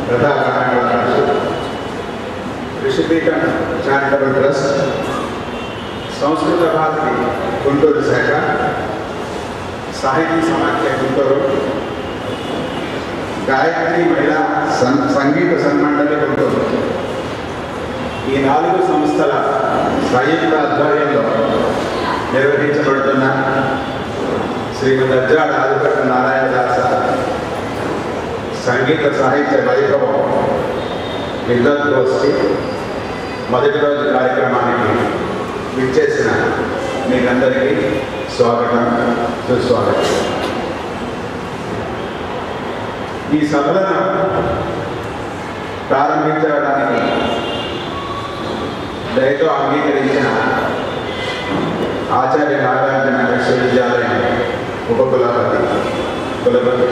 ప్రధాన ఋషిపీఠం charitable trust సంస్కృత భారతి గుంటూరు శాఖ సాహితీ సమాఖ్య గుంటూరు గాయత్రి మహిళా సం- సంగీత సన్మండలి గుంటూరు ఈ నాలుగు సంస్థల సంయుక్త ఆధ్వర్యంలో నిర్వహించబడుతున్న శ్రీమద్ అజ్జాడ ఆదిపట్ల నారాయణదాస సంగీత సాహిత్య వైభవం విద్వత్ గోష్ఠి మొదటి రోజు కార్యక్రమానికి విచ్చేసిన మీకందరికీ స్వాగతం సుస్వాగతం ఈ సభలను ప్రారంభించడానికి దయతో అంగీకరించిన ఆచార్య నాగార్జున విశ్వవిద్యాలయం ఉపకులపతి కులపతి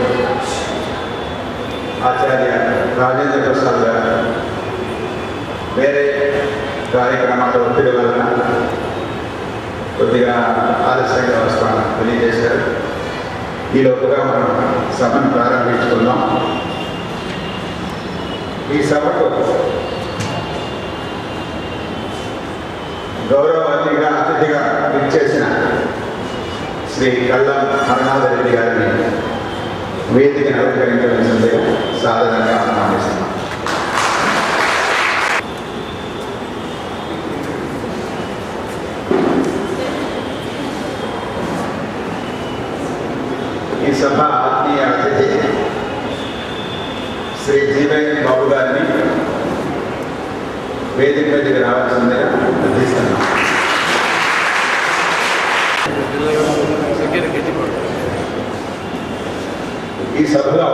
ఆచార్య రాజేంద్ర ప్రసాద్ గారు వేరే కార్యక్రమాల ఒత్తిడి వలన కొద్దిగా ఆలస్యంగా వస్తాను తెలియజేశారు ఈ లోపుగా మనం సభను ప్రారంభించుకుందాం ఈ సభకు గౌరవ అతిథిగా అతిథిగా విచ్చేసిన శ్రీ కల్లం హరనాథ రెడ్డి గారిని వేదికను అలంకరించవలసిందిగా సాధారణంగా ఆహ్వానిస్తున్నాం ఈ సభ ఆత్మీయ అతిథి శ్రీ జీవన్ బాబు గారిని వేదిక మీదకి రావాల్సిందిగా అర్థిస్తున్నాం ఈ సభలో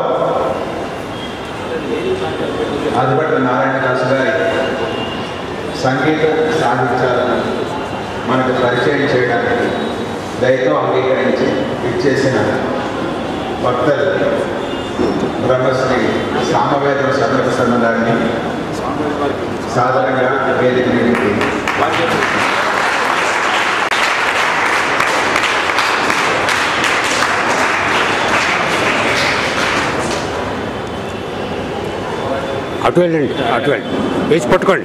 ఆదిపట్ల నారాయణదాసు గారి సంగీత సాహిత్యాలను మనకు పరిచయం చేయడానికి దయతో అంగీకరించి ఇచ్చేసిన భక్తులు బ్రహ్మశ్రీ సామవేదం సర్వప్రసన్న గారిని సాధారణంగా వేదిక మీదకి అటు వెళ్ళండి అటు వెళ్ళండి వేసి పట్టుకోండి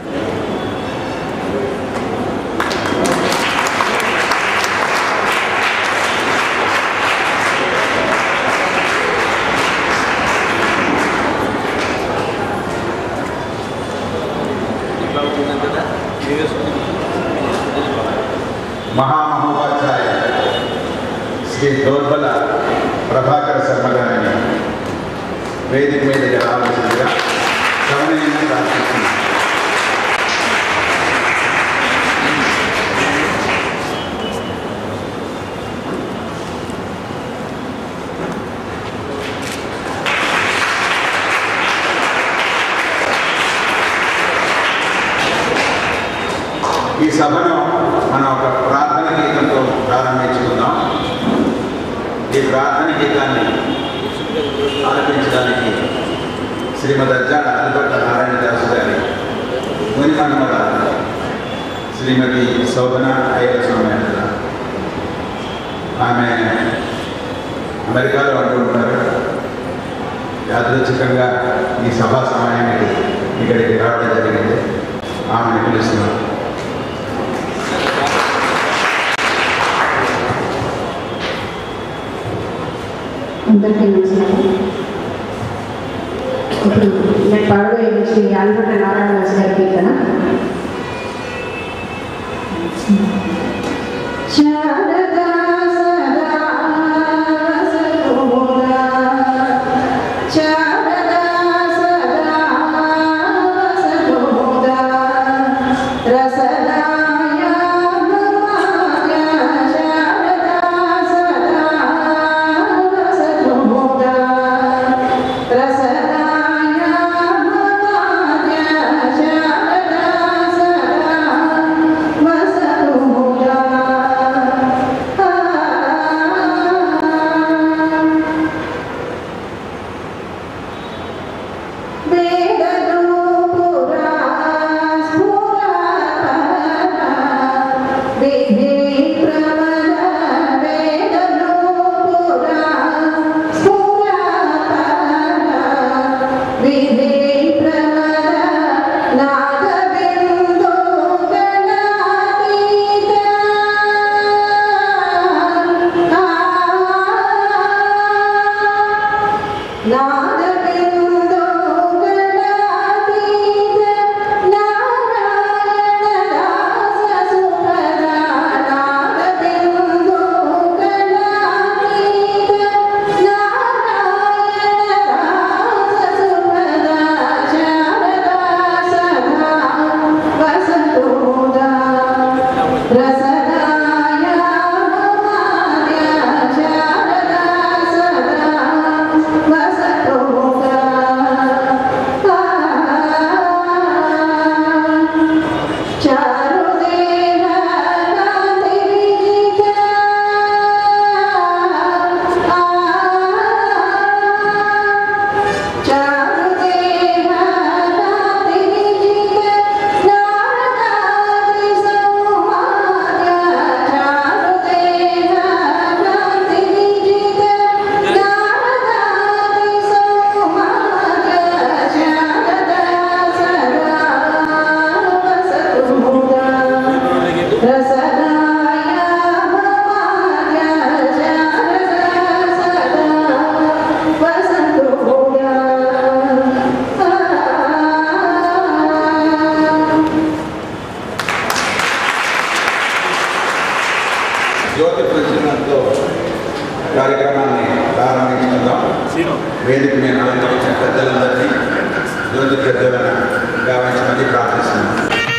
మహామహోపాధ్యాయ శ్రీ దోర్బల ప్రభాకర శర్మ గారిని వేదిక మీదకి రావాల్సిందిగా గమనీయంగా ప్రార్థిస్తున్నాను ఈ సభను మనం ఒక ప్రార్థన గీతంతో ప్రారంభించుకుందాం ఈ ప్రార్థన గీతాన్ని ఆలపించడానికి శ్రీమద్ అజ్జాడ అల్బర్ట నారాయణదాసు గారి మునిమన్మల శ్రీమతి శోభన అయ్యల స్వామి అంటారు. ఆమె అమెరికాలో అంటుంటారు యాదృచ్ఛికంగా ఈ సభా సమయానికి ఇక్కడికి రావడం జరిగింది ఆమెను పిలుస్తున్నాం అందరికీ నమస్కారం ఇప్పుడు నేను పాడబోయే శ్రీ ఆల్బర్ట నారాయణ దాస్ గారి కీర్తన శారదా సదా సర్వదా శారదా సదా సర్వదా రసదాయ మమాయ శారదా సదా సర్వదా రసదాయ మమాయ శారదా సదా వసతుముదా వేదను పురా స్ఫురా విధి ప్రమద వేదను పురా స్ఫురా విధి వేదిక మీద అలంకరించిన పెద్దలందరినీ జ్యోతి పెద్దలను గావించమని ప్రార్థిస్తున్నాను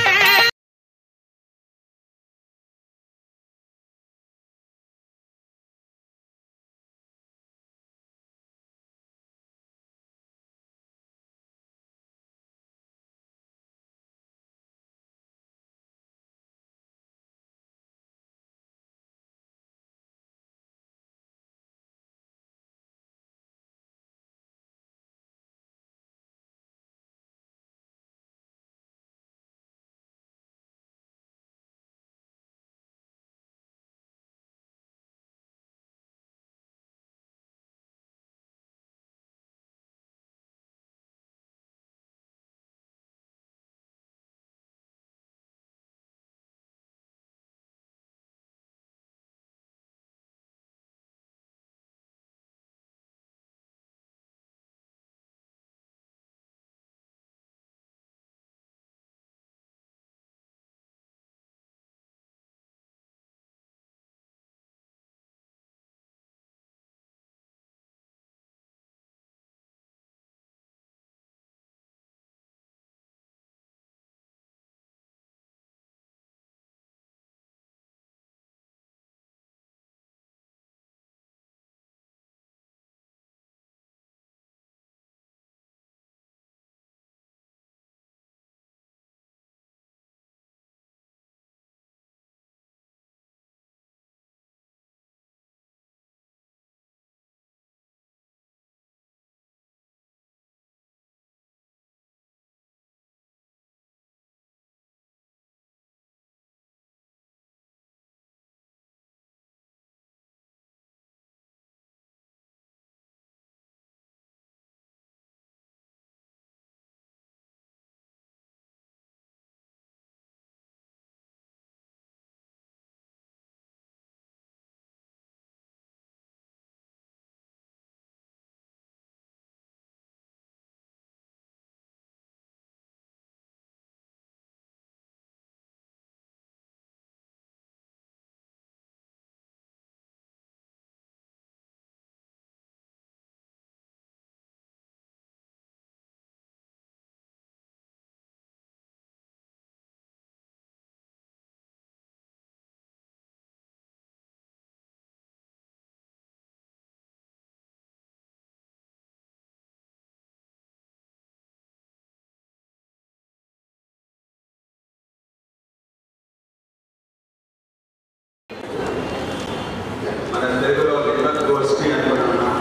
మన తెలుగులో లిబరల్ గోష్ఠి అనుకున్నాం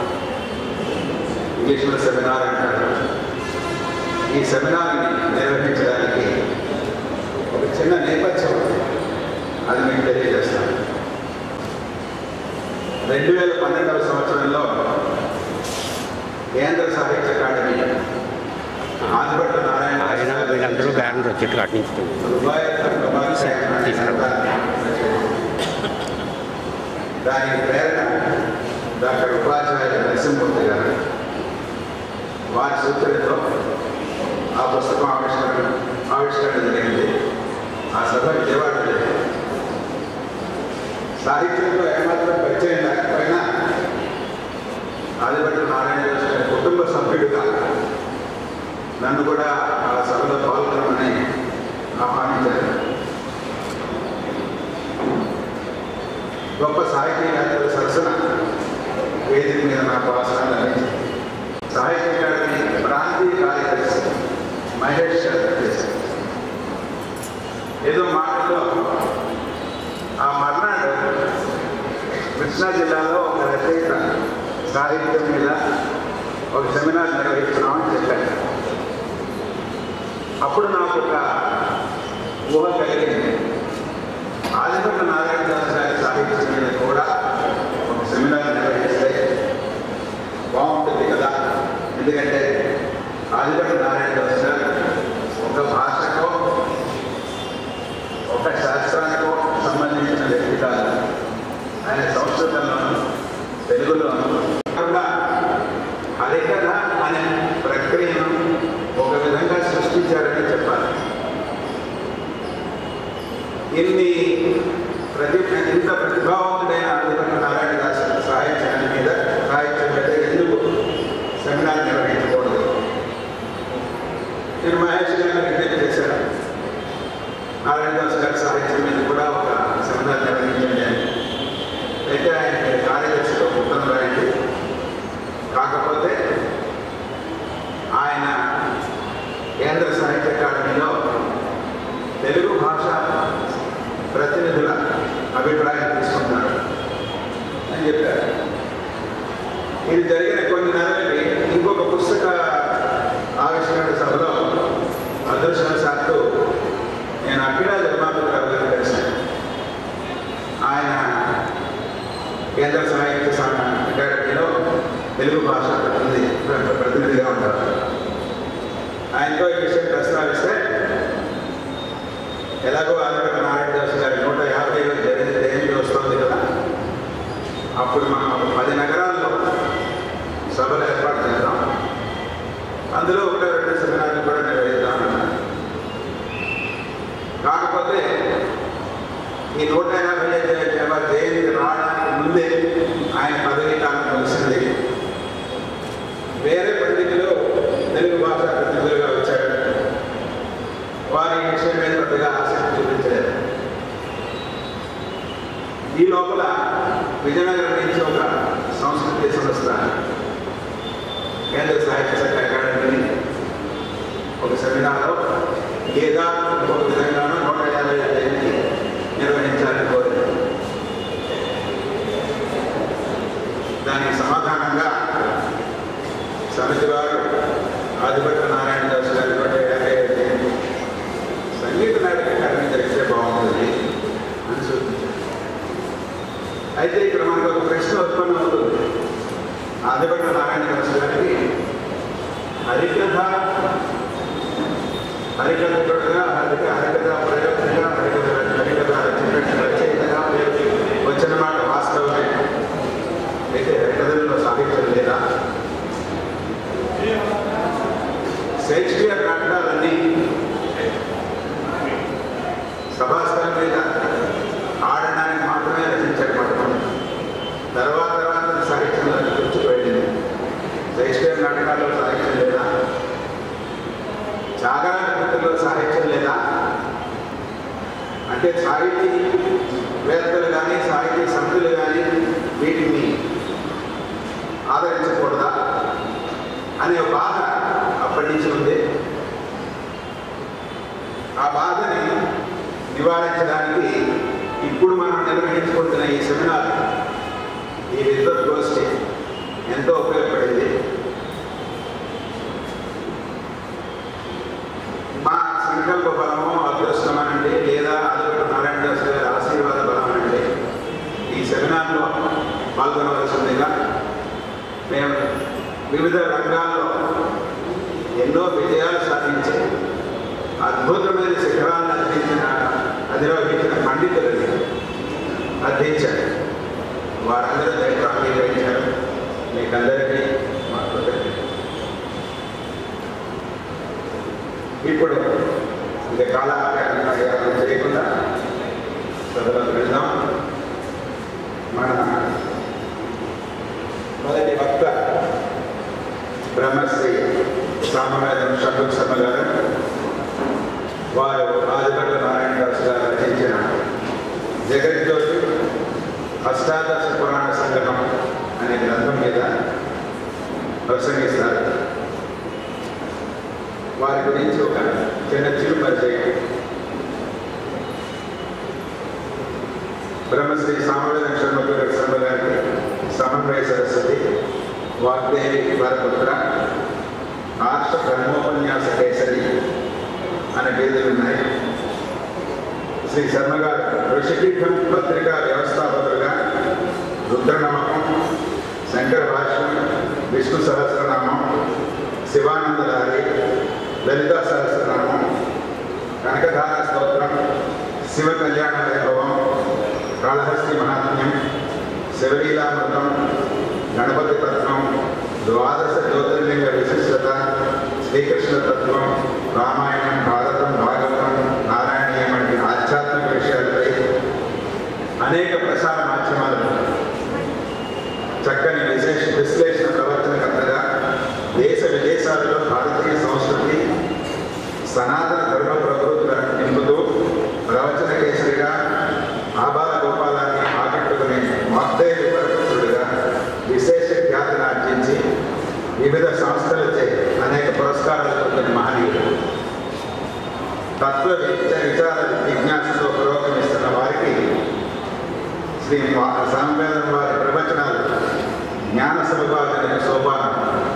ఇంగ్లీష్లో సెమినార్ అంటారు ఈ సెమినార్ని నిర్వహించడానికి ఒక చిన్న నేపథ్యం ఉంది. అది మీకు తెలియజేస్తాను రెండు వేల పన్నెండవ సంవత్సరంలో కేంద్ర సాహిత్య అకాడమీ ఆదిపట్ల నారాయణ ఆయన వీళ్ళందరూ బ్యానర్ వచ్చేట్టు కట్టించుతుంది దానికి ప్రేరణ డాక్టర్ ఉపాధ్యాయ నరసింహమూర్తి గారు వారి సూచనతో ఆ పుస్తకం ఆవిష్కరణ ఆవిష్కరణ జరిగింది ఆ సభ విజయవాడ జరిగింది సాహిత్యంలో ఏమాత్రం పరిచయం లేకపోయినా ఆదిపట్ల నారాయణ గారి కుటుంబ సభ్యుడిగా నన్ను కూడా ఆ సభలో పాల్గొనమని ఆహ్వానించారు గొప్ప సాహితీవేత్తల సరసన వేదిక మీద నాకు ఆసనం లభించింది సాహిత్య అకాడమీ ప్రాంతీయ కార్యదర్శి మహేష్ శరత్ చేశారు ఏదో మాటల్లో ఆ మర్నాడు కృష్ణా జిల్లాలో ఒక రచయిత సాహిత్యం మీద ఒక సెమినార్ నిర్వహిస్తున్నామని చెప్పారు అప్పుడు నాకు ఒక ఊహ కలిగింది ఆదిపట్ల నారాయణ దాస్ గారి సాహిత్యం మీద కూడా ఒక సెమినార్ నిర్వహిస్తే బాగుంటుంది కదా ఎందుకంటే ఆదిపట్ల నారాయణ దాస్ గారు ఒక భాషకో ఒక శాస్త్రానికో సంబంధించిన వ్యక్తి కాదు ఆయన సంస్కృతంలోను తెలుగులోను కాకుండా హరికథ అనే ప్రక్రియను ఒక విధంగా సృష్టించారని చెప్పాలి ఇన్ని ప్రతి ఇంత ప్రతిభావంతుడైన ఆదిపట్ల నారాయణ దాస్ సాహిత్యాన్ని మీద సాహిత్యం మీద ఎందుకు సెమినార్ నిర్వహించకూడదు నేను మహేష్ గారిని విజ్ఞప్తి చేశాను నారాయణదాస్ గారి సాహిత్యం మీద కూడా ఒక సెమినార్ నిర్వహించండి అని అయితే ఆయన కార్యదర్శితో ఉత్తరం రాయండి కాకపోతే ఆయన కేంద్ర సాహిత్య అకాడమీలో తెలుగు భాష ప్రతినిధుల అభిప్రాయం తీసుకుంటారు అని చెప్పారు ఇది జరిగిన కొన్ని నెలలకి ఇంకొక పుస్తక ఆవిష్కరణ సభలో అదృష్టవశాత్తు నేను అఖిలా జన్మాపతిరావు గారిని కలిశాను ఆయన కేంద్ర సాహిత్య సంఘ అకాడమీలో తెలుగు భాష ప్రతినిధి ప్ర- ప్రతినిధిగా ఉంటారు ఆయనతో ఈ విషయం ప్రస్తావిస్తే ఎలాగో ఆంధ్ర నారాయణదాస్ గారి నూట యాభై జయంతి జయంతి వస్తుంది కదా అప్పుడు మనం ఒక పది నగరాల్లో సభలు ఏర్పాటు చేద్దాం అందులో ఒకటో రెండు సెమినార్లు కూడా నిర్వహిద్దాం అన్నారు. కాకపోతే ఈ నూట యాభై ఐదు జయంతి రావడానికి ముందే ఆయన పదవి కాలం ముగిసింది వేరే పండితులు తెలుగు భాష ప్రతినిధులుగా వచ్చారు వారి ఈ విషయం మీద పెద్దగా ఆసక్తి చూపించలేదు ఈ లోపల విజయనగరం నుంచి ఒక సంస్కృతి సంస్థ కేంద్ర సాహిత్య శాఖ అకాడమీని ఒక సెమినార్లో లేదా ఒక విధంగానూ నూట యాభై జయంతి నిర్వహించాలని కోరింది దానికి సమాధానంగా సమితి వారు ఆదిపట్ల నారాయణ దాస్ గారి నూట యాభై ఐదు జయంతి సంగీత నాటక అకాడమీ జరిగితే బాగుంటుంది అని సూచించారు అయితే ఇక్కడ మనకు ఒక ప్రశ్న ఉత్పన్నం అవుతుంది ఆదిపట్ల నారాయణ దాస్ గారికి హరికథ హరికథకుడుగా హరిక హరికథ ప్రయోగంగా హరికథ హరికథ రచన రచయితగా పేరు వచ్చిన మాట వాస్తవమే అయితే హరికథల్లో సాహిత్యం లేదా షేక్స్పియర్ నాటకాలన్నీ సభాస్థలం మీద ఆడడానికి మాత్రమే రచించాడు పట్టణం తర్వాత తర్వాత సాహిత్యంలో కూర్చుపోయింది షేక్స్పియర్ నాటకాల్లో సాహిత్యం లేదా జాగరణ కృతుల్లో సాహిత్యం లేదా అంటే సాహితీ వేత్తలు కానీ సాహితీ సంతులు కానీ వీటిని ఆదరించకూడదా అనే ఒక బాధ అప్పటి నుంచి ఉంది ఆ బాధని నివారించడానికి ఇప్పుడు మనం నిర్వహించుకుంటున్న ఈ సెమినార్ ఈ విద్వత్ గోష్ఠి ఎంతో ఉపయోగపడింది మా సంకల్ప బలమో అదృష్టం అనండి లేదా అదొకటి నారాయణ దాస్ గారి ఆశీర్వాద బలం అనండి ఈ సెమినార్లో పాల్గొనవలసిందిగా మేము వివిధ రంగాల్లో ఎన్నో విజయాలు సాధించి అద్భుతమైన శిఖరాలను అందించిన అధిరోహించిన పండితులని అర్థించారు వారందరూ దైవం అంగీకరించారు మీకందరికీ మా కృతజ్ఞతలు ఇప్పుడు ఇక కాలాపయాలను చేయకుండా సభలోకి వెళ్దాం మన మొదటి వక్త బ్రహ్మశ్రీ సామవేదం షణ్ముఖ శర్మ గారు వారు ఆదిపట్ల నారాయణ దాస్ గారు రచించిన జగజ్యోతి అష్టాదశ పురాణ సంగ్రహం అనే గ్రంథం మీద ప్రసంగిస్తారు వారి గురించి ఒక చిన్న చిరు పరిచయం బ్రహ్మశ్రీ సామవేద శర్మ శర్మ గారికి సమన్వయ సరస్వతి వాగ్దేవి వరపుత్ర ఆర్ష బ్రహ్మోపన్యాస కేసరి అనే పేర్లు ఉన్నాయి శ్రీ శర్మ గారు ఋషిపీఠం పత్రికా వ్యవస్థాపకులుగా రుద్రనమకం శంకర భాష్యం విష్ణు సహస్రనామం శివానందలారి లలితా సహస్రనామం కనకధార స్తోత్రం శివ కళ్యాణ వైభవం కాళహస్తి మహాత్మ్యం శివలీలామృతం గణపతి తత్వం ద్వాదశ జ్యోతిర్లింగ విశిష్టత శ్రీకృష్ణ తత్వం రామాయణం భారతం భాగవతం నారాయణీయం వంటి ఆధ్యాత్మిక విషయాలపై అనేక ప్రసార మాధ్యమాలు చక్కని విశేష విశ్లేషణ ప్రవర్తనకర్తగా దేశ విదేశాలలో భారతీయ సంస్కృతి సనాతన ధర్మ ప్రవృత్తులను నింపుతూ ప్రవచన కేసరిగా ఆబాల గోపాలాన్ని ఆకట్టుకునే వాగ్దేవి ప్రవృత్తుడుగా విశేష ఖ్యాతిని ఆర్జించి వివిధ సంస్థలచే అనేక పురస్కారాలు పొందిన మహనీయుడు తత్వ విద్య విచార జిజ్ఞాసతో పురోగమిస్తున్న వారికి శ్రీ సాంవేదం వారి ప్రవచనాలు జ్ఞాన సముపార్జనకు సోపానం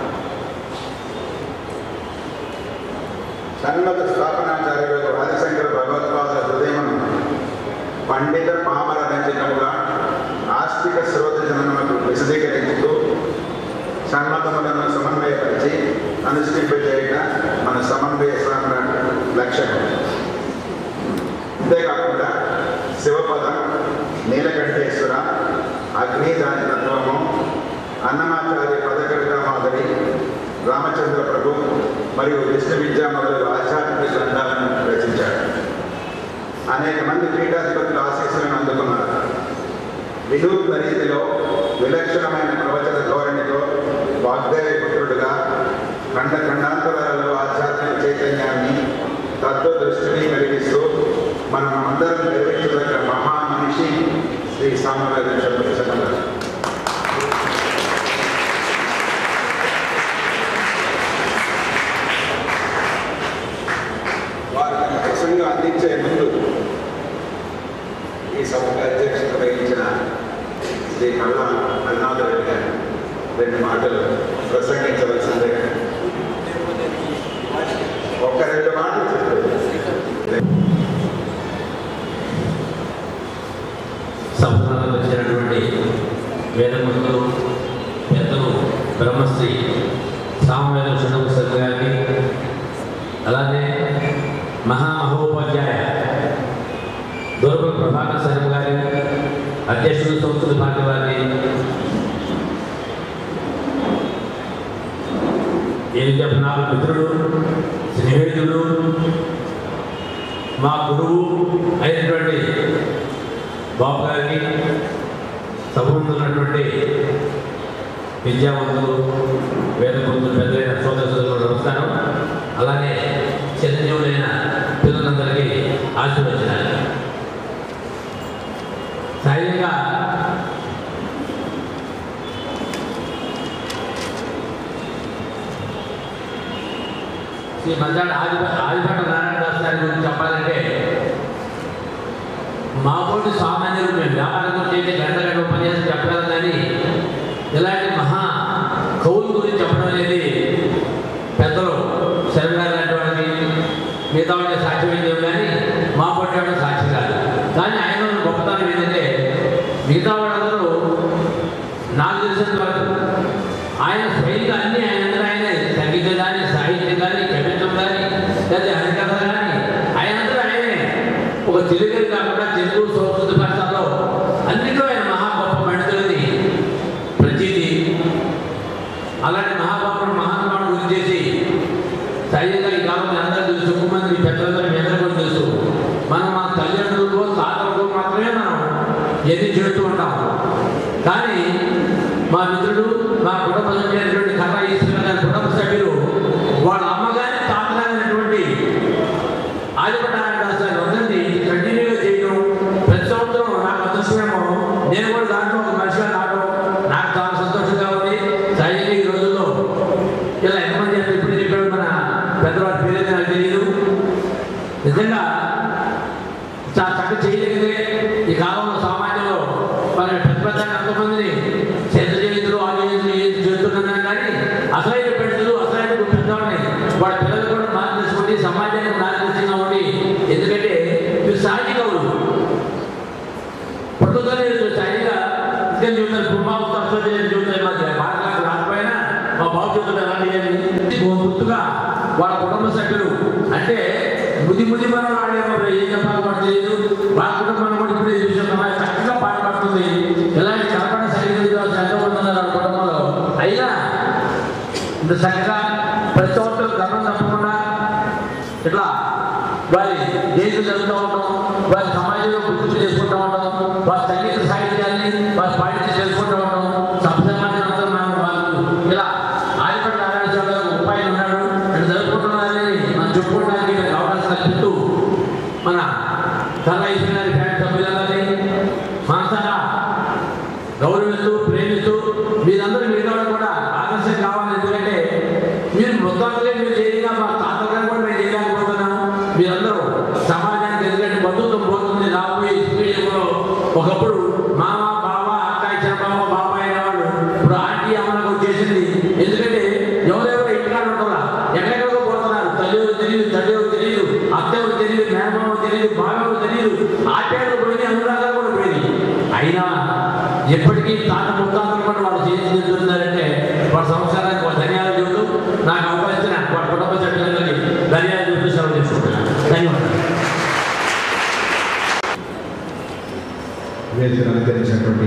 సన్మత స్థాపనాచార్యులకు ఆదిశంకర భగవత్పాద హృదయమును పండిత పామర రంజితముగా ఆస్తిక శ్రోత జనములకు విశదీకరించుతూ సన్మతములను సమన్వయపరిచి అనుష్ఠింపజేయట మన సమన్వయ సామ్రాట్ లక్ష్యం అంతేకాకుండా శివపదం నీలకంఠేశ్వర అగ్నిదాని తత్వము అన్నమాచార్య పదకవిత మాదిరి రామచంద్ర ప్రభు మరియు విష్ణు విద్యా మొదలగు ఆధ్యాత్మిక గ్రంథాలను రచించాడు అనేక మంది పీఠాధిపతుల ఆశీస్సులను అందుకున్నారు వినూత్న రీతిలో విలక్షణమైన ప్రవచన ధోరణితో వాగ్దేవి పుత్రుడుగా ఖండ ఖండాంతరాలలో ఆధ్యాత్మిక చైతన్యాన్ని తత్వ దృష్టిని కలిగిస్తూ మనం అందరం నిర్వహించదగ్గ మహా మనిషి శ్రీ సామవేద శబ్ద వారు తన ప్రసంగం అందించే ముందు ఈ సభకు అధ్యక్షత వహించిన శ్రీ కళ్ళ అన్నాథరెడ్డి గారు రెండు మాటలు ప్రసంగించవలసిందే ఒక్క రెండు మాటలు చెప్పండి సంస్థలకు వచ్చినటువంటి వేదములు పెద్దలు బ్రహ్మశ్రీ సామవేద షణముఖ గారిని అలానే మహామహోపాధ్యాయ దూరపు ప్రభాకర్ శర్మ గారి అధ్యక్షులు సంస్కృతి పార్టీ వారిని ఏం చెప్పిన మిత్రుడు స్నేహితుడు మా గురువు అయినటువంటి బాబు గారికి సభలో ఉన్నటువంటి విద్యావంతులు వేదవంతులు పెద్దలైన సోదరులు నమస్కారం అలానే చిరంజీవులైన పిల్లలందరికీ ఆశీర్వచనాలు సహజంగా శ్రీ మద్దాడు ఆది ఆదిపట్ల నారాయణదాస్ గారి గురించి చెప్పాలంటే మామూలు సామాన్యులు మేము వ్యాపారంతో చేసే గంట గంట ఉపన్యాసం చెప్పగలం కానీ ఇలాంటి మహా కవుల గురించి చెప్పడం అనేది పెద్దలు శరణ్ గారు లాంటి వాళ్ళకి మిగతా వాళ్ళకి సాక్ష్యం లేవు కానీ మా పొట్టి వాళ్ళకి సాక్షి కాదు కానీ ఆయన ఉన్న గొప్పతనం ఏంటంటే మిగతా వాళ్ళందరూ నాకు తెలిసినంత వరకు ఆయన స్వయంగా అన్ని ఆయన అందరూ ఆయనే సంగీతం కానీ సాహిత్యం కానీ కవిత్వం కానీ లేదా హరికథ కానీ ఆయన అందరూ ఆయనే ఒక తెలుగు కాకుండా తెలుగు సంస్కృత భాషలో అన్నిట్లో ఆయన మహా గొప్ప పండితులని ప్రతీది అలాంటి మహాబాబుడు మహాత్మాడు గురించి చేసి సహజంగా ఈ కాలంలో అందరూ తెలుసు ఎక్కువ మంది మీ పెద్దలందరూ మీ అందరూ కూడా తెలుసు మనం మన తల్లిదండ్రులకు తాతలకు మాత్రమే మనం ఎన్ని చేస్తూ ఉంటాం కానీ మా మిత్రుడు మా కుటుంబ సభ్యులైనటువంటి కథా ఈశ్వర గారి కుటుంబ సభ్యులు వాళ్ళ అమ్మగారి తాతగారైనటువంటి ఆదిపట్నారాయణ దాస్ గారు అందరినీ కంటిన్యూగా చేయడం ప్రతి సంవత్సరం నాకు అదృష్టమేమో నేను కూడా దాంట్లో ఒక మనిషిగా రావడం నాకు చాలా సంతోషంగా ఉంది సహజంగా ఈ రోజుల్లో ఇలా ఎంతమంది అంటే ఇప్పుడు చెప్పాడు మన పెద్దవాడి పేరైతే నాకు తెలియదు నిజంగా చాలా చక్కగా చేయగలిగితే ఈ కాలంలో సామాన్యంలో మరి పెద్ద పెద్ద ఎంతమందిని చేత చేతులు ఆగి చేతులు చేస్తున్నాను కానీ అసలైన పెద్దలు అసలైన పెద్దవాడిని వాళ్ళ పిల్లలు కూడా మార్గదర్శి సమాజానికి మార్గదర్శకంగా ఉండి ఎందుకంటే మీరు సాహిత్య కవులు పట్టుదల సరిగా ఇద్దరు చూస్తారు కుటుంబాలు చూస్తారు మధ్య మాట్లాడు రాకపోయినా మా బాబు చెప్తాడు అలాంటి అని గుర్తుగా వాళ్ళ కుటుంబ సభ్యులు అంటే ముది ముది మనం ఆడేమో ఏం చెప్పాలో కూడా తెలియదు వాళ్ళ కుటుంబం కూడా ఇప్పుడు ఈ విషయం అమ్మాయి చక్కగా పాటపడుతుంది ఇలాంటి కల్పన సరిగ్గా చక్కగా ఉంటున్నారు వాళ్ళ కుటుంబంలో అయినా ఇంత చక్కగా ప్రతి సంవత్సరం గర్వం తప్పకుండా ఇట్లా వారి దేశం జరుగుతూ ఉంటాం వారి సమాజంలో గుర్తింపు చేసుకుంటూ ఉంటాం వారి సంగీత సాహిత్యాన్ని వారి పాటించి చేసుకుంటూ ఉంటాం సభ సమాజం అంతా మనం వాళ్ళు ఇలా ఆదిపట్ల నారాయణ స్వామి గారు ముత్తాతలే మీరు చేయగా మా తాతగా కూడా మేము చేయలేకపోతున్నాం మీరందరూ సమాజానికి ఎందుకంటే బంధుత్వం పోతుంది రాబోయే పీడికలో ఒకప్పుడు మామ బావ అక్క ఇచ్చిన బావ బాబాయ్ అనేవాళ్ళు ఇప్పుడు ఆంటీ అమ్మలకు వచ్చేసింది ఎందుకంటే ఎవరెవరు ఇంటికాడ ఉంటారా ఎక్కడెక్కడికో పోతున్నారు తల్లి ఎవరు తెలియదు తల్లి ఎవరు తెలియదు అత్త ఎవరు తెలియదు మేనమామ తెలియదు బావ ఎవరు తెలియదు ఆప్యాయలు పోయినాయి అనురాగాలు కూడా పోయినాయి అయినా ఎప్పటికీ తాత ముత్తాతలు కూడా వాళ్ళు చేసి చెప్తున్నారంటే వాళ్ళ సంవత్సరానికి వాళ్ళ ధన్యాలు చెబుతూ నాకు అవకాశం వాళ్ళ కుటుంబ సభ్యులందరికీ ధన్యాలు చెబుతూ సెలవు చేసుకుంటున్నాను ధన్యవాదాలు వేదికను అలంకరించినటువంటి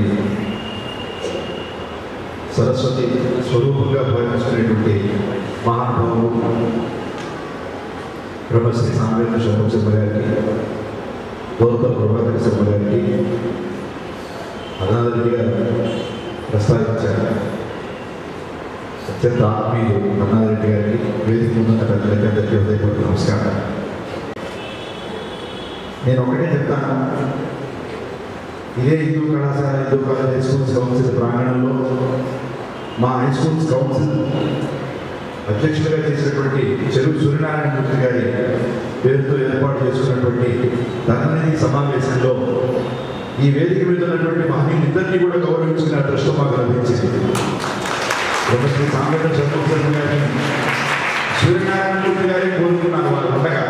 సరస్వతి స్వరూపంగా భావించుకునేటువంటి మహానుభావులు బ్రహ్మశ్రీ సాంబేంద్ర శోభం శర్మ గారికి గౌతమ్ ప్రభాకర్ శర్మ గారికి అనాథరిగా ప్రస్తావించారు అత్యంత ఆత్మీయులు అన్నారెడ్డి గారికి వేదిక ముందున్న పెద్దలకి అందరికీ హృదయపూర్వక నమస్కారం నేను ఒకటే చెప్తాను ఇదే హిందూ కళాశాల Hindu college high schools council ప్రాంగణంలో మా హై స్కూల్స్ కౌన్సిల్ అధ్యక్షులుగా చేసినటువంటి చెరువు సూర్యనారాయణ మూర్తి గారి పేరుతో ఏర్పాటు చేసుకున్నటువంటి ధననిధి సమావేశంలో ఈ వేదిక మీద ఉన్నటువంటి మహనీయులిద్దరినీ కూడా గౌరవించుకునే అదృష్టం మాకు లభించింది బ్రహ్మశ్రీ సాంబేద్ర చంద్రశేఖర గారిని సూర్యనారాయణ మూర్తి గారి కోరుకున్నారు వారు ఉండగా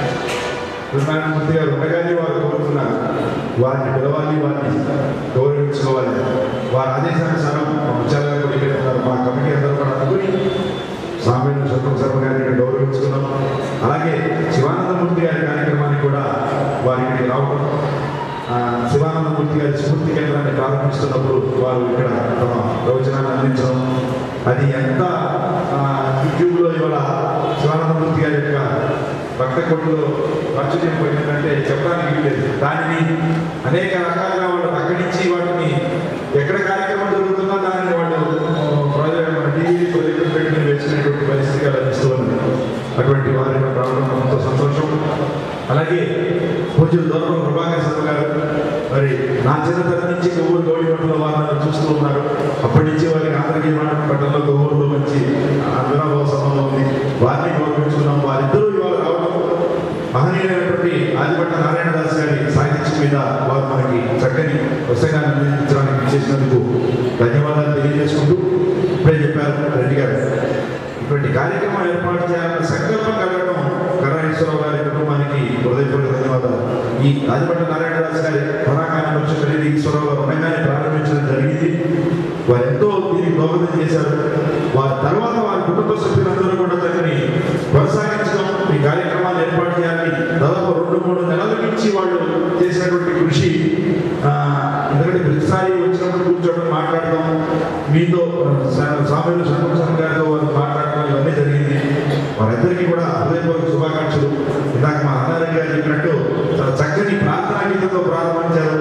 సూర్యనారాయణమూర్తి గారు ఉండగానే వారు కోరుకున్నారు వారిని పిలవాలి వారిని గౌరవించుకోవాలి వారి ఆదేశానుసారం మా ముత్యాల గారు కూడా ఇక్కడ ఉన్నారు. మా కమిటీ అందరూ కూడా అనుకుని సాంబేంద్ర శర్మ శర్మ గారిని ఇక్కడ గౌరవించుకున్నాం అలాగే శివానందమూర్తి గారి కార్యక్రమానికి కూడా వారి ఇక్కడికి రావడం ఆ, శివానందమూర్తి గారి స్ఫూర్తి కేంద్రాన్ని ప్రారంభిస్తున్నప్పుడు వారు ఇక్కడ తమ ప్రవచనాన్ని అందించడం అది ఎంత ఆ, యూట్యూబ్లో ఇవాళ శివానందమూర్తి గారి యొక్క భక్త కొట్టులో ప్రాచుర్యం పోయిందంటే చెప్పడానికి వీలేదు దానిని అనేక రకాలుగా వాళ్ళు ప్రకటించి వాటిని ఎక్కడ కార్యక్రమం జరుగుతుందో దానిని వాళ్ళు ప్రాజెక్ట్ మన టీవీ ప్రాజెక్ట్ పెట్టి వేసినటువంటి పరిస్థితిగా లభిస్తూ ఉంది అటువంటి వారి రావడం ఎంతో సంతోషం అలాగే పూజలు దూరం ప్రభాకర్ శర్మ గారు మరి నా చిన్నతనం నుంచి కొవ్వూరు గౌడి మఠంలో వారిని చూస్తూ ఉన్నారు అప్పటి నుంచి వారికి ఆంధ్రగీ పట్టణంలో కొవ్వూరులో మంచి అభినవ సంబంధం ఉంది వారిని గౌరవించుకున్నాం వారిద్దరూ ఇవాళ రావడం మహనీయులైనటువంటి ఆదిపట్ల నారాయణదాస్ గారి సాహిత్యం మీద వారు మనకి చక్కని పుస్తకాన్ని అందించడానికి చేసినందుకు ధన్యవాదాలు తెలియజేసుకుంటూ ఇప్పుడే చెప్పారు రెడ్డి గారు ఇటువంటి కార్యక్రమం ఏర్పాటు చేయాలన్న సంకల్పం కలగడం కరుణేశ్వరరావు గారి కుటుంబానికి హృదయపూర్వక ధన్యవాదాలు ఈ ఆదిపట్ల నారాయణదాస్ గారి పరాకాల పక్షి ఈశ్వరరావు గారు ఉండగానే ప్రారంభించడం జరిగింది వారు ఎంతో దీనికి దోహదం చేశారు వారి తర్వాత వారి కుటుంబ సభ్యులందరూ కూడా దాన్ని కొనసాగించడం ఈ కార్యక్రమాలు ఏర్పాటు చేయాలని దాదాపు రెండు మూడు నెలల నుంచి వాళ్ళు చేసినటువంటి కృషి ఆ, ఎందుకంటే ప్రతిసారి వచ్చినప్పుడు కూర్చోవడం మాట్లాడడం మీతో సామాన్య సంతోషం గారితో వారు మాట్లాడడం ఇవన్నీ జరిగింది వారందరికీ కూడా హృదయపూర్వక శుభాకాంక్షలు ఇందాక మా అన్నారెడ్డి గారు చెప్పినట్టు చాలా చక్కని ప్రార్థనా గీతంతో ప్రారంభించారు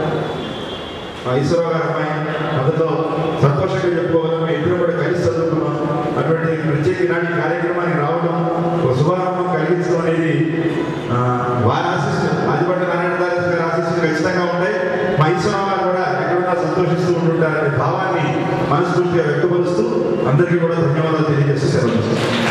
ఆ ఈశ్వరరావు గారు అమ్మాయి అందులో సంతోషంగా చెప్పుకోవాలి మేము ఇద్దరు కూడా కలిసి చదువుకున్నాం అటువంటి ప్రత్యేక నాటి కార్యక్రమానికి రావడం ఒక శుభారంభం కలిగించడం అనేది ఆ, వారి ఆశిస్తులు ఆదిపట్ల నారాయణ దాస్ గారి ఆశిస్తులు ఖచ్చితంగా ఉంటాయి మా ఈశ్వరరావు గారు కూడా ఎక్కడున్నా సంతోషిస్తూ ఉంటుంటారనే భావాన్ని మనస్ఫూర్తిగా వ్యక్తపరుస్తూ అందరికీ కూడా ధన్యవాదాలు తెలియజేస్తూ సెలవు తీసుకుంటాం.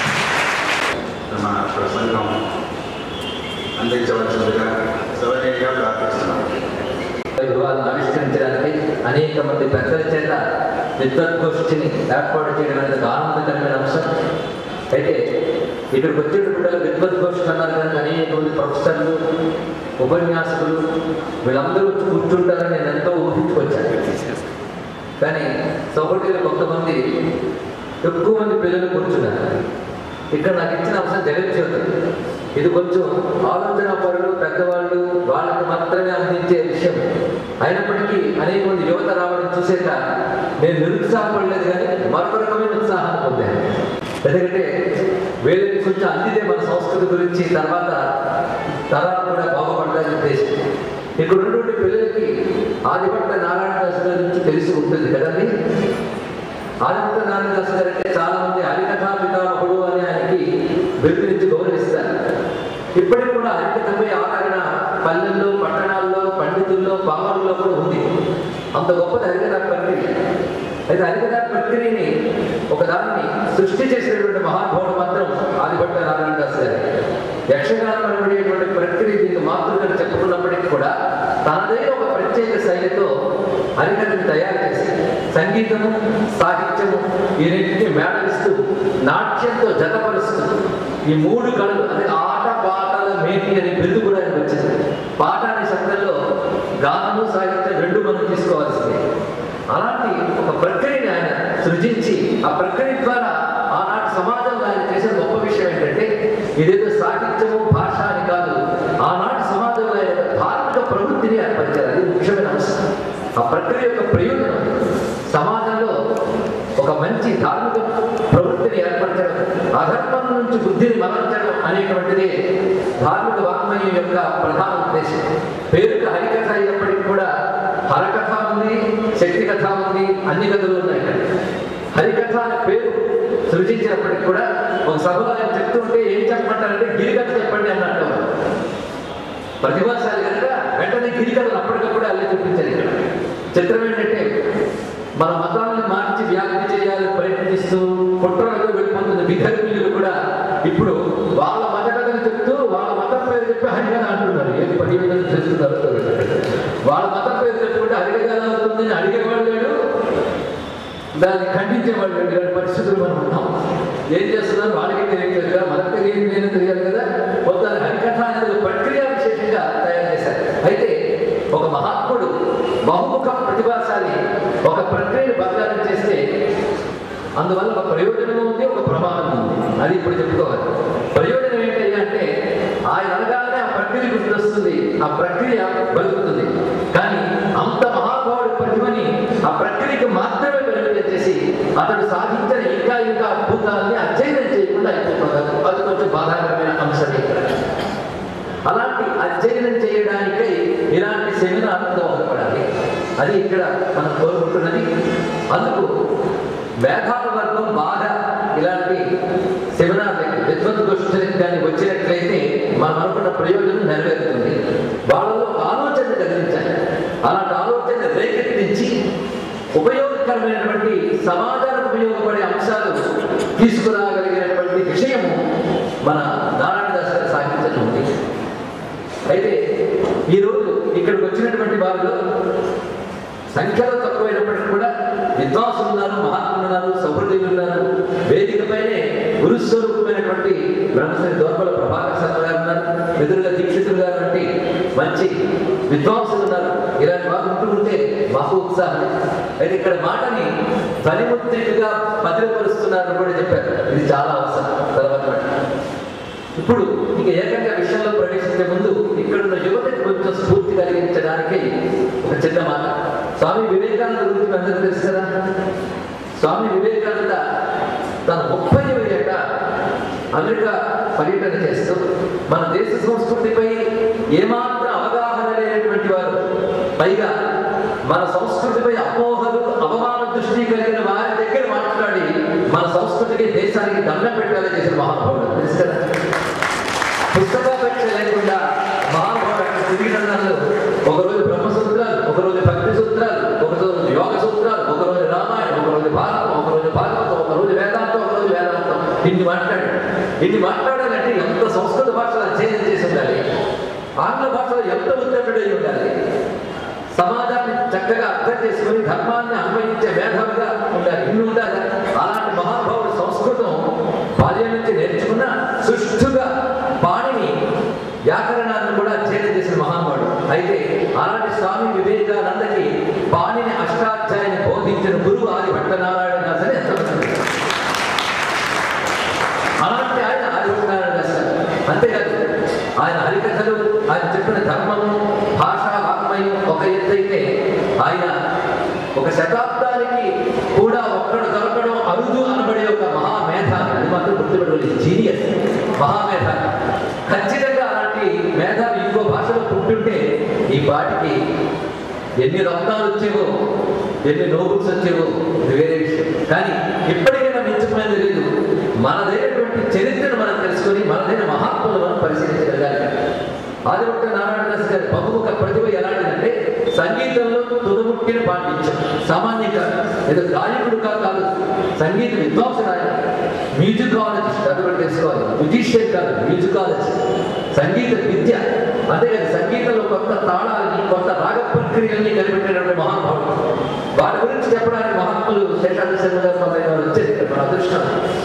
మన ప్రసంగం అందించవలసిందిగా సవనీయంగా ప్రార్థిస్తున్నాం వివాదాలను ఆవిష్కరించడానికి అనేక మంది పెద్దల చేత విద్వద్గోష్ఠిని ఏర్పాటు చేయడం అనేది ఒక ఆనందకరమైన అంశం అయితే ఇక్కడికి వచ్చేటప్పుడు విద్వద్గోష్ఠి అన్నారు కనుక అనేక మంది ప్రొఫెసర్లు ఉపన్యాసకులు వీళ్ళందరూ వచ్చి కూర్చుంటారని నేను ఎంతో ఊహించుకొచ్చాను కానీ సౌకర్యాలు కొంతమంది ఎక్కువ మంది పిల్లలు కూర్చున్నారు ఇక్కడ నాకు ఇచ్చిన అంశం జగజ్యోతి ఇది కొంచెం ఆలోచన పరులు పెద్దవాళ్ళు వాళ్ళకి మాత్రమే అందించే విషయం అయినప్పటికీ అనేక మంది యువత రావడం చూసాక నేను నిరుత్సాహపడలేదు కానీ మరొక రకమైన ఉత్సాహాన్ని పొందాను ఎందుకంటే వీళ్ళకి కొంచెం అందితే మన సంస్కృతి గురించి తర్వాత తరాలు కూడా బాగుపడతాయని ఉద్దేశం ఇక్కడ ఉన్నటువంటి పిల్లలకి ఆదిపట్ల నారాయణ దాస్ గారి నుంచి తెలిసి ఉంటుంది కదండి ఆదిత్య నారాయణదాస్ గారు అంటే చాలా మంది హరికథా పితామహుడు అని ఆయనకి బిరుదునిచ్చి గౌరవిస్తారు ఇప్పటికి కూడా హరికథపై ఆదరణ పల్లెల్లో పట్టణాల్లో పండితుల్లో పామరుల్లో కూడా ఉంది అంత గొప్పది హరికథా ప్రక్రియ అయితే హరికథా ప్రక్రియని ఒక దాన్ని సృష్టి చేసినటువంటి మహానుభావుడు మాత్రం ఆదిభట్ట నారాయణ దాస్ గారు యక్షగానం అనబడేటువంటి ప్రక్రియ దీనికి మాతృకని చెప్పుకున్నప్పటికీ కూడా తనదైన ఒక ప్రత్యేక శైలితో హరికథని తయారు చేసి సంగీతము సాహిత్యము ఈ రెండింటిని మేళవిస్తూ నాట్యంతో జతపరుస్తూ ఈ మూడు కళలు అదే ఆట పాటల మేటి అనే బిరుదు కూడా ఆయనకు వచ్చింది పాట అనే శబ్దంలో గానము సాహిత్యం రెండు మనం తీసుకోవాల్సిందే అలాంటి ఒక ప్రక్రియని ఆయన సృజించి ఆ ప్రక్రియ ద్వారా ఆనాటి సమాజంలో ఆయన చేసిన గొప్ప విషయం ఏంటంటే ఇదేదో సాహిత్యము భాష అని కాదు ఆనాటి సమాజంలో ఆయన ఒక ధార్మిక ప్రవృత్తిని ఏర్పరిచారు అది ముఖ్యమైన అంశం ఆ ప్రక్రియ యొక్క ప్రయోజనం సమాజంలో ఒక మంచి ధార్మిక ప్రవృత్తిని ఏర్పరచడం అధర్మం నుంచి బుద్ధిని మరల్చడం అనేటువంటిది ధార్మిక వాగ్మయం యొక్క ప్రధాన ఉద్దేశం పేరుకు హరికథ అయినప్పటికీ కూడా హరకథ ఉంది శక్తి కథ ఉంది అన్ని కథలు ఉన్నాయి ఇక్కడ హరికథ అనే పేరు సృజించినప్పటికీ కూడా ఒక సభలో ఆయన చెప్తుంటే ఏం చెప్పమంటారంటే గిరికథ చెప్పండి అన్నట్టు ప్రతిభాశాలి కనుక వెంటనే గిరికథలు అప్పటికప్పుడు అల్లే చూపించారు ఇక్కడ చిత్రం ఏంటంటే మన మతాలను మార్చి వ్యాప్తి చేయాలని ప్రయత్నిస్తూ కుట్రలతో వెళ్ళిపోతున్న విధర్మీయులు కూడా ఇప్పుడు వాళ్ళ మత కథలు చెప్తూ వాళ్ళ మతం పేరు చెప్పి హరికథ అంటున్నారు ఏం పరియోజనం చేస్తున్నారు వాళ్ళ మతం పేరు చెప్పుకుంటే హరికథ ఎలా అవుతుందని అడిగేవాడు లేడు దాన్ని ఖండించేవాళ్ళు లేడు ఇలాంటి పరిస్థితులు మనం ఉన్నాం ఏం చేస్తున్నారు వాళ్ళకి తెలియదు కదా మనకు తెలియదు నేను తెలియాలి కదా మొత్తం హరికథ అనేది ఒక ప్రక్రియ విశేషంగా తయారు చేశారు అయితే ఒక మహాత్ముడు బహుముఖ ప్రతిభాశాలి ఒక ప్రక్రియను బదలాన్ని చేస్తే అందువల్ల ఒక ప్రయోజనం ఉంది ఒక ప్రమాదం ఉంది అది ఇప్పుడు చెప్పుకోవాలి ప్రయోజనం ఏంటి అంటే ఆయన అనగానే ఆ ప్రక్రియ గుర్తొస్తుంది ఆ ప్రక్రియ బలుకుతుంది కానీ అంత మహానుభావుడి ప్రతిభని ఆ ప్రక్రియకి మాత్రమే వెలువరించేసి అతడు సాధించిన ఇంకా ఇంకా అద్భుతాలని అధ్యయనం చేయకుండా అయిపోతున్నారు అది కొంచెం బాధాకరమైన అంశం ఇక్కడ అలాంటి అధ్యయనం చేయడానికై ఇలాంటి సెమినార్లు దోహదపడాలి అది ఇక్కడ మనం కోరుకుంటున్నది అందుకు మేధాల వర్గం బాగా ఇలాంటి సెమినార్లకి విద్వత్ గోష్ఠులకి కానీ వచ్చినట్లయితే మనం అనుకున్న ప్రయోజనం నెరవేరుతుంది వాళ్ళలో ఆలోచన కలిగించాలి అలాంటి ఆలోచన రేకెత్తించి ఉపయోగకరమైనటువంటి సమాజానికి ఉపయోగపడే అంశాలు తీసుకురాగలిగినటువంటి విషయము మన నారాయణ దాస్ గారి సాహిత్యం ఉంది అయితే ఈరోజు ఇక్కడికి వచ్చినటువంటి వారిలో సంఖ్యలో తక్కువైనప్పటికీ కూడా విద్వాంసులు ఉన్నారు మహాత్ములు ఉన్నారు సౌహృదయులు ఉన్నారు వేదికపైనే గురుస్వరూపమైనటువంటి బ్రహ్మశ్రీ దోర్పల ప్రభాకర్ శర్మ గారు ఉన్నారు ఎదురుగా దీక్షితులు గారు వంటి మంచి విద్వాంసులు ఉన్నారు ఇలాంటి వారు ఉంటూ ఉంటే మాకు ఉత్సాహం అయితే ఇక్కడ మాటని ధ్వనిముద్రికగా భద్రపరుస్తున్నారని కూడా చెప్పారు ఇది చాలా అవసరం తర్వాత మాట. ఇప్పుడు ఇక ఏకంగా విషయంలో ప్రవేశించే ముందు ఇక్కడున్న యువతకి కొంచెం స్ఫూర్తి కలిగించడానికి ఒక చిన్న మాట స్వామి వివేకానంద గురించి మీ అందరికీ తెలుసు కదా స్వామి వివేకానంద తన ముప్పై ఏట అమెరికా పర్యటన చేస్తూ మన దేశ సంస్కృతిపై ఏమాత్రం అవగాహన లేనటువంటి వారు పైగా మన సంస్కృతిపై అపోహలు అవమాన దృష్టి కలిగిన వారి దగ్గర మాట్లాడి మన సంస్కృతికి దేశానికి దండం పెట్టాలని చేసిన మహానుభావుడు తెలుసు కదా పుస్తకాపేక్ష లేకుండా మహానుభావుడు తిరిగినందులో ఒకరోజు బ్రహ్మసూత్రాలు ఒకరోజు భక్తి సూత్రాలు ఒకరోజు యోగ సూత్రాలు ఒకరోజు రామాయణం ఒకరోజు భారతం ఒకరోజు భాగవతం ఒకరోజు వేదాంతం ఒకరోజు వేదాంతం ఇన్ని మాట్లాడు ఇన్ని మాట్లాడాలంటే ఎంత సంస్కృత భాషలో అధ్యయనం చేసి ఉండాలి ఆంగ్ల భాషలో ఎంత ఉత్తరుడై ఉండాలి సమాజాన్ని చక్కగా అర్థం చేసుకుని ధర్మాన్ని అన్వయించే మేధావిగా ఉండాలి ఇన్ని ఉండాలి అలాంటి మహానుభావుడు సంస్కృతం బాల్యం నుంచి నేర్చుకున్న సుష్ఠుగా పాణిని వ్యాకరణాన్ని కూడా అధ్యయనం చేసిన మహానుభావుడు అయితే అలాంటి స్వామి వివేకానందకి పాణిని అష్టాధ్యాయాన్ని బోధించిన గురువు ఆదిభట్ట నారాయణ దాస్ అని ఎంతమంది అలాంటి ఆయన ఆదిభట్టారాయణ దాస్ అంతేకాదు ఆయన హరికథలు ఆయన చెప్పిన ధర్మము భాష వాగ్మయం ఒక ఎత్తైతే ఆయన ఒక శతాబ్దానికి కూడా ఒక్కడు దొరకడం అరుదు అనబడే ఒక మహామేధావి అది మాత్రం గుర్తుపెట్టుకోలేదు జీనియస్ మహామేధావి ఖచ్చితంగా అలాంటి మేధావి ఇంకో భాషలో పుట్టుంటే ఈ పాటికి ఎన్ని రత్నాలు వచ్చేవో ఎన్ని నోబుల్స్ వచ్చేవో ఇది వేరే విషయం కానీ ఇప్పటికైనా మించిపోయింది లేదు మనదైనటువంటి చరిత్రను మనం తెలుసుకొని మనదైన మహాత్ములు మనం పరిశీలించగలగాలి ఆదిభట్ట నారాయణదాస్ గారి బహుముఖ ప్రతిభ ఎలాంటిదంటే సంగీతంలో తుదముట్టిన పాటించాం సామాన్యంగా ఏదో గాయకుడు కాదు కాదు సంగీత విద్వాంసుడు ఆయన మ్యూజికాలజిస్ట్ అది కూడా తెలుసుకోవాలి మ్యూజిషియన్ కాదు మ్యూజికాలజిస్ట్ సంగీత విద్య అంతేకాదు సంగీతంలో కొత్త తాళాలని కొత్త రాగ ప్రక్రియల్ని కనిపెట్టినటువంటి మహానుభావుడు వారి గురించి చెప్పడానికి మహాత్ములు శేషాద్రి శర్మ గారు మొదలైన వారు వచ్చేది ఇక్కడ మన అదృష్టం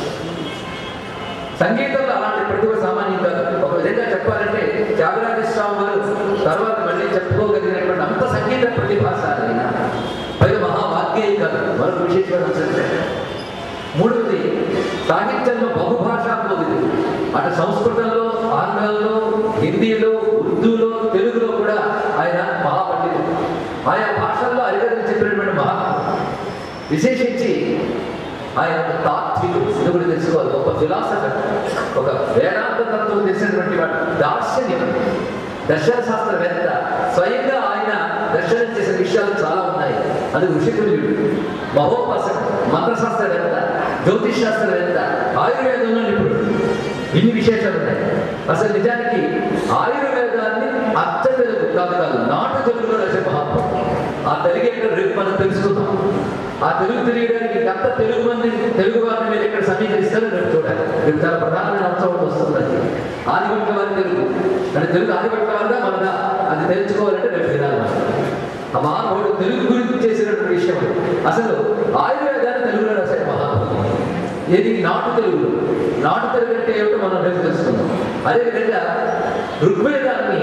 సంగీతంలో అలాంటి ప్రతిభ సామాన్యం కాదు ఒక విధంగా చెప్పాలంటే త్యాగరాజ స్వామి వారు తర్వాత మళ్ళీ చెప్పుకోగలిగినటువంటి అంత సంగీత ప్రతిభాశాలి ఆయన పైగా మహావాగ్యేయి కాదు మరొక విశేషమైన అంశం ఏంటంటే, మూడవది సాహిత్యంలో బహుభాషా కోవిది అటు సంస్కృతంలో ఆంగ్లంలో హిందీలో ఉర్దూలో తెలుగులో కూడా ఆయన మహాపండితుడు ఆయా భాషల్లో అరిగదని చెప్పినటువంటి మహాత్ముడు విశేషించి ఆయన ఒక తాత్వికుడు ఇది కూడా తెలుసుకోవాలి గొప్ప ఫిలాసఫర్ ఒక వేదాంత తత్వం తెలిసినటువంటి వాడు దార్శనిక దర్శన శాస్త్రవేత్త స్వయంగా ఆయన దర్శనం చేసిన విషయాలు చాలా ఉన్నాయి అది ఋషితుల్యుడు మహోపాసక మంత్రశాస్త్రవేత్త జ్యోతిష్ శాస్త్రవేత్త ఆయుర్వేదంలో నిపుణుడు ఇన్ని విశేషాలు ఉన్నాయి అసలు నిజానికి ఆయుర్వేదాన్ని అర్థ తెలుగు కాదు కాదు నాటు తెలుగులో రాసే మహాత్ముడు ఆ తెలుగు ఎక్కడ రేపు మనం తెలుసుకుందాం ఆ తెలుగు తెలియడానికి గత తెలుగు మంది తెలుగు వారిని మీరు ఎక్కడ సమీకరిస్తారో రేపు చూడాలి రేపు చాలా ప్రధానమైన అంశం ఒకటి వస్తుంది అది ఆదిభట్ల వారి తెలుగు అంటే తెలుగు ఆదిభట్ల వారిగా మనగా అది తెలుసుకోవాలంటే రేపు వినాలి మనం. ఆ మహానుభావుడు తెలుగు గురించి చేసినటువంటి విషయం అది. అసలు ఆయుర్వేదాన్ని తెలుగులో రాశాడు మహానుభావుడు ఏది నాటు తెలుగులో నాటు తెలుగు అంటే ఏమిటో మనం రేపు తెలుసుకుందాం అదేవిధంగా ఋగ్వేదాన్ని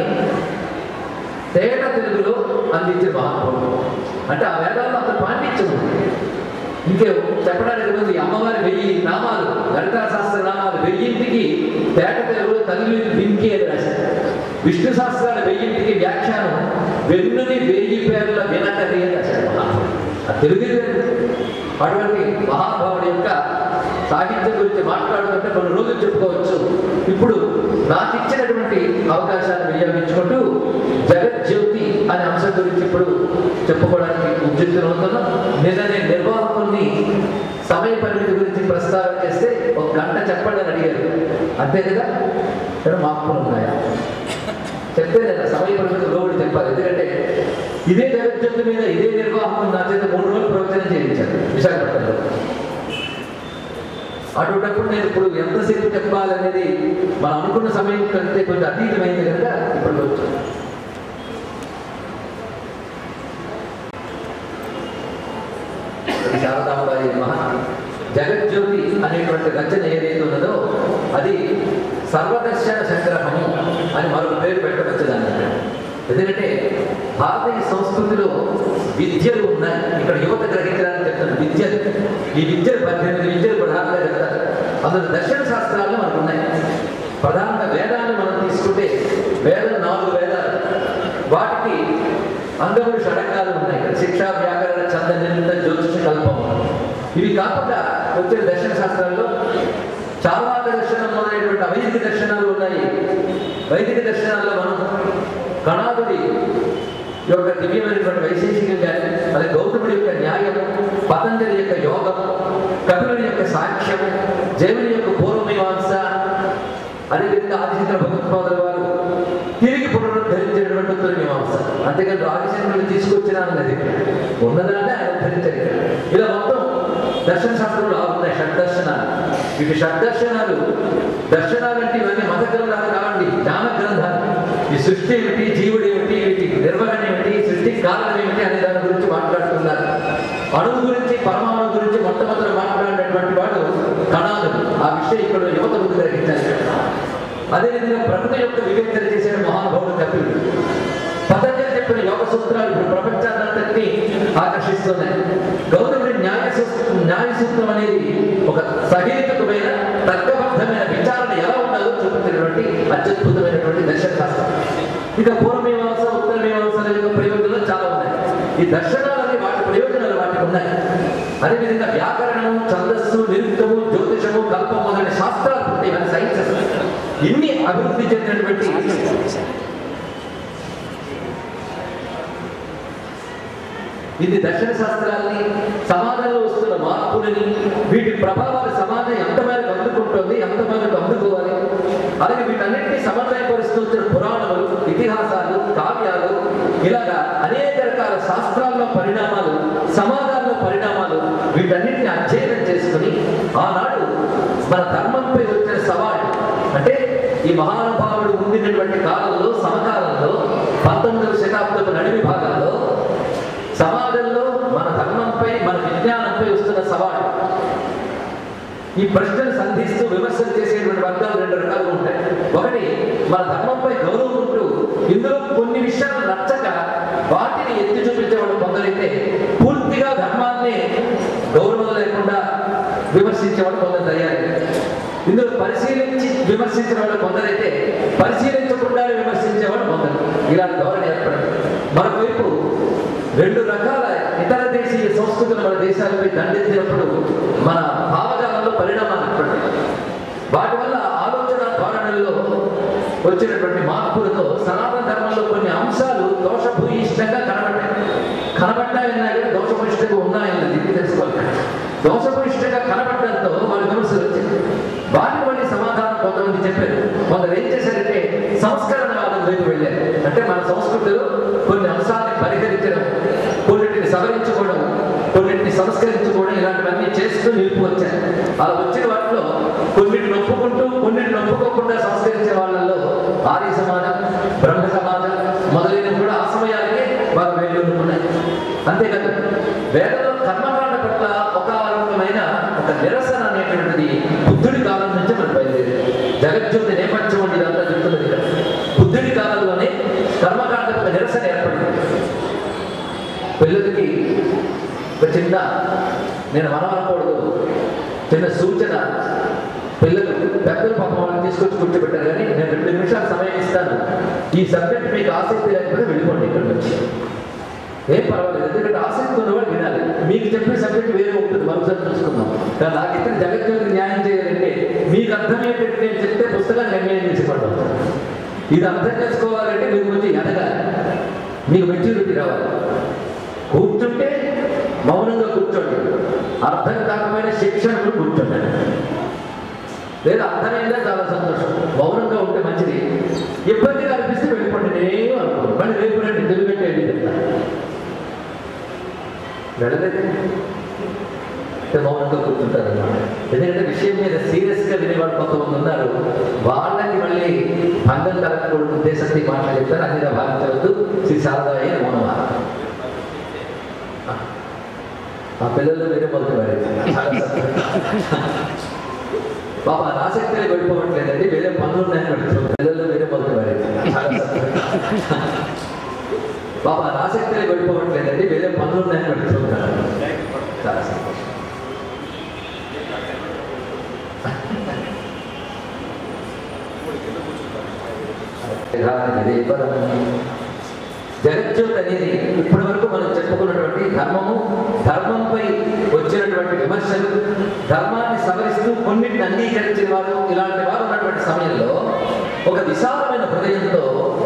తేట తెలుగులో అందించే మహానుభావుడు అంటే ఆ వేదాల్లో అంత పాండిత్యం ఉంది ఇంకే చెప్పడానికి ముందు ఈ అమ్మవారి వెయ్యి నామాలు లలితా శాస్త్ర నామాలు వెయ్యింటికి తేట తెలుగులో తల్లి వింకి అని రాశారు విష్ణు శాస్త్రాల వెయ్యింటికి వ్యాఖ్యానం వెన్నుని వెయ్యి పేర్ల వినకరి అని రాశారు మహానుభావుడు ఆ తెలుగు అటువంటి మహానుభావుడి యొక్క సాహిత్యం గురించి మాట్లాడుతుంటే కొన్ని రోజులు చెప్పుకోవచ్చు ఇప్పుడు నాకు ఇచ్చినటువంటి అవకాశాన్ని వినియోగించుకుంటూ జగజ్యోతి అనే అంశం గురించి ఇప్పుడు చెప్పుకోవడానికి ఉద్యుక్తులవుతున్నాం నిన్ననే నిర్వాహకుల్ని సమయ పరిమితి గురించి ప్రస్తావన చేస్తే ఒక గంట చెప్పండి అని అడిగారు అంతే కదా ఇక్కడ మార్పులు ఉన్నాయా చెప్తే నేను సమయ పరిమితి లోబడి చెప్పాలి ఎందుకంటే ఇదే జగజ్యోతి మీద ఇదే నిర్వాహకం నా చేత మూడు రోజులు ప్రవచనం చేయించారు విశాఖపట్నంలో అటువంటిప్పుడు నేను ఇప్పుడు ఎంతసేపు చెప్పాలనేది మనం అనుకున్న సమయం కంటే కొంచెం అతీతమైంది కనుక ఇప్పుడు వచ్చాను శారదాంబాయి మహా జగజ్యోతి అనేటువంటి రచన ఏదైతే ఉన్నదో అది సర్వదర్శన సంగ్రహము అని మరొక పేరు పెట్టవచ్చు దాన్ని ఎందుకంటే భారతీయ సంస్కృతిలో విద్యలు ఉన్నాయి ఇక్కడ యువత గ్రహించడానికి చెప్తాను విద్యలు ఈ విద్యలు పద్దెనిమిది విద్యలు ప్రధానంగా చెప్తారు అందులో దర్శన శాస్త్రాలు మనకు ఉన్నాయి ప్రధానంగా వేదాన్ని మనం తీసుకుంటే వేదం నాలుగు వేదాలు వాటికి అందరూ షడంగాలు ఉన్నాయి ఇక్కడ శిక్ష వ్యాకరణ చంద నింద జ్యోతిష కల్పం ఇవి కాకుండా వచ్చిన దర్శన శాస్త్రాల్లో చార్వాక దర్శనం మొదలైనటువంటి అవైదిక దర్శనాలు ఉన్నాయి వైదిక దర్శనాల్లో మనం కణాదుడి యొక్క దివ్యమైనటువంటి వైశేషికం కానీ అది గౌతముడి యొక్క న్యాయం పతంజలి యొక్క యోగం కపిలుడి యొక్క సాక్ష్యం జైవుని యొక్క పూర్వమీమాంస అదేవిధంగా ఆదిశంకర భగవత్పాదుల వారు తిరిగి పునరుద్ధరించినటువంటి ఉత్తర మీమాంస అంతేకాదు ఆదిశంకరులు తీసుకొచ్చిన అన్నది ఉన్నదాన్ని ఆయన ఉద్ధరించారు ఇక్కడ. ఇలా మొత్తం దర్శన శాస్త్రంలో ఆరు ఉన్నాయి షడ్దర్శనాలు ఇవి షడ్దర్శనాలు దర్శనాలు అంటే ఇవన్నీ మత గ్రంథాలు కావండి జ్ఞాన గ్రంథాలు ఈ సృష్టి ఏమిటి జీవుడు ఏమిటి వీటి నిర్వహణ ఏమిటి సృష్టి కారణం ఏమిటి అనే దాని గురించి మాట్లాడుతున్నారు అణువు గురించి పరమాణు గురించి మొట్టమొదటి మాట్లాడినటువంటి వాడు కణాదుడు ఆ విషయం ఇక్కడ యువత ముందు గ్రహించాలి అదేవిధంగా ప్రకృతి యొక్క వివేచన చేసిన మహానుభావుడు కపిలుడు పతంజలి చెప్పిన యోగ సూత్రాలు ఇప్పుడు ప్రపంచాన్నంతటినీ ఆకర్షిస్తున్నాయి గౌతముడి న్యాయ సూత్రం న్యాయ సూత్రం అనేది ఒక సహేతుకమైన తర్కబద్ధమైన విచారణ ఎలా ఉండాలో చూపించినటువంటి అత్యద్భుతమైనటువంటి దర్శన శాస్త్రం ఇక పూర్వమీమాంస ఉత్తర మీమాంసల యొక్క ప్రయోజనాలు చాలా ఉన్నాయి ఈ దర్శనాలు అనే వాటి ప్రయోజనాలు వాటికి ఉన్నాయి అదేవిధంగా వ్యాకరణము ఛందస్సు నిరుక్తము జ్యోతిషము కల్పం మొదలైన శాస్త్రాలు ఉంటాయి ఇవన్నీ సైన్సెస్ ఇన్ని అభివృద్ధి చెందినటువంటి ఇది దర్శన శాస్త్రాల్ని సమాజంలో వస్తున్న మార్పులని వీటి ప్రభావాలు సమాజం ఎంత మేరకు అందుకుంటుంది ఎంత మేరకు అందుకోవాలి అలాగే వీటన్నిటినీ సమన్వయపరుస్తూ వచ్చిన పురాణములు ఇతిహాసాలు కావ్యాలు ఇలాగా అనేక రకాల శాస్త్రాల్లో పరిణామాలు సమాజాల్లో పరిణామాలు వీటన్నిటిని అధ్యయనం చేసుకుని ఆనాడు మన ధర్మంపై వచ్చిన సవాళ్ళు అంటే ఈ మహానుభావుడు ఉండినటువంటి కాలంలో సమకాలంలో పంతొమ్మిదవ శతాబ్దపు నడిమి భాగంలో సమాజంలో మన ధర్మంపై మన విజ్ఞానంపై వస్తున్న సవాళ్ళు ఈ ప్రశ్నలు సంధిస్తూ విమర్శలు చేసేటువంటి వర్గాలు రెండు రకాలుగా ఉంటాయి ఒకటి మన ధర్మంపై గౌరవం ఉంటూ ఇందులో కొన్ని విషయాలు నచ్చక వాటిని ఎత్తి చూపించేవాడు కొందరైతే పూర్తిగా ధర్మాన్ని గౌరవం లేకుండా విమర్శించేవాడు కొందరు తయారు ఇందులో పరిశీలించి విమర్శించిన వాళ్ళు కొందరైతే పరిశీలించకుండానే విమర్శించేవాడు కొందరు ఇలాంటి ధోరణి ఏర్పడింది మరోవైపు రెండు రకాల ఇతర దేశీయ సంస్కృతులు మన దేశాలపై దండెత్తినప్పుడు మన భావజాలంలో పరిణామాలు ఏర్పడ్డాయి వాటి వల్ల ఆలోచన ధోరణుల్లో వచ్చినటువంటి మార్పులతో సనాతన ధర్మంలో కొన్ని అంశాలు దోషభూయిష్టంగా కనబడ్డాయి కనబడ్డాయన్నా కూడా దోషభూయిష్టంగా ఉన్నాయని దీన్ని తెలుసుకోవాలి దోషభూయిష్టంగా కనబడడంతో వాళ్ళ విమర్శలు వచ్చాయి వాటిని మళ్ళీ సమాధానం కొంతమంది చెప్పారు కొందరు ఏం చేశారంటే సంస్కరణవాదం వైపు వెళ్ళారు అంటే మన సంస్కృతిలో కొన్ని అంశాలను పరిహరించడం కొన్నిటిని సవరించుకోవడం కొన్నిటిని సంస్కరించుకోవడం ఇలాంటివన్నీ చేస్తూ నిలుపు వచ్చారు అలా వచ్చిన వాటిలో కొన్నిటిని ఒప్పుకుంటూ కొన్నిటిని ఒప్పుకోకుండా సంస్కరించే వాళ్ళల్లో ఆర్య సమాజం బ్రహ్మ సమాజం మొదలైనవి కూడా ఆ సమయానికి వారు వేలున్నాయి అంతేకాదు వేదంలో కర్మకాండ పట్ల ఒక రకమైన ఒక నిరసన అనేటువంటిది బుద్ధుడి కాలం నుంచి మనకు బయలుదేరింది జగజ్యోతి నేపథ్యం వంటి ఇదంతా చెప్తున్నది ఇక్కడ బుద్ధుడి కాలంలోనే కర్మకాండ ఒక నిరసన ఏర్పడింది పిల్లలకి ఒక చిన్న నేను మనమనకూడదు చిన్న సూచన పిల్లలు పెద్దలు పాపం వాళ్ళని తీసుకొచ్చి కూర్చోబెట్టారు కానీ నేను రెండు నిమిషాలు సమయం ఇస్తాను ఈ సబ్జెక్ట్ మీకు ఆసక్తి లేకపోతే వెళ్ళిపోండి ఇక్కడ నుంచి ఏం పర్వాలేదు ఎందుకంటే ఆసక్తి ఉన్నవాడు వినాలి మీకు చెప్పే సబ్జెక్ట్ వేరే ఉంటుంది మరోసారి చూసుకుందాం కానీ నాకు ఇచ్చిన జగజ్యోతికి న్యాయం చేయాలంటే మీకు అర్థమయ్యేటట్టు నేను చెప్తే పుస్తకాన్ని అన్యాయం చేసేపడ్డాం ఇది అర్థం చేసుకోవాలంటే మీరు కొంచెం ఎదగాలి మీకు మెచ్యూరిటీ రావాలి కూర్చుంటే మౌనంగా కూర్చోండి అర్థం కాకపోయినా శిక్షణలు కూర్చోండి లేదా అర్థమైందా చాలా సంతోషం మౌనంగా ఉంటే మంచిది ఇబ్బందిగా అనిపిస్తే వెళ్ళిపోండి నేనేం అనుకోను మళ్ళీ రేపు రండి తెలుగుంటే ఏంటి చెప్తా వెళ్ళలేదు అంటే మౌనంగా కూర్చుంటారు అన్నమాట ఎందుకంటే విషయం మీద సీరియస్గా వినేవాళ్ళు కొంతమంది ఉన్నారు వాళ్ళకి మళ్ళీ భంగం కలగకూడదు ఉద్దేశంతో ఈ మాటలు చెప్తారు అన్ని భావించవద్దు శ్రీ శారదాయ మౌనమా ఆ పిల్లలు వేరే మొదలు పాప ఆసక్తిలో వెళ్ళిపోవట్లేదండి వేరే పనులు ఉన్నాయని పెడుతున్నాం పిల్లలు వేరే మొదలు పాప ఆసక్తిలో వెళ్ళిపోవట్లేదండి వేరే పనులు ఉన్నాయని పెడుతున్నాం చాలా సంతోషం జగజ్యోత్ అనేది ఇప్పటి వరకు మనం చెప్పుకున్నటువంటి ధర్మము ధర్మంపై వచ్చినటువంటి విమర్శలు ధర్మాన్ని సవరిస్తూ కొన్నిటిని అంగీకరించిన వారు ఇలాంటి వారు ఉన్నటువంటి సమయంలో ఒక విశాలమైన హృదయంతో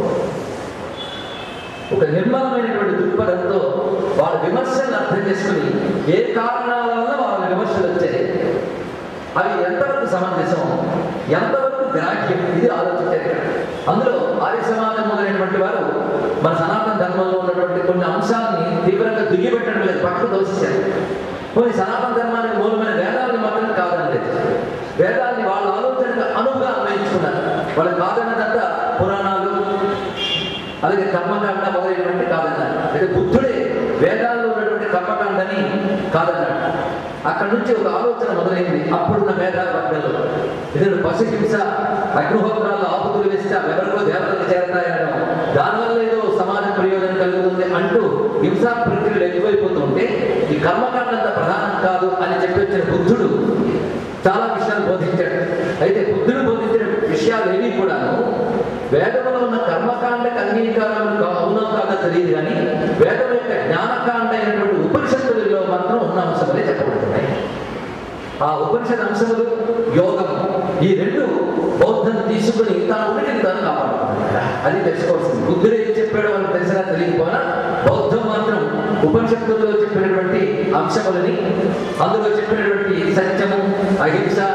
ఒక నిర్మలమైనటువంటి దృక్పథంతో వాళ్ళ విమర్శలను అర్థం చేసుకుని ఏ కారణాల వల్ల వాళ్ళ విమర్శలు వచ్చాయి అవి ఎంతవరకు సమంజసం ఎంతవరకు గ్రాహ్యం ఇది ఆలోచించారు ఇక్కడ అందులో ఆర్య సమాజం మొదలైనటువంటి వారు మన సనాతన ధర్మంలో ఉన్నటువంటి కొన్ని అంశాలని తీవ్రంగా దిగిపెట్టడం లేదు పక్కకు దోషించారు కొన్ని సనాతన ధర్మానికి మూలమైన వేదాలని మాత్రం కాదనలేదు వేదాల్ని వాళ్ళ ఆలోచనకు అనువుగా అన్వయించుకున్నారు వాళ్ళు కాదన్నదంతా పురాణాలు అలాగే కర్మకాండ మొదలైనటువంటి కాదన్నారు అయితే బుద్ధుడే వేదాల్లో ఉన్నటువంటి కర్మకాండని కాదన్నాడు అక్కడ నుంచి ఒక ఆలోచన మొదలైంది అప్పుడున్న మేధా వర్గంలో ఇతను పశుహింస అగ్నిహోత్రాల్లో ఆపుతులు వేస్తే ఎవరికో దేవతలు చేరతాయనడం దానివల్ల ఏదో సమాజ ప్రయోజనం కలుగుతుంది అంటూ హింసా ప్రక్రియలు ఎక్కువైపోతుంటే ఈ కర్మకాండంత ప్రధానం కాదు అని చెప్పి వచ్చిన బుద్ధుడు చాలా విషయాలు బోధించాడు అయితే బుద్ధుడు బోధించిన విషయాలు ఏవి కూడాను వేదంలో ఉన్న కర్మకాండకి అంగీకారం కా- అవునో కాదో తెలియదు కానీ వేదం యొక్క జ్ఞానకాండ అయినటువంటి ఉపనిషత్తులలో మాత్రం ఉన్న అంశములే చెప్పబడుతున్నాయి ఆ ఉపనిషత్ అంశములు యోగం ఈ రెండు బౌద్ధం తీసుకుని తన ఉనికిని తాను కాపాడుతున్నాడు అది తెలుసుకోవాల్సింది బుద్ధుడు ఏం చెప్పాడో మనకు తెలిసినా తెలియకపోయినా బౌద్ధం మాత్రం ఉపనిషత్తుల్లో చెప్పినటువంటి అంశములని అందులో చెప్పినటువంటి సత్యము అహింస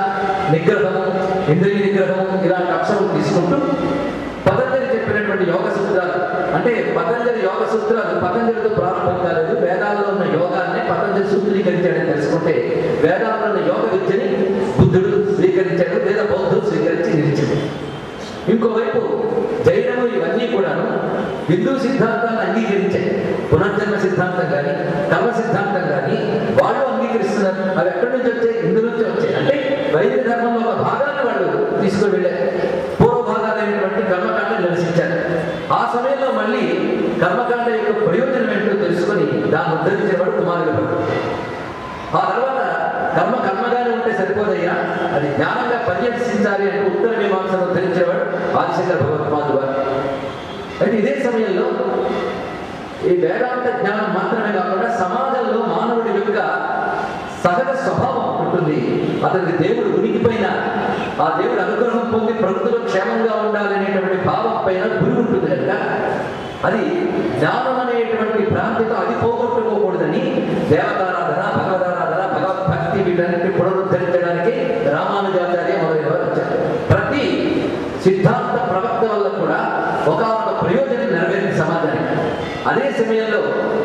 నిగ్రహము ఇంద్రియ నిగ్రహము ఇలాంటి అంశాలు తీసుకుంటూ పతంజలి చెప్పినటువంటి యోగ సూత్రాలు అంటే పతంజలి యోగ సూత్రాలు పతంజలితో ప్రారంభం కాలేదు వేదాల్లో ఉన్న యోగాన్ని పతంజలి సూత్రీకరించాడని తెలుసుకుంటే వేదాల్లో ఉన్న యోగ విద్యని బుద్ధుడు స్వీకరించాడు లేదా బౌద్ధుడు స్వీకరించి నిలిచాడు ఇంకోవైపు జైనము ఇవన్నీ కూడాను హిందూ సిద్ధాంతాన్ని అంగీకరించాయి పునర్జన్మ సిద్ధాంతం కానీ కర్మ సిద్ధాంతం కానీ వాళ్ళు అంగీకరిస్తున్నారు అవి ఎక్కడి నుంచి వచ్చాయి హిందూ నుంచి వచ్చాయి అంటే వైద్య ధర్మంలో ఒక భాగాన్ని వాళ్ళు తీసుకొని వెళ్ళారు పూర్వ భాగాలైనటువంటి కర్మకాండ నిరసించారు ఆ సమయంలో మళ్ళీ కర్మకాండ యొక్క ప్రయోజనం ఏంటో తెలుసుకొని దాన్ని ఉద్ధరించేవాడు కుమారుడు ఆ తర్వాత కర్మ కర్మగానే ఉంటే సరిపోదయ్యా అది జ్ఞానంగా పర్యవేక్షించాలి అంటే ఉత్తర మీమాంసను ఉద్ధరించేవాడు ఆదిశంకర భగవత్పాదు వారు అయితే ఇదే సమయంలో ఈ వేదాంత జ్ఞానం మాత్రమే కాకుండా సమాజంలో మానవుడి యొక్క సహజ స్వభావం ఉంటుంది అతనికి దేవుడు ఉనికి పైన ఆ దేవుడు అనుగ్రహం పొంది ప్రకృతిలో క్షేమంగా ఉండాలనేటువంటి భావం పైన గురి ఉంటుంది కనుక అది జ్ఞానం అనేటువంటి భ్రాంతితో అది పోగొట్టుకోకూడదని దేవతారాధన భగవదారాధన భగవద్భక్తి వీటన్నిటిని పునరుద్ధరించడానికి రామానుజాచార్య మొదలైన వారు వచ్చారు ప్రతి సిద్ధాంత ప్రవక్త వల్ల కూడా ఒక ప్రయోజనం నెరవేరింది సమాజానికి అదే సమయంలో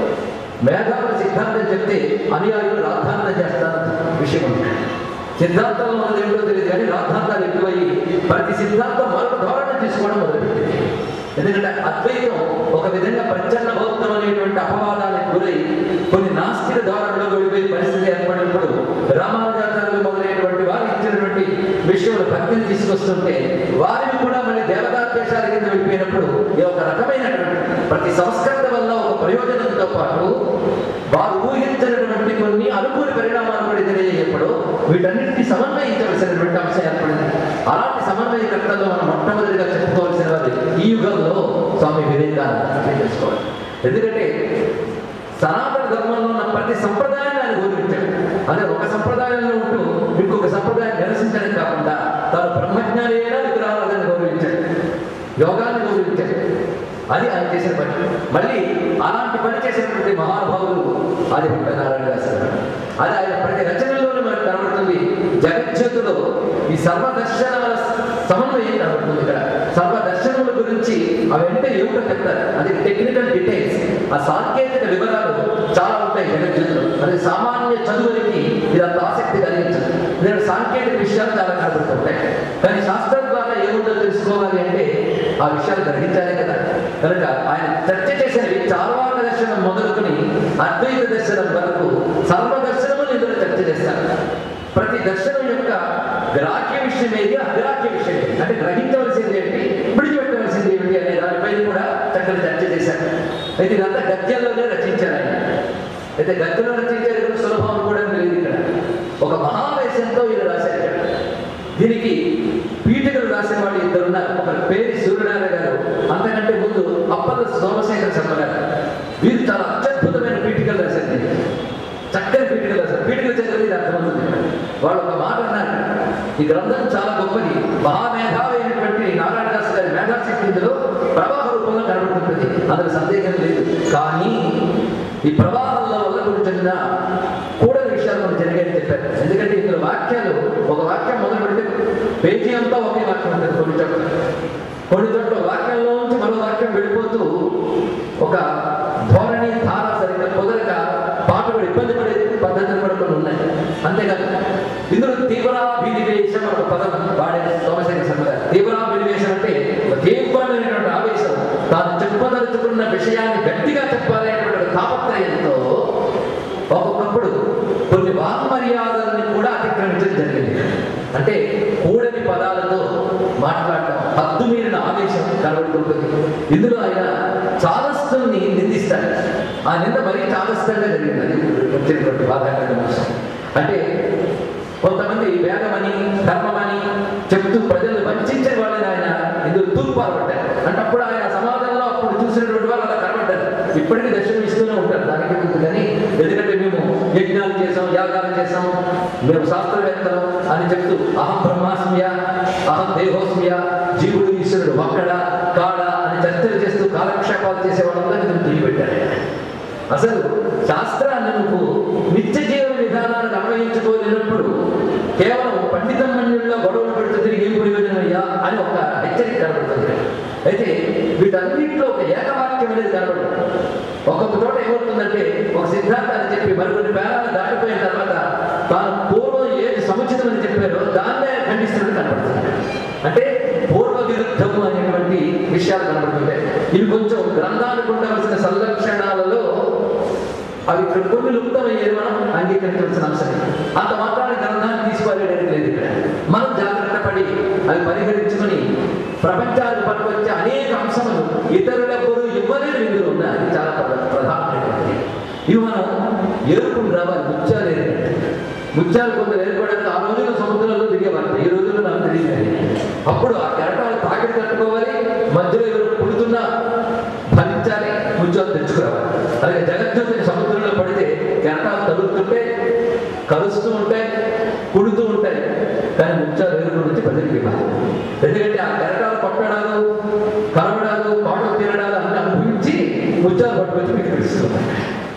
మేధావుల సిద్ధాంతం చెప్తే అనుయాయులు రాద్ధాంతం చేస్తారు విషయం ఉంది సిద్ధాంతంలో ఉన్నది ఏమిటో తెలియదు కానీ రాద్ధాంతాలు ఎక్కువయ్యి ప్రతి సిద్ధాంతం మరొక ధోరణ తీసుకోవడం మొదలుపెట్టింది ఎందుకంటే అద్వైతం ఒక విధంగా ప్రచన్న బౌద్ధం అనేటువంటి అపవాదానికి గురై కొన్ని నాస్తిక ధోరణిలో వెళ్ళిపోయే పరిస్థితి ఏర్పడినప్పుడు రామానుజాచార్యులు మొదలైనటువంటి వారు ఇచ్చినటువంటి విషయంలో భక్తిని తీసుకొస్తుంటే వారిని కూడా మళ్ళీ దేవతాత్వేషాల కింద వెళ్ళిపోయినప్పుడు ఈ ఒక రకమైనటువంటి ప్రతి సంస్కరణ వల్ల ఒక ప్రయోజనంతో పాటు వారు ఊహించినటువంటి కొన్ని అనుకూల పరిణామాలు కూడా ఎదురయ్యేప్పుడు వీటన్నిటిని సమన్వయించవలసినటువంటి అంశం ఏర్పడింది అలాంటి సమన్వయకర్తలు మనం మొట్టమొదటిగా చెప్పుకోవాల్సిన వారు ఈ యుగంలో స్వామి వివేకానంద చేసుకోవాలి ఎందుకంటే సనాతన ధర్మంలో ఉన్న ప్రతి సంప్రదాయాన్ని ఆయన గౌరవించాడు అదే ఒక సంప్రదాయంలో ఉంటూ ఇంకొక సంప్రదాయం నిరసించడం కాకుండా తాను బ్రహ్మజ్ఞాని అయినా విగ్రహాలను గౌరవించాడు యోగాన్ని గౌరవించాడు అది ఆయన చేసిన పని మళ్ళీ అలాంటి పని చేసినటువంటి మహానుభావులు ఆది నారాయణ గారు అది ఆయన ప్రతి రచనలోనే మనకు కనబడుతుంది జగజ్యోతిలో ఈ సర్వదర్శనాల సమన్వయం కనబడుతుంది ఇక్కడ సర్వదర్శనముల గురించి అవంటే ఏమిటో చెప్తారు అది టెక్నికల్ డీటెయిల్స్ ఆ సాంకేతిక వివరాలు చాలా ఉంటాయి జగజ్యోతిలో అది సామాన్య చదువునికి ఇదంత ఆసక్తి కలిగించదు నేను సాంకేతిక విషయాలు చాలా కనబడుతుంటాయి కానీ శాస్త్రం ద్వారా ఏముందో తెలుసుకోవాలి అంటే ఆ విషయాలు గ్రహించాలి కదా కనుక ఆయన చర్చ చేసినవి చార్వాక దర్శనం మొదలుకొని అద్వైత దర్శనం వరకు సర్వదర్శనములు ఇందులో చర్చ చేస్తారు ప్రతి దర్శనం యొక్క గ్రాహ్య విషయం ఏది అగ్రాహ్య విషయం ఏది అంటే గ్రహించవలసింది ఏంటి విడిచిపెట్టవలసింది ఏమిటి అనే దానిపైన కూడా చక్కని చర్చ చేశారు అయితే ఇదంతా గద్యంలోనే రచించారు ఆయన అయితే గద్యంలో రచించారు కూడా సులభం కూడా లేదు ఇక్కడ ఒక మహావేశంతో ఈయన రాశారు ఇక్కడ దీనికి పీఠికలు రాసిన వాళ్ళు ఇద్దరు ఉన్నారు ఒకరి పేరు సూర్యనారాయణ గారు అంతకంటే ముందు అప్పల సోమశేఖర శర్మ గారు వీరు చాలా అత్యద్భుతమైన పీఠికలు రాశారు దీనికి. చక్కని పీఠికలు రాశారు పీఠికలు చదివి ఇది అర్థమవుతుంది వాళ్ళు ఒక మాట అన్నారు ఈ గ్రంథం చాలా గొప్పది మహామేధావి అయినటువంటి నారాయణ దాస్ గారి మేధాశక్తి ఇందులో ప్రవాహ రూపంలో కనబడుతుంటుంది అందులో సందేహం లేదు కానీ ఈ ప్రవాహంలో వల్ల కొన్ని చిన్న కూడని విషయాలు కొన్ని జరిగాయని చెప్పారు ఎందుకంటే ఇందులో వాక్యాలు ఒక వాక్యం మొదలు పెడితే పేజీ అంతా ఒకే వాక్యం ఉంటుంది కొన్ని చోట్ల కొన్ని చోట్ల వాక్యంలో నుంచి మరో వాక్యం వెళ్ళిపోతూ ఒక ధోరణి ధార సరిగ్గా కుదరక పాటలు ఇబ్బంది పడే పద్ధతులు కూడా కొన్ని ఉన్నాయి అంతేకాదు ఇందులో తీవ్రాభినివేశం అనే ఒక పదం వాడే సోమశేఖర శర్మ గారు తీవ్రాభినివేశం అంటే ఒక తీవ్రమైనటువంటి ఆవేశం తాను చెప్పదలుచుకున్న విషయాన్ని గట్టిగా చెప్పాలి అనేటువంటి ఒక తాపత్రయంతో ఒక్కొక్కప్పుడు కొన్ని వాగ్మర్యాదల్ని కూడా అతిక్రమించడం జరిగింది అంటే కూడని పదాలతో మాట్లాడటం హద్దు మీరిన ఆవేశం కనబడుతుంటుంది ఇందులో ఆయన చాదస్తుల్ని నిందిస్తాడు ఆ నింద మరీ చాదస్తంగా జరిగింది అది వచ్చినటువంటి బాధాకరమైన విషయం అంటే కొంతమంది వేదమని ధర్మమని చెప్తూ ప్రజలు వంచే వాళ్ళని ఆయన ఇందులో తూర్పారబడ్డారు అంటే అప్పుడు ఆయన సమాజంలో అప్పుడు చూసినటువంటి వాళ్ళు అలా కనబడ్డారు ఇప్పటికీ దర్శనం ఇస్తూనే ఉంటారు దానికి ముందు కానీ ఎందుకంటే మేము యజ్ఞాలు చేసాం యాగాలు చేసాం మేము శాస్త్రవేత్తలు అని చెప్తూ అహం బ్రహ్మాస్మ్య అహం దేహోస్మ్య జీవుడు ఈశ్వరుడు ఒక్కడ కాడ అని చర్చలు చేస్తూ కాలక్షేపాలు చేసే వాళ్ళందరినీ నేను దుయ్యబెట్టాను అసలు శాస్త్రాన్ని నువ్వు నిత్య జీవన విధానాన్ని అన్వయించుకోలేనప్పుడు కేవలం పండితమన్యుల్లో కర్మయ్య అని ఒక హెచ్చరిక కనబడుతుంది అయితే వీటన్నింటిలో ఒక ఏకవాక్యం అనేది కనబడుతుంది ఒక్కొక్క చోట ఏమవుతుందంటే ఒక సిద్ధాంతాన్ని చెప్పి మరికొన్ని పేరాలు దాటిపోయిన తర్వాత తాను పూర్వం ఏది సముచితమని చెప్పారో దాన్నే ఖండిస్తున్నట్టు కనబడుతుంది అంటే పూర్వ విరుద్ధము అనేటువంటి విషయాలు కనబడుతుంటాయి ఇవి కొంచెం గ్రంథానికి ఉండవలసిన సంరక్షణాలలో అవి ఇక్కడ కొన్ని లుప్తమయ్యేది మనం అంగీకరించవలసిన అంశం అంత మాత్రాన్ని గ్రంథాన్ని తీసుకోలేడానికి లేదు ఇక్కడ మనం జాగ్రత్త పడి అవి పరిహరించుకొని ప్రపంచానికి పట్టుకొచ్చే అనేక అంశములు ఇతరులెవ్వరూ ఇవ్వలేని ఇందులో ఉన్నాయి అది చాలా ప్రధా- ప్రధానమైనది ఇవి మనం ఏరుకుని రావాలి ముత్యాలు ఏరుకుంటే ముత్యాలు కొందరు ఏర్పడానికి ఆ రోజుల్లో సముద్రంలో దిగేవారు ఈ రోజుల్లో నాకు తెలియదు అప్పుడు ఆ కెరటాలు తాకిడి కట్టుకోవాలి మధ్యలో ఎవరు పుడుతున్నా ఫలించాలి ముత్యాలు తెచ్చుకురావాలి అలాగే జగజ్యోతిని సముద్రంలో పడితే కెరటాలు తగులుతుంటే కలుస్తూ ఉంటాయి కుడుతూ ఉంటాయి కానీ ముత్యాలు ఏరుకుని వచ్చి ప్రజలకు ఇవ్వాలి ఎందుకంటే ఆ కెరటాలు పట్టడాలు కలవడాలు కోటలు తినడాలు అన్ని అనుభవించి ముత్యాలు పట్టుకొచ్చి మీకు తెలుస్తున్నాయి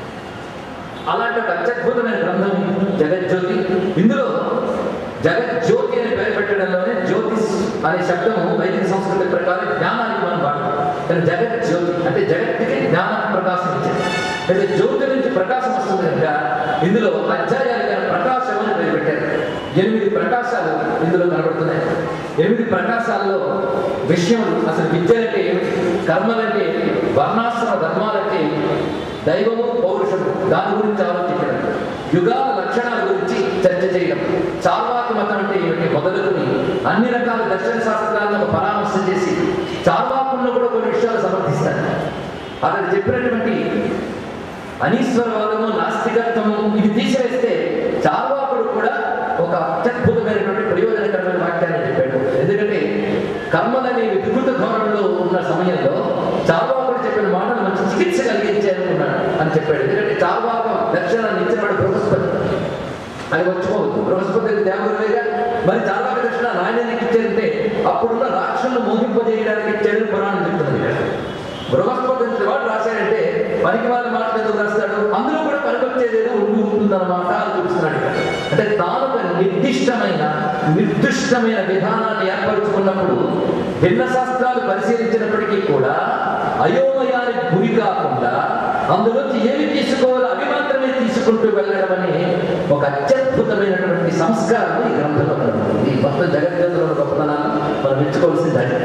అలాంటి ఒక అత్యద్భుతమైన గ్రంథం జగజ్యోతి ఇందులో జగజ్యోతి అని పేరు పెట్టడంలోనే జ్యోతిష్ అనే శబ్దము వైదిక సంస్కృతి ప్రకారం జ్ఞానానికి మనం వాడతాం కానీ జగజ్యోతి అంటే జగత్తుకి జ్ఞానం ప్రకాశం ఇచ్చింది అయితే జ్యోతి నుంచి ప్రకాశం వస్తుంది కనుక ఇందులో అధ్యాయాలుగా ప్రకాశం అని పేరు పెట్టారు ఎనిమిది ప్రకాశాలు ఇందులో కనబడుతున్నాయి ఎనిమిది ప్రకాశాల్లో విషయములు అసలు విద్య అంటే ఏమిటి కర్మలంటే ఏమిటి వర్ణాశ్రమ ధర్మాలంటే ఏమిటి దైవము పౌరుషము దాని గురించి ఆలోచించడం యుగాల లక్షణాల గురించి చర్చ చేయడం చార్వాక మతం అంటే ఏమిటి మొదలుకొని అన్ని రకాల దర్శన శాస్త్రాలను పరామర్శ చేసి చార్వాకుల్లో కూడా కొన్ని విషయాలు సమర్థిస్తారు అతను చెప్పినటువంటి అనీశ్వరవాదము నాస్తికత్వము ఇది తీసివేస్తే చార్వాకుడు కూడా ఒక అత్యద్భుతమైనటువంటి ప్రయోజనకరమైన వాక్యాన్ని చెప్పాడు ఎందుకంటే కర్మలని వికృత ధోరణిలో ఉన్న సమయంలో చార్వాకుడు చెప్పిన మాటలు మంచి చికిత్స కలిగించే అనుకున్నాడు అని చెప్పాడు ఎందుకంటే చార్వాకం దర్శనాన్ని ఇచ్చినవాడు బృహస్పతి అది వచ్చుకోవద్దు బృహస్పతి దేవరులేగా మరి చార్వాక దర్శనాన్ని ఆయన ఇచ్చారంటే అప్పుడున్న రాక్షసులను మోహింపజేయడానికి ఇచ్చాడు పురాణం చెప్తుంది ఇక్కడ. బృహస్పతి నుంచి వాడు రాశాడంటే పనికి వాళ్ళ మాట ఎందుకు రాస్తాడు అందులో కూడా పనికొచ్చేది ఏదో ఉండి ఉంటుందన్నమాట అని చూపిస్తున్నాడు ఇక్కడ. అంటే తాను ఒక నిర్దిష్టమైన నిర్దిష్టమైన విధానాన్ని ఏర్పరచుకున్నప్పుడు భిన్న శాస్త్రాలు పరిశీలించినప్పటికీ కూడా అయోమయానికి గురి కాకుండా అందులోంచి ఏమి తీసుకోవాలో అవి మాత్రమే తీసుకుంటూ వెళ్ళడం అనే ఒక అత్యద్భుతమైనటువంటి సంస్కారం ఈ గ్రంథంలో కనబడుతుంది మొత్తం జగజ్జోతిలో గొప్పతనాన్ని మనం మెచ్చుకోవాల్సింది అది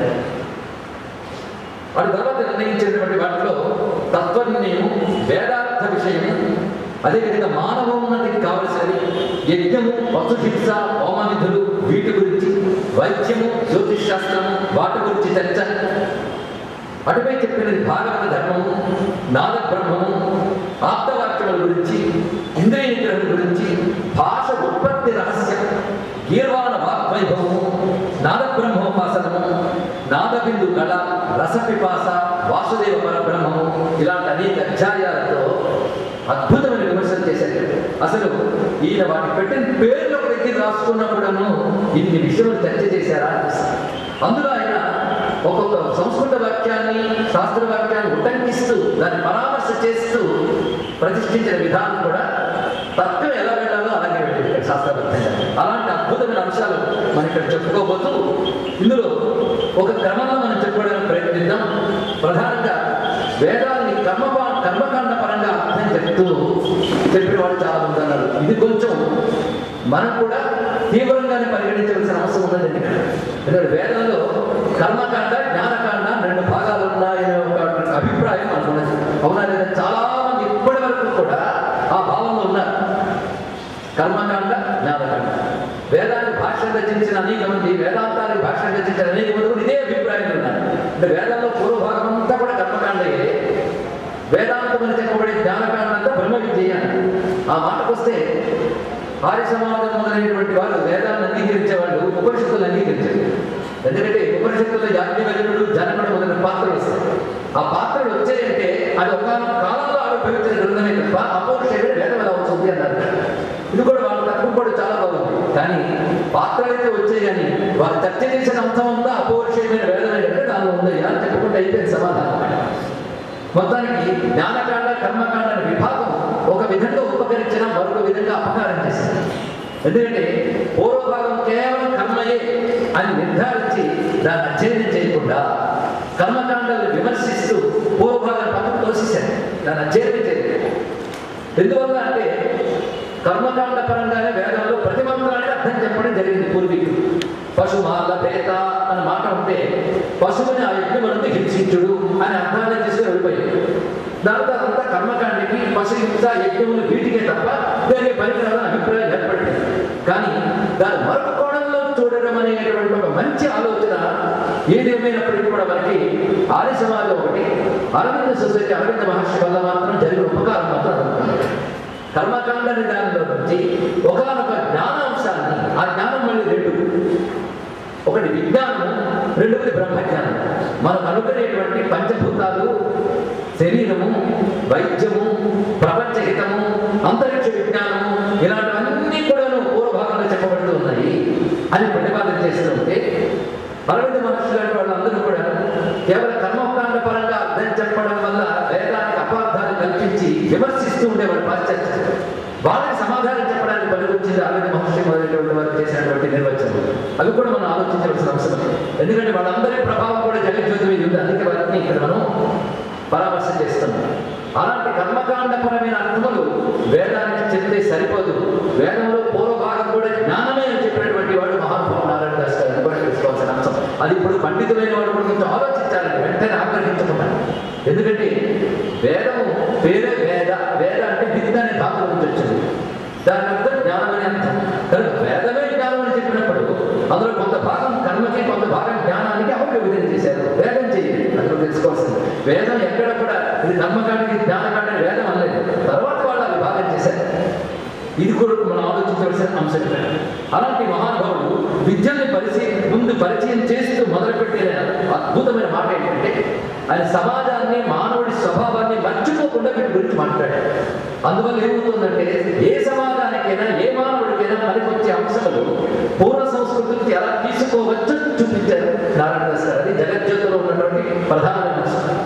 వాటి తర్వాత నిర్ణయించినటువంటి వాటిలో తత్వజ్ఞము వేదార్థ విషయము అదేవిధంగా మానవోన్నతికి కావలసినది యజ్ఞము వసుహింస హోమ విధులు వీటి గురించి వైద్యము జ్యోతిష్ శాస్త్రము వాటి గురించి చర్చ అటుపై చెప్పినది భాగవత ధర్మము నాద బ్రహ్మము ఆప్తవాక్యముల గురించి ఇంద్రియ నిగ్రహం గురించి భాష ఉత్పత్తి రహస్యం గీర్వాణ వాగ్వైభవము నాద బ్రహ్మోపాసనము నాదబిందు కళ రసపిపాస వాసుదేవ పరబ్రహ్మము ఇలాంటి అనేక అధ్యాయాలతో అద్భుతమైన విమర్శలు చేశారు అసలు ఈయన వాటి పెట్టిన పేర్లు ఒక దగ్గర రాసుకున్నప్పుడను ఇన్ని విషయాలు చర్చ చేశారా అనిపిస్తుంది. అందులో ఆయన ఒక్కొక్క సంస్కృత వాక్యాన్ని శాస్త్ర వాక్యాన్ని ఉటంకిస్తూ దాన్ని పరామర్శ చేస్తూ ప్రతిష్ఠించిన విధానం కూడా తత్వం ఎలా వెళ్ళాలో అలాగే వెళ్ళింది శాస్త్రబద్ధంగా అలాంటి అద్భుతమైన అంశాలు మనం ఇక్కడ చెప్పుకోబోతూ ఇందులో ఒక క్రమంలో మనం చెప్పుకోవడానికి ప్రయత్నిద్దాం ప్రధానంగా వేదాలని కర్మ కర్మకాండ పరంగా అర్థం చెప్తూ చెప్పిన వాళ్ళు చాలా మంది అన్నారు ఇది కొంచెం మనం కూడా తీవ్రంగానే పరిగణించవలసిన అవసరం ఉన్నది ఇక్కడ ఎందుకంటే వేదంలో కర్మకాండ జ్ఞానకాండ అని రెండు భాగాలు ఉన్నాయనే ఒక అభిప్రాయం మనకు ఉన్నది అవునా లేదా చాలా మంది ఇప్పటి వరకు కూడా ఆ భావంలో ఉన్నారు కర్మకాండ జ్ఞానకాండ వేదాన్ని భాష్యం రచించిన అనేక మంది వేదాంతానికి భాష్యం రచించిన అనేక మంది కూడా ఇదే అభిప్రాయం ఉన్నారు అంటే వేదంలో పూర్వభాగం అంతా కూడా కర్మకాండయే వేదాంతం అని చెప్పబడే జ్ఞానకాండ అంతా బ్రహ్మ విద్య ఆ మాటకు వస్తే ఆర్య సమాజం మొదలైనటువంటి వారు వేదాన్ని అంగీకరించే వాళ్ళు ఉపనిషత్తులు అంగీకరించారు ఎందుకంటే ఉపనిషత్తుల్లో యాజ్ఞవల్లుడు జనకుడు మొదలైన పాత్రలు వస్తాయి ఆ పాత్రలు వచ్చాయంటే అది ఒక కాలంలో ఆవిర్భవించిన గ్రంథమే తప్ప అపౌరుషమైన వేదం ఎలా అవుతుంది అన్నారు ఇది కూడా వాళ్ళ తత్వం కూడా చాలా బాగుంది కానీ పాత్రలైతే వచ్చాయి కానీ వాళ్ళు చర్చ చేసిన అంశం అంతా అపౌరుషమైన వేదమే అంటే దానిలో ఉందయ్యా అని చెప్పుకుంటే అయిపోయింది సమాధానం మొత్తానికి జ్ఞానకాండ కర్మకాండ అనే విభాగం ఒక విధంగా ఉపకరించిన మరొక విధంగా అపకారం చేసింది ఎందుకంటే పూర్వభాగం కేవలం కర్మయే అని నిర్ధారించి దాన్ని అధ్యయనం చేయకుండా కర్మకాండాలను విమర్శిస్తూ పూర్వభాగం పక్కన తోసేశారు దాన్ని అధ్యయనం చేయలేదు ఎందువల్ల అంటే కర్మకాండ పరంగానే వేదంలో ప్రతి మంత్రానికి అర్థం చెప్పడం జరిగింది పూర్వీకులు పశుమాల భేత అన్న మాట ఉంటే పశువుని ఆ యజ్ఞమునందు హింసించుడు అని అర్థాన్ని తీసుకుని వెళ్ళిపోయింది దాంతో అదంతా కర్మకాండకి పశు హింస యజ్ఞములు వీటికే తప్ప దానికి పనికిరాలని అభిప్రాయం ఏర్పడింది కానీ దాని మరొక కోణంలో చూడడం అనేటువంటి ఒక మంచి ఆలోచన ఏదేమైనప్పటికీ కూడా మనకి ఆర్య సమాజం ఒకటి అరవింద సొసైటీ అరవింద మహర్షి వల్ల మాత్రం జరిగిన ఉపకారం మాత్రం అనుకుంటున్నాను కర్మకాండ నిదానంలో నుంచి ఒకనొక జ్ఞానాంశాన్ని ఆ జ్ఞానం మళ్ళీ రెండు ఒకటి విజ్ఞానం రెండవది బ్రహ్మజ్ఞానం మనకు అనుకునేటువంటి పంచభూతాలు శరీరము వైద్యము ప్రపంచహితము అంతరిక్ష విజ్ఞానము ఇలాంటివన్నీ కూడాను పూర్వభాగంలో చెప్పబడుతూ ఉన్నాయి అని ప్రతిపాదన చేస్తూ ఉంటే అరవింద మహర్షి లాంటి వాళ్ళందరూ కూడా కేవలం కర్మకాండ పరంగా అర్థం చెప్పడం వల్ల వేదానికి అపార్థాలు కల్పించి విమర్శిస్తూ ఉండేవాడు పాశ్చాత్య వాళ్ళకి సమాధానం చెప్పడానికి పనికొచ్చింది అరవింద మహర్షి మొదలైనటువంటి వారు చేసినటువంటి నిర్వచనం అవి కూడా మనం ఆలోచించవలసిన అవసరం ఎందుకంటే వాళ్ళందరి ప్రభావం కూడా జగజ్యోతి మీద ఉంది అందుకే వారిని ఇక్కడ మనం పరామర్శ చేస్తున్నాం అలాంటి కర్మకాండపరమైన అర్థములు వేదానికి చెప్తే సరిపోదు వేదంలో పూర్వభాగం కూడా జ్ఞానమే అని చెప్పినటువంటి వాడు మహానుభావుడు నారాయణ దాస్ గారు అది కూడా తెలుసుకోవాల్సిన అంశం అది ఇప్పుడు పండితులైన వాడు కూడా కొంచెం ఆలోచించాలని వెంటనే ఆగ్రహించకుండా ఎందుకంటే వేదము పేరే వేద వేద అంటే విద్య అనే ధాతుల నుంచి వచ్చింది దాని అర్థం జ్ఞానం అనే అర్థం కనుక వేదమే జ్ఞానం అని చెప్పినప్పుడు అందులో కొంత భాగం కర్మకి కొంత భాగం జ్ఞానానికి ఎవరు విభజన చేశారు వేదం చేయాలి అందులో తెలుసుకోవాల్సింది వేదం ఎక్కడ కూడా ఇది కర్మకాండకి జ్ఞానకాండకి వేదం అనలేదు తర్వాత వాళ్ళు ఆ విభాగం చేశారు ఇది కూడా మనం ఆలోచించవలసిన అంశం ఇక్కడ. అలాంటి మహానుభావుడు విద్యల్ని పరిచయం ముందు పరిచయం చేస్తూ మొదలుపెట్టిన అద్భుతమైన మాట ఏంటంటే ఆయన సమాజాన్ని మానవుడి స్వభావాన్ని మర్చిపోకుండా వీటి గురించి మాట్లాడాడు అందువల్ల ఏమవుతుందంటే ఏ సమాజానికైనా ఏ మానవుడికైనా పనికొచ్చే అంశాలు పూర్వ సంస్కృతి నుంచి ఎలా తీసుకోవచ్చో చూపించారు నారాయణ దాస్ గారు అది జగజ్యోతిలో ఉన్నటువంటి ప్రధానమైన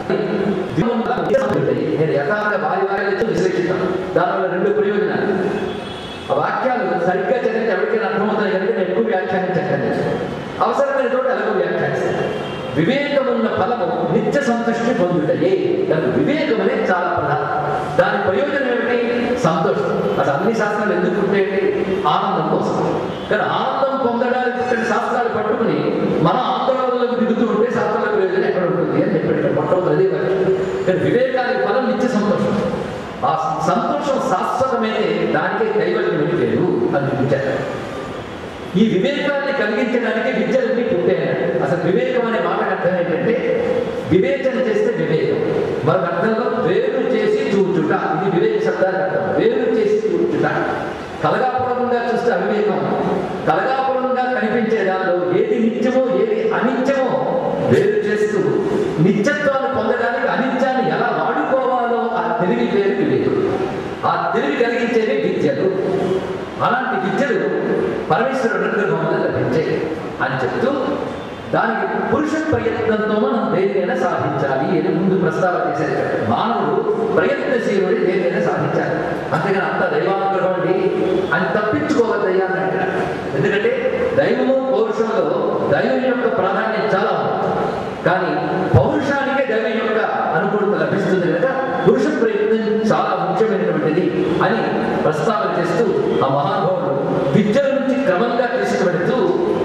అంశం నేను యథార్థ వారి వారి విశ్లేషిస్తాను దానివల్ల రెండు ప్రయోజనాలు ఆ వాక్యాలు సరిగ్గా చదివితే ఎవరికైనా అర్థమవుతాయి కనుక నేను ఎక్కువ వ్యాఖ్యానించకండి అవసరమైన చోట ఎలాగో వ్యాఖ్యానిస్తాను వివేకమున్న ఫలము నిత్య సంతృష్టి పొందుటయే దానికి వివేకం అనేది చాలా ప్రధానం దాని ప్రయోజనం ఏమిటి సంతోషం అసలు అన్ని శాస్త్రాలు ఎందుకు ఉంటాయండి ఆనందం కోసం కానీ ఆనందం పొందడానికి పుట్టిన శాస్త్రాలు పట్టుకుని మన ఆందోళనలకు దిగుతూ ఉంటే శాస్త్రాల ప్రయోజనం ఎక్కడ ఉంటుంది అని చెప్పాడు ఇక్కడ మొట్టమొదటి అదే వాక్యం. కానీ వివేకానికి ఫలం నిత్య సంతోషం ఆ సంతోషం శాశ్వతమైతే దానికే కైవల్యం ఏమి లేదు అని చూపించారు ఈ వివేకాన్ని కలిగించడానికి విద్యలన్నీ పుట్టాయన్నాడు అసలు వివేకం అనే మాటకు అర్థం ఏంటంటే వివేచన చేస్తే వివేకం మరొక అర్థంలో వేరు చేసి చూచుట ఇది వివేక శబ్దానికి అర్థం వేరు చేసి చూచుట కలగాపురంగా చూస్తే అవివేకం కలగాపురంగా కనిపించే దానిలో ఏది నిత్యమో ఏది అనిత్యమో వేరు చేస్తూ నిత్యత్వాన్ని పొందడానికి అనిత్యాన్ని ఎలా వాడుకోవాలో ఆ తెలివి పేరు వివేకం ఆ తెలివి కలిగించేవి విద్యలు అలాంటి విద్యలు పరమేశ్వరుడు అనుగ్రహం వల్ల లభించాయి అని చెప్తూ దానికి పురుష ప్రయత్నంతో మనం దేనికైనా సాధించాలి అని ముందు ప్రస్తావన చేశారు మానవుడు ప్రయత్నశీలుడి దేనికైనా సాధించాలి అంతేగాని అంత దైవానుగ్రహం అండి అని తప్పించుకోవద్దయ్యా అని అంటారు ఎందుకంటే దైవము పౌరుషంలో దైవం యొక్క ప్రాధాన్యం చాలా ఉంది కానీ పౌరుషానికే దైవం యొక్క అనుకూలత లభిస్తుంది కనుక పురుష ప్రయత్నం చాలా ముఖ్యమైనటువంటిది అని ప్రస్తావన చేస్తూ ఆ మహానుభావుడు విద్యల నుంచి క్రమంగా తీసుకువెడుతూ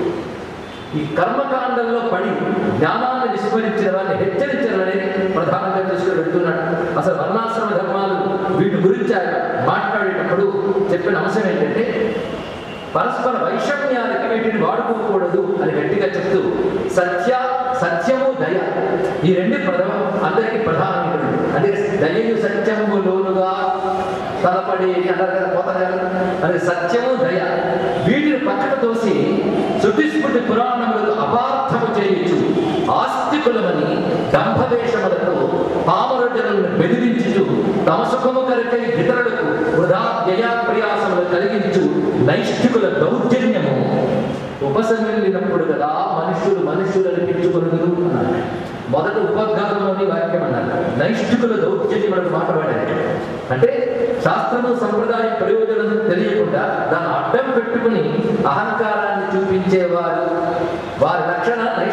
ఈ కర్మకాండంలో పడి జ్ఞానాన్ని విస్మరించిన వారిని హెచ్చరించడం అనేది ప్రధానంగా తీసుకుని వెళ్తున్నాడు అసలు వర్ణాశ్రమ ధర్మాలు వీటి గురించి ఆయన మాట్లాడేటప్పుడు చెప్పిన అంశం ఏంటంటే పరస్పర వైషమ్యానికి వీటిని వాడుకోకూడదు అని గట్టిగా చెప్తూ సత్య సత్యము దయ ఈ రెండు ప్రథమ అందరికీ ప్రధానమైనటువంటి అంటే దయయు సత్యము లోనుగా తలపడి అన్నారు కదా పోతారు కదా అది సత్యము దయ వీటిని పక్కకు తోసి శృతిస్మృతి పురాణములకు అపార్థము చేయించు ఆస్తికులమని దంభవేషములతో పామరుజనులను బెదిరించుచు తమ సుఖము కరికై ఇతరులకు వృధా వ్యయాప్రయాసములు కలిగించు నైష్ఠికుల దౌర్జన్యము ఉపసంహరించినప్పుడు కదా మనుషులు మనుషులు అనిపించుకొనుదురు అన్నారు మొదట ఉపద్ఘాతంలోని వాక్యం అన్నారు నైష్ఠికుల దౌర్జన్యములకు మాట్లాడారు అంటే శాస్త్రము సంప్రదాయం ప్రయోజనం తెలియకుండా దాన్ని అడ్డం పెట్టుకుని అహంకారాన్ని చూపించేవారు వారి లక్షణ నైష్ఠిక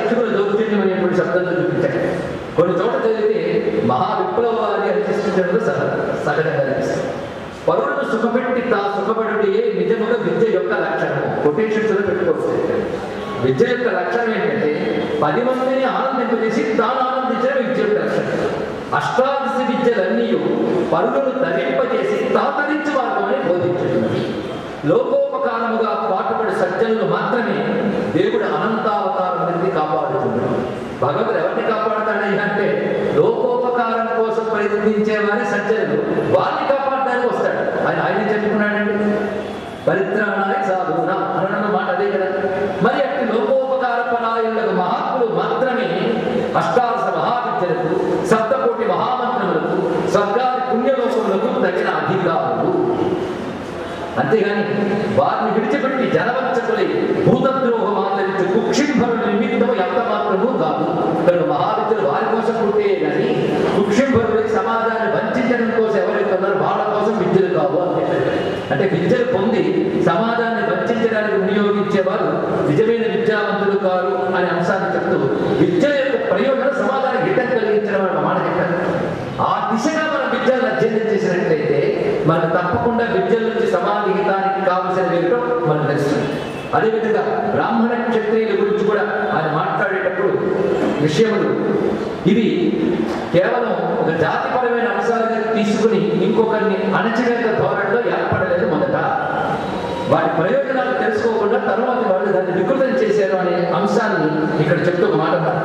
నైష్ఠుల దౌర్జన్యం అనేటువంటి శబ్దంతో చూపించాడు కొన్ని చోట చదివితే మహా విప్లవాన్ని అనిపిస్తుండడం సహ సహజంగా అనిపిస్తుంది పరులను సుఖపెట్టి తా సుఖపడుటే నిజముగా విద్య యొక్క లక్షణం కొటేషన్స్ లో పెట్టుకోవచ్చు విద్య యొక్క లక్షణం ఏంటంటే పది మందిని ఆనందింపజేసి తాను ఆనందించడం విద్య యొక్క లక్షణం అష్టాదశ విద్యలన్నీ పరులను ధరింపజేసి తాతరించి మార్గమని బోధించుతున్నది లోకోపకారముగా పాటుపడి సజ్జనులు మాత్రమే దేవుడు అనంతావతారం నుండి కాపాడుతున్నాడు భగవంతుడు ఎవరిని కాపాడుతాడని అంటే లోకోపకారం కోసం ప్రయత్నించే వారి సజ్జనులు వారిని కాపాడడానికి వస్తాడు ఆయన ఆయన చెప్పుకున్నాడండి పరిత్రాణాయ సాధువున అనన్న మాట అదే కదా మరి అట్టి లోకోపకార పరాయణులకు మహాత్ములు మాత్రమే అష్టాదశ మహావిద్యలకు సప్తకోటి మహామంత్రములకు స్వర్గాది పుణ్యలోకములకు తగిన అధికారులు అంతేగాని వారిని విడిచిపెట్టి జనవంచకులై భూతద్రోహం ఆచరించి కుక్షింభరుల నిమిత్తం ఎంత మాత్రము కాదు కనుక మహావిద్యులు వారి కోసం పుట్టే కానీ కుక్షింభరులై సమాజాన్ని వంచడం కోసం ఎవరైతే ఉన్నారో వాళ్ళ కోసం విద్యలు కావు అని చెప్పారు. అంటే విద్యలు పొంది సమాజాన్ని వంచడానికి వినియోగించేవారు నిజమైన విద్యావంతులు కారు అనే అంశాన్ని చెప్తూ విద్య యొక్క ప్రయోజనం సమాజానికి హితం కలిగించడం అనే మాట చెప్పారు ఆ దిశగా మనం విద్యను అధ్యయనం చేసినట్లయితే మనకు తప్పకుండా విద్యల నుంచి సమాజ హితానికి కావలసిన ఏమిటో మనకు తెలుస్తుంది అదేవిధంగా బ్రాహ్మణ క్షత్రియుల గురించి కూడా ఆయన మాట్లాడేటప్పుడు విషయములు ఇవి కేవలం ఒక జాతిపరమైన అంశాలుగా తీసుకుని ఇంకొకరిని అణచివేత ధోరణిలో ఏర్పడలేదు మొదట వాటి ప్రయోజనాలు తెలుసుకోకుండా తర్వాత వాళ్ళు దాన్ని వికృతం చేశారు అనే అంశాన్ని ఇక్కడ చెప్తూ ఒక మాట అన్నారు.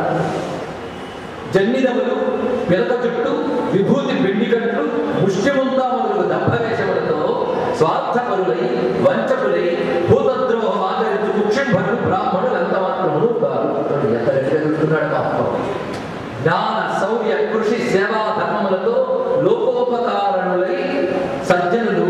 జన్నిదములు పిలక జుట్టు విభూతి పిండిగట్లు ముష్టిముందాములు దబ్బవేషములతో స్వార్థపరులై వంచకులై భూతద్రోహం ఆచరించు ముఖ్యంభరులు బ్రాహ్మణులు ఎంత మాత్రములు కాదు చూడండి, ఎంత గట్టిగా చెప్తున్నాడు పాపం జ్ఞాన శౌర్య కృషి సేవా ధర్మములతో లోకోపకారణులై సజ్జనులు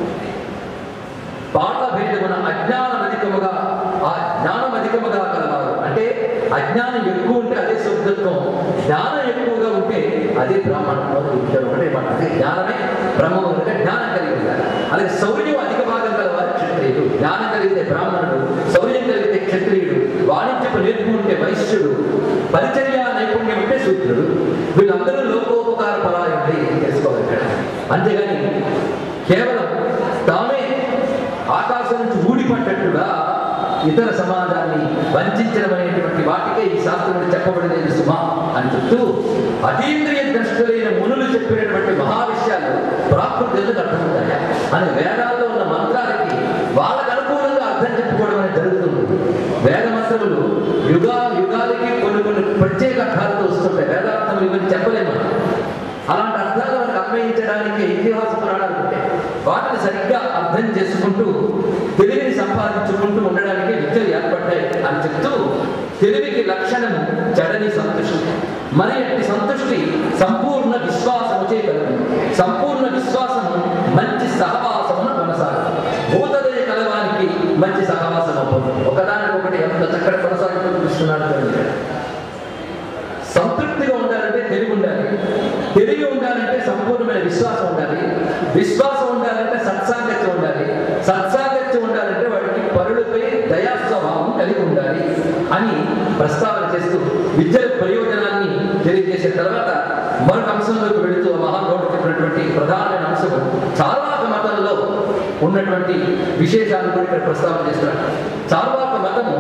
బాల భేదమున అజ్ఞానం అధికముగా ఆ జ్ఞానం అధికముగా కలవారు అంటే అజ్ఞానం ఎక్కువ ఉంటే అదే శుద్ధత్వం జ్ఞానం ఎక్కువగా ఉంటే అదే బ్రాహ్మణత్వం అని చెప్తారు ఒకటే మాట అదే జ్ఞానమే బ్రహ్మం అంటే జ్ఞానం కలిగి ఉండాలి అలాగే శౌర్యం అధిక భాగం కలవారు క్షత్రియుడు జ్ఞానం కలిగితే బ్రాహ్మణుడు శౌర్యం కలిగితే క్షత్రియుడు వాణిజ్యపు నేర్పు ఉంటే వైశ్యుడు పరిచర్య నైపుణ్యం ఉంటే శూద్రుడు వీళ్ళందరూ లోకోపకార పరాయణులై తెలుసుకోవాలి ఇక్కడ అంతేగాని కేవలం తామే ఆకాశం నుంచి ఊడిపడ్డట్టుగా ఇతర సమాజాన్ని వంచడం అనేటువంటి వాటికే ఈ శాస్త్రంలో చెప్పబడినది సుమా అని చెప్తూ అతీంద్రియ ద్రష్టులైన మునులు చెప్పినటువంటి మహా విషయాలు ప్రాకృతికి అర్థమవుతాయా అని వేదాల్లో ఉన్న మంత్రాలకి వాళ్ళకు అనుకూలంగా అర్థం చెప్పుకోవడం అనేది జరుగుతుంది వేద మంత్రములు యుగా యుగాలకి కొన్ని కొన్ని ప్రత్యేక అర్థాలతో వస్తుంటాయి వేదార్థములు ఇవన్నీ చెప్పలేము మనం. అలాంటి అర్థాలు మనకు అన్వయించడానికి ఇతిహాస పురాణాలు ఉంటాయి వాటిని సరిగ్గా అర్థం చేసుకుంటూ తెలివిని సంపాదించుకుంటూ ఉండడానికి విద్యలు ఏర్పడ్డాయి అని చెప్తూ తెలివికి లక్షణం జడని సంతుష్టి మరి అట్టి సంతుష్టి సంపూర్ణ విశ్వాసము చేయగలదు సంపూర్ణ విశ్వాసము మంచి సహవాసమును కొనసాగదు భూతదయ కలవానికి మంచి సహవాసం అవ్వదు ఒకదానికొకటి ఎంత చక్కటి కొనసాగుతూ చూస్తున్నాడు చూడండి. సంతృప్తిగా ఉండాలంటే తెలివి ఉండాలి తెలివి ఉండాలంటే సంపూర్ణమైన విశ్వాసం ఉండాలి విశ్వాసం ఉండాలంటే సత్సాంగత్యం ఉండాలి సత్సాంగత్యం ఉండాలంటే వాడికి పరులపై దయా స్వభావం కలిగి ఉండాలి అని ప్రస్తావన చేస్తూ విద్య ప్రయోజనాన్ని తెలియజేసిన తర్వాత మరొక అంశంలోకి వెళుతూ ఆ మహానుభావుడు చెప్పినటువంటి ప్రధానమైన అంశం చార్వాక మతంలో ఉన్నటువంటి విశేషాలు కూడా ఇక్కడ ప్రస్తావన చేస్తున్నారు చార్వాక మతము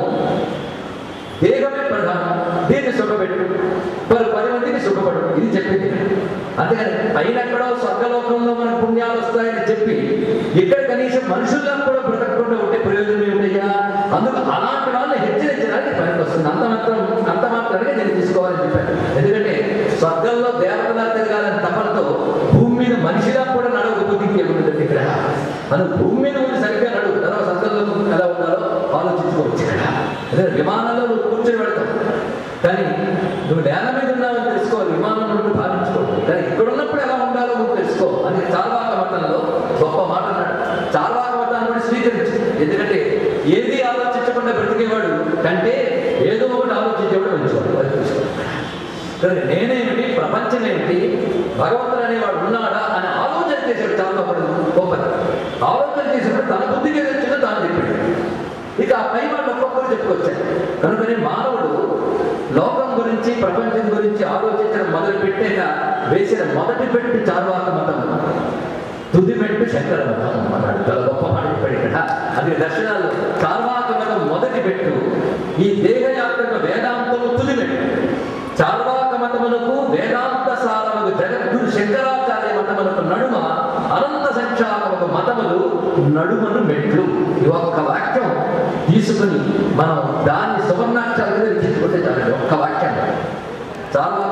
దేహమే ప్రధానం దీన్ని సుఖపెట్టు మరి పది మందికి సుఖపడు ఇది చెప్పింది అంతేగాని పైన ఎక్కడో స్వర్గలోకంలో మనకు పుణ్యాలు వస్తాయని చెప్పి ఇక్కడ కనీసం మనుషుల్లో కూడా బ్రతకకుండా ఉంటే ప్రయోజనం ఏమిటయ్యా అందుకు అలాంటి వాళ్ళని హెచ్చరించడానికి పనికి వస్తుంది అంత మాత్రం అంత మాత్రమే నేను తీసుకోవాలని చెప్పాను ఎందుకంటే స్వర్గంలో దేవతలా తిరగాలని తపనతో భూమి మీద మనిషిలా కూడా నడవక బుద్ధికి ఏముంటుంది ఇక్కడ మనం భూమి మీద ఉండి సరిగ్గా నడువు తర్వాత స్వర్గంలో ఎలా ఉండాలో ఆలోచించుకోవచ్చు ఇక్కడ అదే విమానంలో నువ్వు కూర్చొని పెడతావు కానీ నువ్వు నేల మీద ఉన్నావని తెలుసుకోవాలి విమానంలో నుండి భావించుకోవాలి కానీ ఇక్కడ ఉన్నప్పుడు ఎలా ఉండాలో నువ్వు తెలుసుకో అని చార్వాక మతంలో గొప్ప మాట అన్నాడు చార్వాక మతాన్ని కూడా స్వీకరించు ఎందుకంటే ఏది ఆలోచించకుండా బ్రతికేవాడు కంటే ఏదో ఒకటి ఆలోచించేవాడు మంచివాడు అది చూసుకో కానీ నేనేమిటి ప్రపంచం ఏమిటి భగవంతుడు అనేవాడు ఉన్నాడా అని ఆలోచన చేసాడు చాలా గొప్పది ఆలోచన చేసినప్పుడు తన బుద్ధికి ఏది వచ్చిందో తాను చెప్పాడు ఇక ఆ పై వాళ్ళు ఒక్కొక్కరు చెప్పుకొచ్చారు కనుకనే మానవుడు గురించి ప్రపంచం గురించి ఆలోచించడం మొదలు పెట్టాక వేసిన మొదటి పెట్టు చార్వాక మతం తుది పెట్టు శంకర మతం అన్నాడు చాలా గొప్ప మాట చెప్పాడు ఇక్కడ అది దర్శనాల్లో చార్వాక మతం మొదటి పెట్టు ఈ దేహయాత్రకు వేదాంతము తుది పెట్టు చార్వాక మతములకు వేదాంత సారముకు జగద్గురు శంకరాచార్య మతములకు నడుమ అనంత సంక్షారముకు మతములు నడుమను మెట్లు ఈ ఒక్క వాక్యం తీసుకుని మనం దాన్ని సువర్ణాక్షరాలుగా లిఖించుకుంటే చాలు ఒక్క వాక్యం చాలా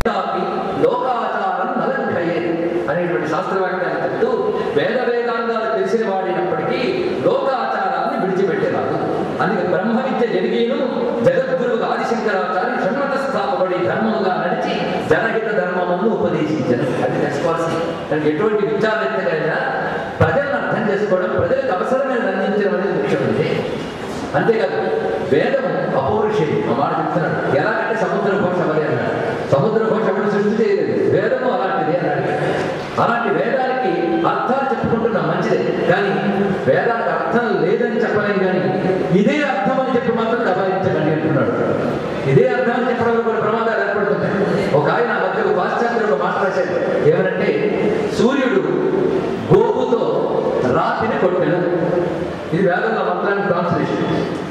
లోకాచారం నలంఘయే అనేటువంటి శాస్త్రవాక్యాన్ని చెప్తూ వేద వేదాంగాలు తెలిసిన వాడినప్పటికీ లోకాచారాన్ని విడిచిపెట్టేవాడు అందుకే బ్రహ్మ విద్య జరిగేను జగద్గురువు ఆదిశంకరాచార్య షణ్మత స్థాపబడి ధర్మముగా నడిచి జనహిత ధర్మమును ఉపదేశించారు అది తెలుసుకోవాల్సి దానికి ఎటువంటి విచారవేత్తలైనా ప్రజలను అర్థం చేసుకోవడం ప్రజలకు అవసరమైన అందించడం అనేది ముఖ్యం అంటే అంతేకాదు వేదము అపౌరుషేయం ఆ మాట చెప్తున్నాడు ఎలాగంటే సముద్ర ఘోష అవలే అన్నాడు సముద్ర ఘోష ఎవరు సృష్టి చేయలేదు వేదము అలాంటిది అన్నాడు అలాంటి వేదానికి అర్థాలు చెప్పుకుంటున్నాం మంచిదే కానీ వేదానికి అర్థం లేదని చెప్పలేం కానీ ఇదే అర్థం అని చెప్పి మాత్రం దబాయించకండి అంటున్నాడు ఇదే అర్థం అని చెప్పడం కొన్ని ప్రమాదాలు ఏర్పడుతున్నాయి ఒక ఆయన ఆ మధ్య ఒక పాశ్చాత్యుడు మాట్లాడారు ఏమనంటే సూర్యుడు గోపుతో రాతిని కొట్టాను ఇది వేదంలో మంత్రానికి ట్రాన్స్లేషన్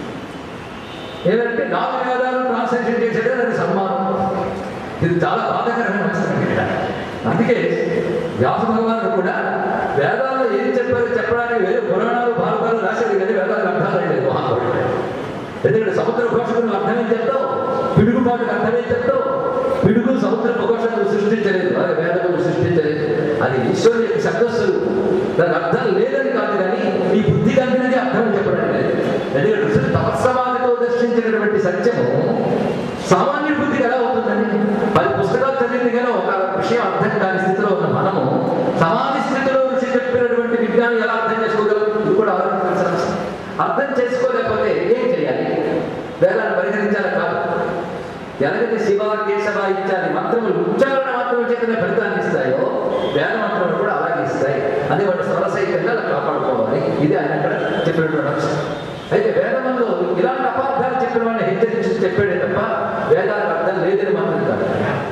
ఏదంటే నాలుగు వేదాలు ట్రాన్స్లేషన్ చేసేదే దాని సన్మానం ఇది చాలా బాధాకరమైన అంశం ఇక్కడ అందుకే వ్యాస భగవానుడు కూడా వేదాల్లో ఏం చెప్పారో చెప్పడానికి వేరే పురాణాలు భారతాలు రాసేది కానీ వేదాలకు అర్థాలు లేదు మహాత్ముడు ఎందుకంటే సముద్ర ఘోషకు నువ్వు అర్థమేం చెప్తావు పిడుగుపాటుకు అర్థమేం చెప్తావు పిడుగు సముద్ర ఘోషను సృష్టించలేదు అది వేదములు సృష్టించలేదు అది ఈశ్వరుని యొక్క శబ్దస్సులు దాని అర్థం లేదని కాదు కానీ నీ బుద్ధి కలిగినది అర్థం అని చెప్పడానికి లేదు ఎందుకంటే ఋషులు తపస్సమాధితో దర్శించినటువంటి సత్యము సామాన్య బుద్ధికి ఎలా అవుతుందండి పది పుస్తకాలు చదివింది కానీ ఒక విషయం అర్థం కాని స్థితిలో ఉన్న మనము సమాధి స్థితిలో ఋషి చెప్పినటువంటి విజ్ఞానం ఎలా అర్థం చేసుకోగలం ఇది కూడా ఆలోచించాల్సిన అంశం. అర్థం చేసుకోలేకపోతే ఏం చేయాలి వేదాన్ని పరిహరించాలి కాదు ఎలాగైతే శివ కేశవ ఇత్యాది మంత్రములు ఉచ్చారణ మాత్రం చేతనే ఫలితాన్ని ఇస్తాయో వేద మంత్రములు కూడా అలాగే ఇస్తాయి అదే వాటి స్వరసహితంగా అలా కాపాడుకోవాలి ఇది ఆయన అక్కడ చెప్పినటువంటి అంశం అయితే వేదములో ఇలాంటి అపార్థాలు చెప్పిన వాడిని హెచ్చరించి చెప్పాడే తప్ప వేదాలకు అర్థం లేదని మాత్రం కాదు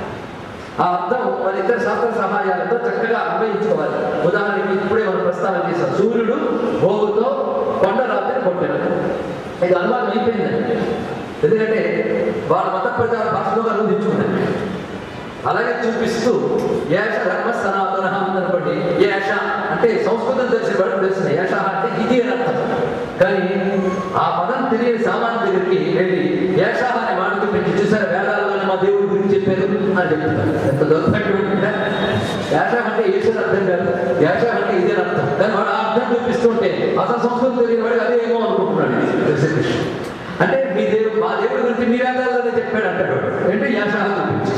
ఆ అర్థం మన ఇద్దరు శాస్త్ర సహాయాలతో చక్కగా అన్వయించుకోవాలి ఉదాహరణకి ఇప్పుడే మనం ప్రస్తావన చేశాం సూర్యుడు భోగుతో కొండరాత్రి కొట్టాడు ఇది అనుమానం అయిపోయిందండి ఎందుకంటే వాళ్ళ మత ప్రచార భాషలో అనుదించుకున్నాడు అలాగే చూపిస్తూ ఏష ధర్మ సనాతన అనుకోండి ఏష అంటే సంస్కృతం తెలిసిన వాడు తెలిసిన ఏష అంటే ఇది అని అర్థం కానీ ఆ పదం తెలియని సామాన్య దగ్గరికి వెళ్ళి ఏష అనే మాట చూపించి చూసారు వేదాల్లోనే మా దేవుడి గురించి చెప్పారు అని చెప్తున్నారు ఎంత దౌర్భాగ్యం ఉంటుందా ఏష అంటే ఈశ్వరు అర్థం కాదు ఏష అంటే ఇదే అర్థం కానీ వాడు ఆ అర్థం చూపిస్తుంటే అసలు సంస్కృతం తెలియని వాడు అదే ఏమో అనుకుంటున్నాడు తెలిసే విషయం అంటే మీ దేవుడు మా దేవుడి గురించి మీ వేదాల్లోనే చెప్పాడు అంటాడు వాడు. అంటే యాష చూపించి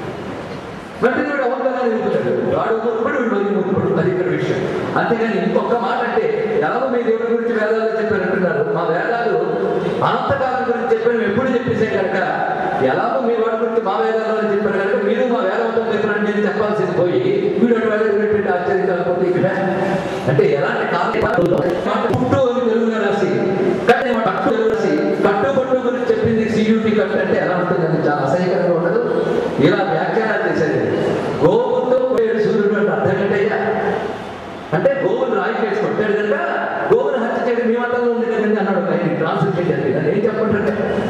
వెంటనే వాడు అవగాహన నిలుపుతాడు వాడు ముక్కుడు వీడు వదిలి ముక్కుడు అది ఇక్కడ విషయం అంతేగాని ఇంకొక మాట అంటే ఎలాగో మీ దేవుడి గురించి వేదాలు చెప్పారంటున్నారు మా వేదాలు అనంతకాలం గురించి చెప్పారు మేము ఎప్పుడు చెప్పేసే కనుక ఎలాగో మీ వాడి గురించి మా వేదాలను చెప్పారు కనుక మీరు మా వేదవంతం చెప్పారని నేను చెప్పాల్సింది పోయి వీడు అటు వేద గురించి ఆశ్చర్యం కాకపోతే ఇక్కడ అంటే ఎలాంటి కాలం పుట్టు అని తెలుగులో రాసి కానీ పట్టు తెలుగు రాసి కట్టు పట్టు గురించి చెప్పింది సియూటి కట్టు అంటే ఎలా ఉంటుందని చాలా అసహ్యకరంగా ఉండదు ఇలా వ్యాఖ్యానాలు చేశారు గోవుతో పోయాడు సూర్యుడు అంటే అర్థం ఏంటయ్యా అంటే గోవును రాయి చేసి కొట్టాడు కనుక గోవును హత్య చేయడం మీ మతంలో ఉంది కదండి అన్నాడు ఒక ఆయన ట్రాన్స్లేట్ చేయాలి దాన్ని ఏం చెప్పంటే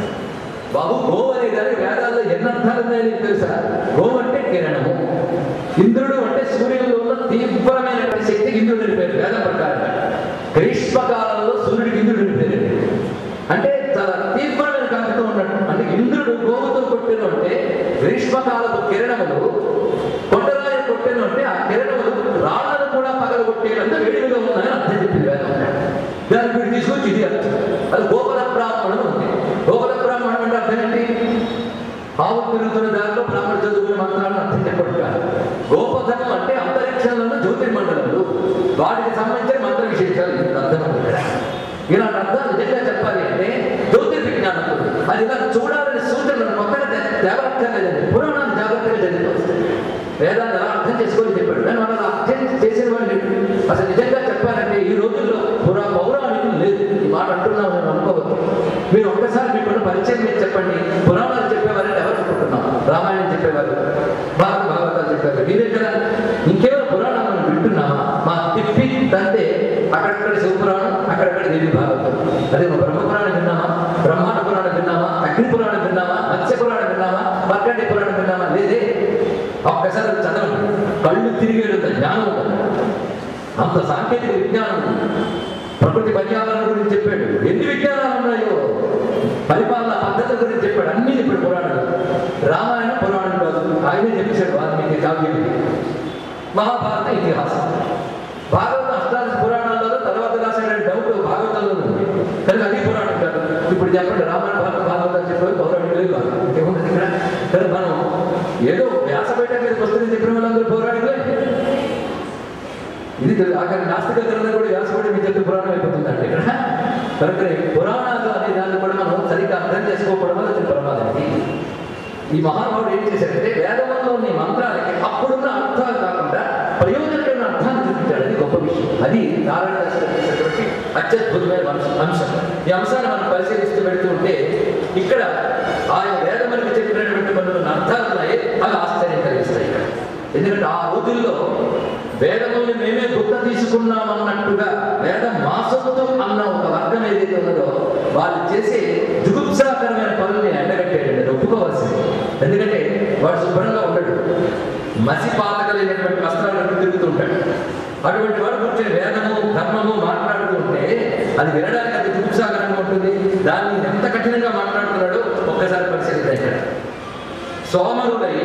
బాబు గోవు అనే దాని వేదాల్లో ఎన్ని అర్థాలు ఉన్నాయని నీకు తెలుసా గోవు అంటే కిరణము ఇంద్రుడు అంటే సూర్యుడిలో ఉన్న తీవ్రమైన శక్తి ఇంద్రుడిని పేరు వేద ప్రకారంగా గ్రీష్మకాలంలో సూర్యుడికి ఇంద్రుడిని పేరు అంటే చాలా తీవ్రమైన కాంతితో ఉన్నట్టు అంటే ఇంద్రుడు గోవుతో కొట్టెను అంటే గ్రీష్మకాలపు కిరణములు కొండరాయి కొట్టెను అంటే ఆ కిరణములు రాళ్లను కూడా పగలగొట్టేటంత వేడిగా ఉన్నాయని అర్థం చెప్పింది వేదం దాన్ని వీడు తీసుకొచ్చి ఇది అర్థం అది గోకుల బ్రాహ్మణం ఉంది గోకుల బ్రాహ్మణం అంటే అర్థం ఏంటి ఆవు తిరుగుతున్న దారిలో బ్రాహ్మణ చదువుకునే మంత్రాలను అర్థం చెప్పడం కాదు గోపధనం అంటే అంతరిక్షంలో జ్యోతిర్మండలములు వాటికి సంబంధించిన మంత్ర విశేషాలు ఇంత అర్థం ఉంది ఇక్కడ. ఇలాంటి అర్థాలు నిజంగా చెప్పాలి అంటే జ్యోతిర్విజ్ఞానం అది ఇలా చూడాలని సూచనలు మొత్తం దేవరక్కర్లేదండి పురాణాలు జాగ్రత్తగా చదివి వస్తాయి వేదాన్ని ఎలా అర్థం చేసుకొని చెప్పాడు నేను అలా అర్థం చేసిన వాళ్ళు అసలు నిజంగా చెప్పాలంటే ఈ రోజుల్లో పురా పౌరాణికులు లేదు ఈ మాట అంటున్నాను నేను అనుకోవద్దు మీరు ఒక్కసారి మీకున్న పరిచయం మీరు చెప్పండి పురాణాలు చెప్పేవారంటే ఎవరు చెప్పుకుంటున్నాం మార్కండే పురాణం విన్నామా లేదే ఒక్కసారి చదవండి కళ్ళు తిరిగేటంత జ్ఞానం ఉంటుంది అంత సాంకేతిక విజ్ఞానం ఉంది. ప్రకృతి పర్యావరణ గురించి చెప్పాడు ఎన్ని విజ్ఞానాలు ఉన్నాయో పరిపాలన పద్ధతుల గురించి చెప్పాడు అన్ని ఇప్పుడు పురాణాలు రామాయణ పురాణం కాదు ఆయనే చెప్పేశాడు వాల్మీకి కావ్యం మహాభారత ఇతిహాసం భాగవత అష్టాదశ పురాణాలలో తర్వాత రాసిన డౌట్ భాగవతంలో ఉంది కానీ అది పురాణం కాదు ఇప్పుడు చెప్పండి రామాయణ భారత భాగవతాలు చెప్పేది పౌరాణికులే కాదు ఏముంటుంది ఇక్కడ కానీ మనం ఏదో వ్యాసపేట మీదకి వస్తుంది చెప్పిన వాళ్ళందరూ పౌరాణికులే ఇది తెలు- ఆఖరి నాస్తిక గ్రంథం కూడా వ్యాసపడి మీ చెప్పి పురాణం అయిపోతుందండి ఇక్కడ కనుక పురాణాలు అనే దాన్ని కూడా మనం సరిగ్గా అర్థం చేసుకోకపోవడం వల్ల ఇది ప్రమాదం ఇది. ఈ మహానుభావుడు ఏం చేశాడంటే వేదవంలోని మంత్రాలకి అప్పుడున్న అర్థాలు కాకుండా ప్రయోజనకరమైన అర్థాన్ని చూపించాడు అది గొప్ప విషయం అది నారాయణ దాస్ గారు చేసినటువంటి అత్యద్భుతమైన అంశం- అంశం ఈ అంశాన్ని మనం పరిశీలిస్తూ పెడుతూ ఉంటే ఇక్కడ ఆయన వేదములకు చెప్పినటువంటి కొన్ని అర్థాలు ఉన్నాయి అవి ఆశ్చర్యం కలిగిస్తాయి ఇక్కడ ఎందుకంటే ఆ రోజుల్లో వేదముని మేమే గుర్త తీసుకున్నామన్నట్టుగా వేదం మాసొత్తు అన్న ఒక వర్గం ఏదైతే ఉన్నదో వాళ్ళు చేసే జుగుప్సాకరమైన పనుల్ని ఎండగట్టేయండి అది ఒప్పుకోవాల్సింది ఎందుకంటే వాడు శుభ్రంగా ఉండడు మసి పాతకలైనటువంటి వస్త్రాలు కట్టు తిరుగుతూ ఉంటాడు అటువంటి వాడు కూర్చొని వేదము ధర్మము మాట్లాడుతూ ఉంటే అది వినడానికి అది జుగుప్సాకరంగా ఉంటుంది దాన్ని ఎంత కఠినంగా మాట్లాడుతున్నాడో ఒక్కసారి పరిశీలిద్దాం ఇక్కడ సోమరులై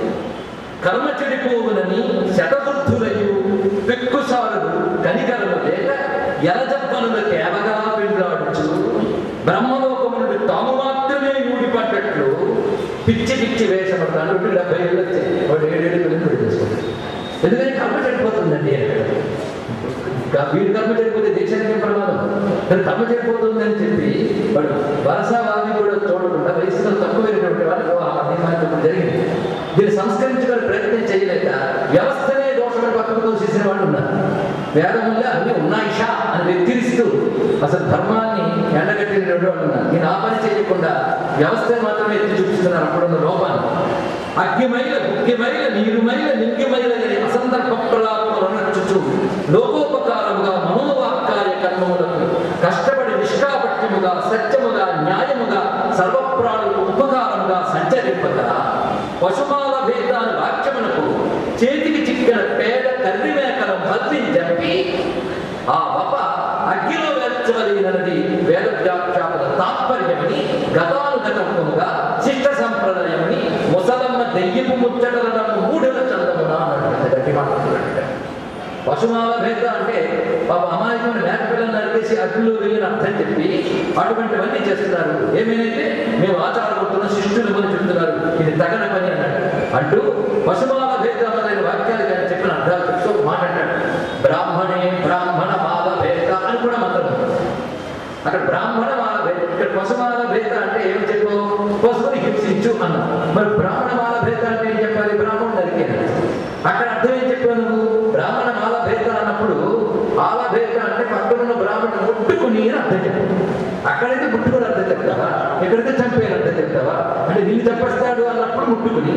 కర్మ చెడిపోవునని శతవృద్ధులయు పెక్కుసారులు కనికరము లేక ఎలజబ్బనుల కేవగా పెండ్లాడుచు బ్రహ్మలోకము నుండి తాము మాత్రమే ఊడిపడ్డట్లు పిచ్చి పిచ్చి వేషపడతాను అంటే డెబ్బై ఏళ్ళు వచ్చాయి వాడు ఏడేళ్ళు పిల్లలు పెళ్లి చేసుకుంటాడు ఎందుకంటే కర్మ చెడిపోతుందండి అంటాడు. ఇంకా వీడి కర్మ చెడిపోతే దేశానికి ఏం ప్రమాదం కానీ కర్మ చెడిపోతుందని చెప్పి వాడు వరసవాది కూడా చూడకుండా వయసులో తక్కువైనటువంటి వాడు నిర్మాణం జరిగింది దీన్ని సంస్కరించుకొని ప్రయత్నం చేయలేక వ్యవస్థనే దోషణ పక్కకు తోసేసిన వాళ్ళు ఉన్నారు వేదముల్లో అన్ని ఉన్నాయిషా అని వెక్కిరిస్తూ అసలు ధర్మాన్ని ఎండగట్టినటువంటి వాళ్ళు ఉన్నారు నేను ఆ పని చేయకుండా వ్యవస్థను మాత్రమే ఎత్తి చూపిస్తున్నారు అప్పుడున్న లోపాన్ని అగ్గిమైల ముఖ్యమైల నీరుమైల నింగిమైల అనే అసందర్భ ప్రలాపములనొచ్చుచు లోకోపకారముగా మనోవాక్కాయ కర్మములకు కష్టపడి నిష్కాపట్యముగా సత్యముగా న్యాయముగా సర్వప్రాణులకు ఉపకారముగా సంచరింపగా పశుమాల భేదాన్ని వాక్యమునకు చేతికి చిక్కిన పేద కర్రి మేకల మల్లి జంపి ఆ వప అగ్గిలో వేర్చవలగినది వేద వ్యాఖ్యాపన తాత్పర్యమని గతానుగతముగా శిష్ట సంప్రదాయమని ముసలమ్మ దెయ్యపు ముచ్చటలను మూడల చందమున అన్నట్టు గట్టి మాట్లాడుతున్నాడు పశుమాల భేద అంటే పాప అమాయకమైన మేకపిల్లలు నరికేసి అగ్నిలో వెళ్ళిన అర్థం చెప్పి అటువంటివన్నీ చేస్తున్నారు ఏమైతే మేము ఆచారపడుతున్న శిష్యులు అని చెప్తున్నారు ఇది తగన పని అన్నాడు అంటూ పశుమాల భేదమైన వాక్యాలు కానీ చెప్పిన అర్థాలు చెప్తూ ఒక మాట అంటాడు బ్రాహ్మణే బ్రాహ్మణ మాల భేద అని కూడా మంత్రం ఉంది. అక్కడ బ్రాహ్మణ మాల భేద ఇక్కడ పశుమాల భేద అంటే ఏం చెప్పు పశువుని హింసించు అన్నా మరి బ్రాహ్మణ మాల భేద అంటే ఏం చెప్పాలి బ్రాహ్మణుడు నరికేనా అక్కడ అర్థం ఏం చెప్పావు నువ్వు బ్రాహ్మణ మాల భేద అన్నప్పుడు ఆల భేద అంటే పక్కనున్న బ్రాహ్మణుడు ముట్టుకుని అని అర్థం చెప్పు అక్కడైతే ముట్టుకుని అర్థం చెప్తావా ఎక్కడైతే చంపేని అర్థం చెప్తావా అంటే నిన్ను చెప్పేస్తాడు అన్నప్పుడు ముట్టుకుని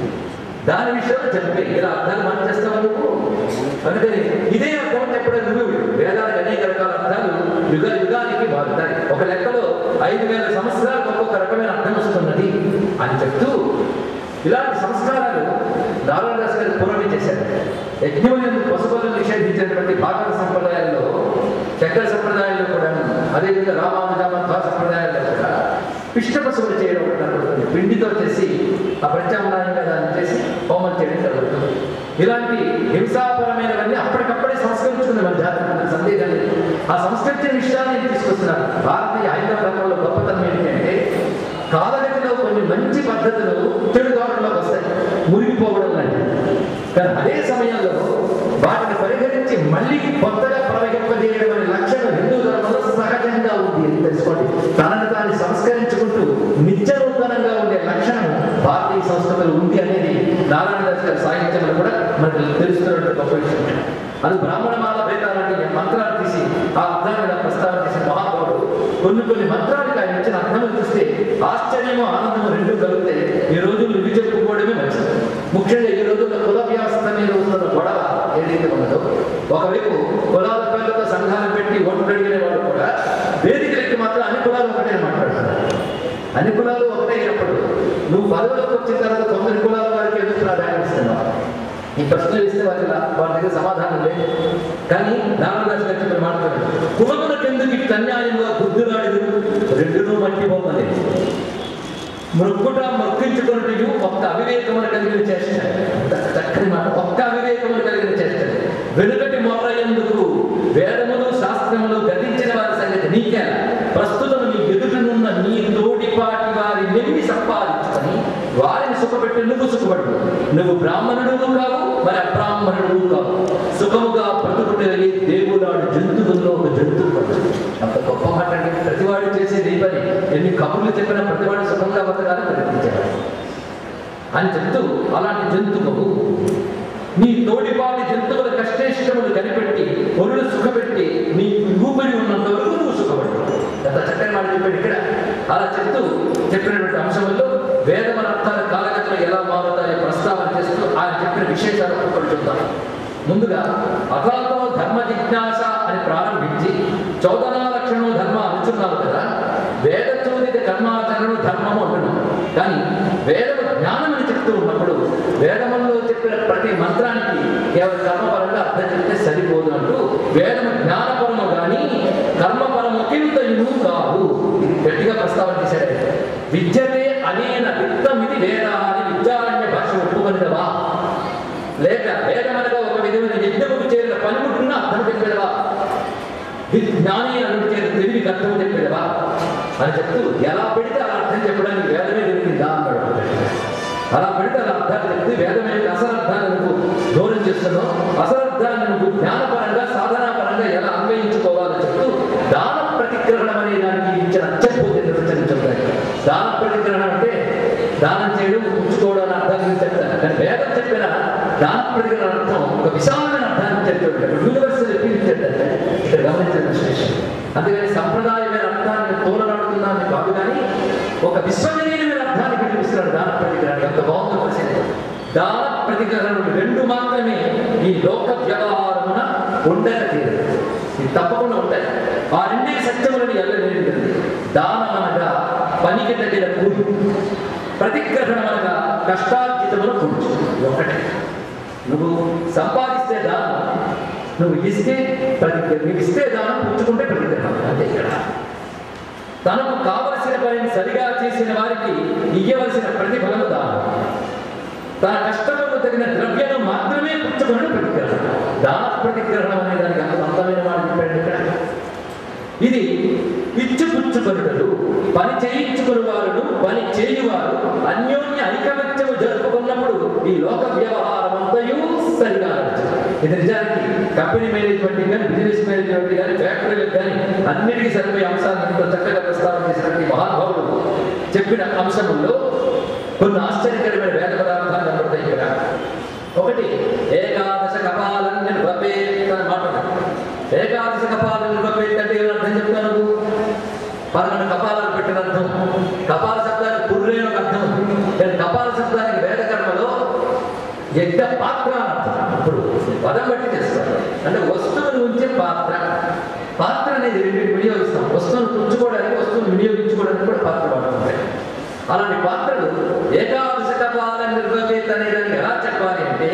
దాని విషయంలో చెప్పే ఇలా అర్థాలు మనం చేస్తావా నువ్వు అందుకని ఇదే అర్థం చెప్పడం నువ్వు వేదానికి అనేక రకాల అర్థాలు యుగ యుగానికి మారుతాయి ఒక లెక్కలో ఐదు వేల సంవత్సరాలకు ఒక్కొక్క రకమైన అర్థం వస్తున్నది అని చెప్తూ ఇలాంటి సంస్కారాలు నారాయణ దాస్ గారు పూర్వమే చేశారు యజ్ఞములను పశువులను నిషేధించినటువంటి భాగవత సంప్రదాయాల్లో చక్ర సంప్రదాయాల్లో కూడా అదేవిధంగా రామానుజామధ్వ సంప్రదాయాల్లో కూడా పిష్ట పశువులు చేయడం ఒకటి జరుగుతుంది పిండితో చేసి ఆ ప్రత్యామ్నాయంగా దాన్ని చేసి హోమం చేయడం జరుగుతుంది ఇలాంటి హింసాపరమైనవన్నీ అప్పటికప్పుడే సంస్కరించుకునే మన జాతర మనకు సందేహం లేదు ఆ సంస్కరించిన విషయాన్ని నేను తీసుకొస్తున్నాను భారతీయ హైందవ ధర్మంలో గొప్పతనం ఏంటంటే కాలగతిలో కొన్ని మంచి పద్ధతులు చెడు దోరణలోకి వస్తాయి మురిగిపోవడం లాంటివి కానీ అదే సమయంలో వాటిని పరిహరించి మళ్ళీ కొత్తగా ప్రవహింపజేయడం అనే లక్షణం హిందూ ధర్మంలో సహజంగా ఉంది అని తెలుసుకోండి తనను తాను సంస్కరించుకుంటూ నిత్య నూతనంగా ఉండే లక్షణం భారతీయ సంస్కృతిలో ఉంది అనేది నారాయణ దాస్ గారి సాహిత్యంలో కూడా మనకు తెలుస్తున్నట్టు గొప్ప విషయం అది బ్రాహ్మణమాల భేదాలని మంత్రాలు తీసి ఆ అర్థాన్ని ఇలా ప్రస్తావన చేసిన మహానుభావుడు కొన్ని కొన్ని మంత్రాలకు ఆయన ఇచ్చిన అర్థములు చూస్తే ఆశ్చర్యము ఆనందము రెండు కలిగితే ఈ రోజులు ఇవి చెప్పుకోవడమే మంచిది ముఖ్యంగా ఈ రోజుల్లో కుల వ్యవస్థ మీద ఉన్న గొడవ ఏదైతే ఉన్నదో ఒకవైపు కులాల పేర్లతో సంఘాలు పెట్టి ఓట్లు అడిగిన వాళ్ళు కూడా వేదికలకి మాత్రం అన్ని కులాలు ఒకటే మాట్లాడుతున్నారు అన్ని కులాలు ఒకటే అయినప్పుడు నువ్వు పదవులకు వచ్చిన తర్వాత తొమ్మిది కులాల వారికి ఎందుకు ప్రాధాన్యం ఇస్తున్నాం ఈ ప్రశ్నలు ఇస్తే వారి వారి దగ్గర సమాధానం లేదు కానీ రామదాస్ గారు చెప్పిన మాట్లాడారు కులములకు ఎందుకు ఇట్లా అన్యాయంగా బుద్ధురాడు రెండును మట్టి బొమ్మలేదు మృక్కుట మృక్కించుకున్నట్టు ఒక్క అవివేకమును కలిగిన చేష్ట చక్కని మాట ఒక్క అవివేకమును కలిగిన చేష్ట వెనుకటి మొర్ర ఎందుకు వేదములు శాస్త్రములు గతించిన వారి సంగతి నీకే ప్రస్తుతం నీ ఎదుటనున్న నీ తోటిపాటి వారి నెమ్మి సంపాదించుకొని వారిని సుఖపెట్టి నువ్వు సుఖపడు నువ్వు బ్రాహ్మణుడు కావు మరి అబ్రాహ్మణుడు కావు సుఖముగా బ్రతుకుటగలి దేవులాడు జంతువుల్లో ఒక జంతువు పడు అంత గొప్ప మాట అండి ప్రతివాడు చేసేది ఈ పని ఎన్ని కబుర్లు చెప్పినా ప్రతివాడు సుఖంగా బతకాలని ప్రయత్నించాడు అని చెప్తూ అలాంటి జంతువు నీ తోడిపాటి జంతువుల కష్టేష్టములు కనిపెట్టి ఒరులు సుఖపెట్టి నీ ఊపిరి ఉన్నంత వరకు నువ్వు సుఖపడు ఎంత చక్కని మాట చెప్పాడు ఇక్కడ అలా చెప్తూ చెప్పినటువంటి అంశంలో వేదమన అర్థాల కాలగతిలో ఎలా మారుతాయో ప్రస్తావన చేస్తూ ఆయన చెప్పిన విశేషాలు ఒక్కొక్కటి చూద్దాం ముందుగా అథాతో ధర్మ జిజ్ఞాస అని ప్రారంభించి చౌదనా లక్షణం ధర్మ అనుచున్నావు కదా వేద చోదిత కర్మాచరణ ధర్మము అంటున్నాం కానీ వేదము జ్ఞానం అని చెప్తూ ఉన్నప్పుడు వేదములో చెప్పిన ప్రతి మంత్రానికి కేవలం కర్మపరంగా అర్థం చెప్తే సరిపోదు అంటూ వేదము జ్ఞానపరము కానీ కర్మపరము కింతయును కాదు ఇది గట్టిగా ప్రస్తావన చేశాడు ఆయన. విద్యతే అనేన విత్తమిది వేద అని విద్యారణ్య భాష ఒప్పుకొనిదవా లేక వేదమనగా ఒక విధమైన యజ్ఞముకు చేరిన పనిముట్టున్న అర్థం చెప్పేదవా జ్ఞాని అని చేరిన తెలివి అర్థం చెప్పేదవా అని చెప్తూ ఎలా పెడితే అలా అర్థం చెప్పడానికి వేదమే దొరికిందా అన్నాడు అలా పెడితే అలా అర్థాలు చెప్తే వేదమే అసలర్థాన్ని నువ్వు దూరం చేస్తున్నావు అసలర్థాన్ని నువ్వు జ్ఞానపరంగా సాధనాపరంగా ఎలా అన్వయించుకోవాలో చెప్తూ దాన ప్రతిగ్రహణం అనే దానికి ఇచ్చిన అచ్చపోతే నిర్వచనం చెప్తాయి దాన ప్రతిగ్రహణం అంటే దానం చేయడం పుచ్చుకోవడం అనే అర్థాన్ని చెప్తాను కానీ వేదం చెప్పిన దాన ప్రతిగ్రహణ అర్థం ఒక విశాలమైన అర్థాన్ని చెప్తాడు యూనివర్సల్ ఎక్కించాడంటే ఇక్కడ గమనించిన విశేషం అందుకని సంప్రదాయమైన అర్థాన్ని తోలనాడుతున్నాను కాదు కానీ ఒక విశ్వజనీయమైన అర్థాన్ని పిలిపిస్తున్నాడు దాన ప్రతిగ్రహణ ఎంత బాగుందో ప్రసిద్ధి దాన ప్రతిగ్రహణలు రెండు మాత్రమే ఈ లోక వ్యవహారమున ఉండక తీరదు ఇది తప్పకుండా ఉంటాయి ఆ రెండే సత్యములని ఎల్లనేది దానం అనగా పనికి తగిన కూలి ప్రతిగ్రహణం అనగా కష్టార్జితమును కూర్చు ఒకటే నువ్వు సంపాదిస్తే దానం నువ్వు ఇస్తే ప్రతి నువ్వు ఇస్తే దానం పుచ్చుకుంటే ప్రతిగ్రహం అంతే ఇక్కడ తనకు కావలసిన పనిని సరిగా చేసిన వారికి ఇయ్యవలసిన ప్రతిఫలము దానం తన కష్టములకు తగిన ద్రవ్యను మాత్రమే పుచ్చుకుని ప్రతిగ్రహం దాన ప్రతిగ్రహణం అనే దానికి అంత అందమైన మాట చెప్పాడు ఇక్కడ ఇది ఇచ్చిపుచ్చుకొనుటలు పని చేయించుకుని వారును పని చేయువారు అన్యోన్య ఐకమత్యము జరుపుకున్నప్పుడు ఈ లోక వ్యవహారం అంతయు సరిగా నడుచును. ఇది నిజానికి కంపెనీ మేనేజ్మెంట్ కానీ బిజినెస్ మేనేజ్మెంట్ కానీ ఫ్యాక్టరీలకు కానీ అన్నిటికీ సరిపోయే అంశాలను ఎంతో చక్కగా ప్రస్తావన చేసినటువంటి మహానుభావుడు చెప్పిన అంశముల్లో కొన్ని ఆశ్చర్యకరమైన వేద పదార్థాలు కనబడతాయి ఇక్కడ ఒకటి ఏకాదశ కపాలను నిర్వపేత్ అని మాట ఉంది. ఏకాదశ కపాలను నిర్వపేత్ అంటే ఏమని అర్థం చెప్తాను నువ్వు పదకొండు కపాలాలు పెట్టిన అర్థం కపాల శబ్దానికి పుర్రేన ఒక అర్థం ఉంది. కానీ కపాల శబ్దానికి వేద కర్మలో యజ్ఞ పాత్ర అని అర్థం ఇప్పుడు పదం బట్టి చేస్తారు అంటే వస్తువుని ఉంచే పాత్ర పాత్ర అనేది రెండింటి వినియోగిస్తాం వస్తువును పుచ్చుకోవడానికి వస్తువును వినియోగించుకోవడానికి కూడా పాత్ర వాడుతుంటాయి అలాంటి పాత్రలు ఏకాదశ కపాల నిర్వహేత అనే దానికి ఎలా చెప్పాలి అంటే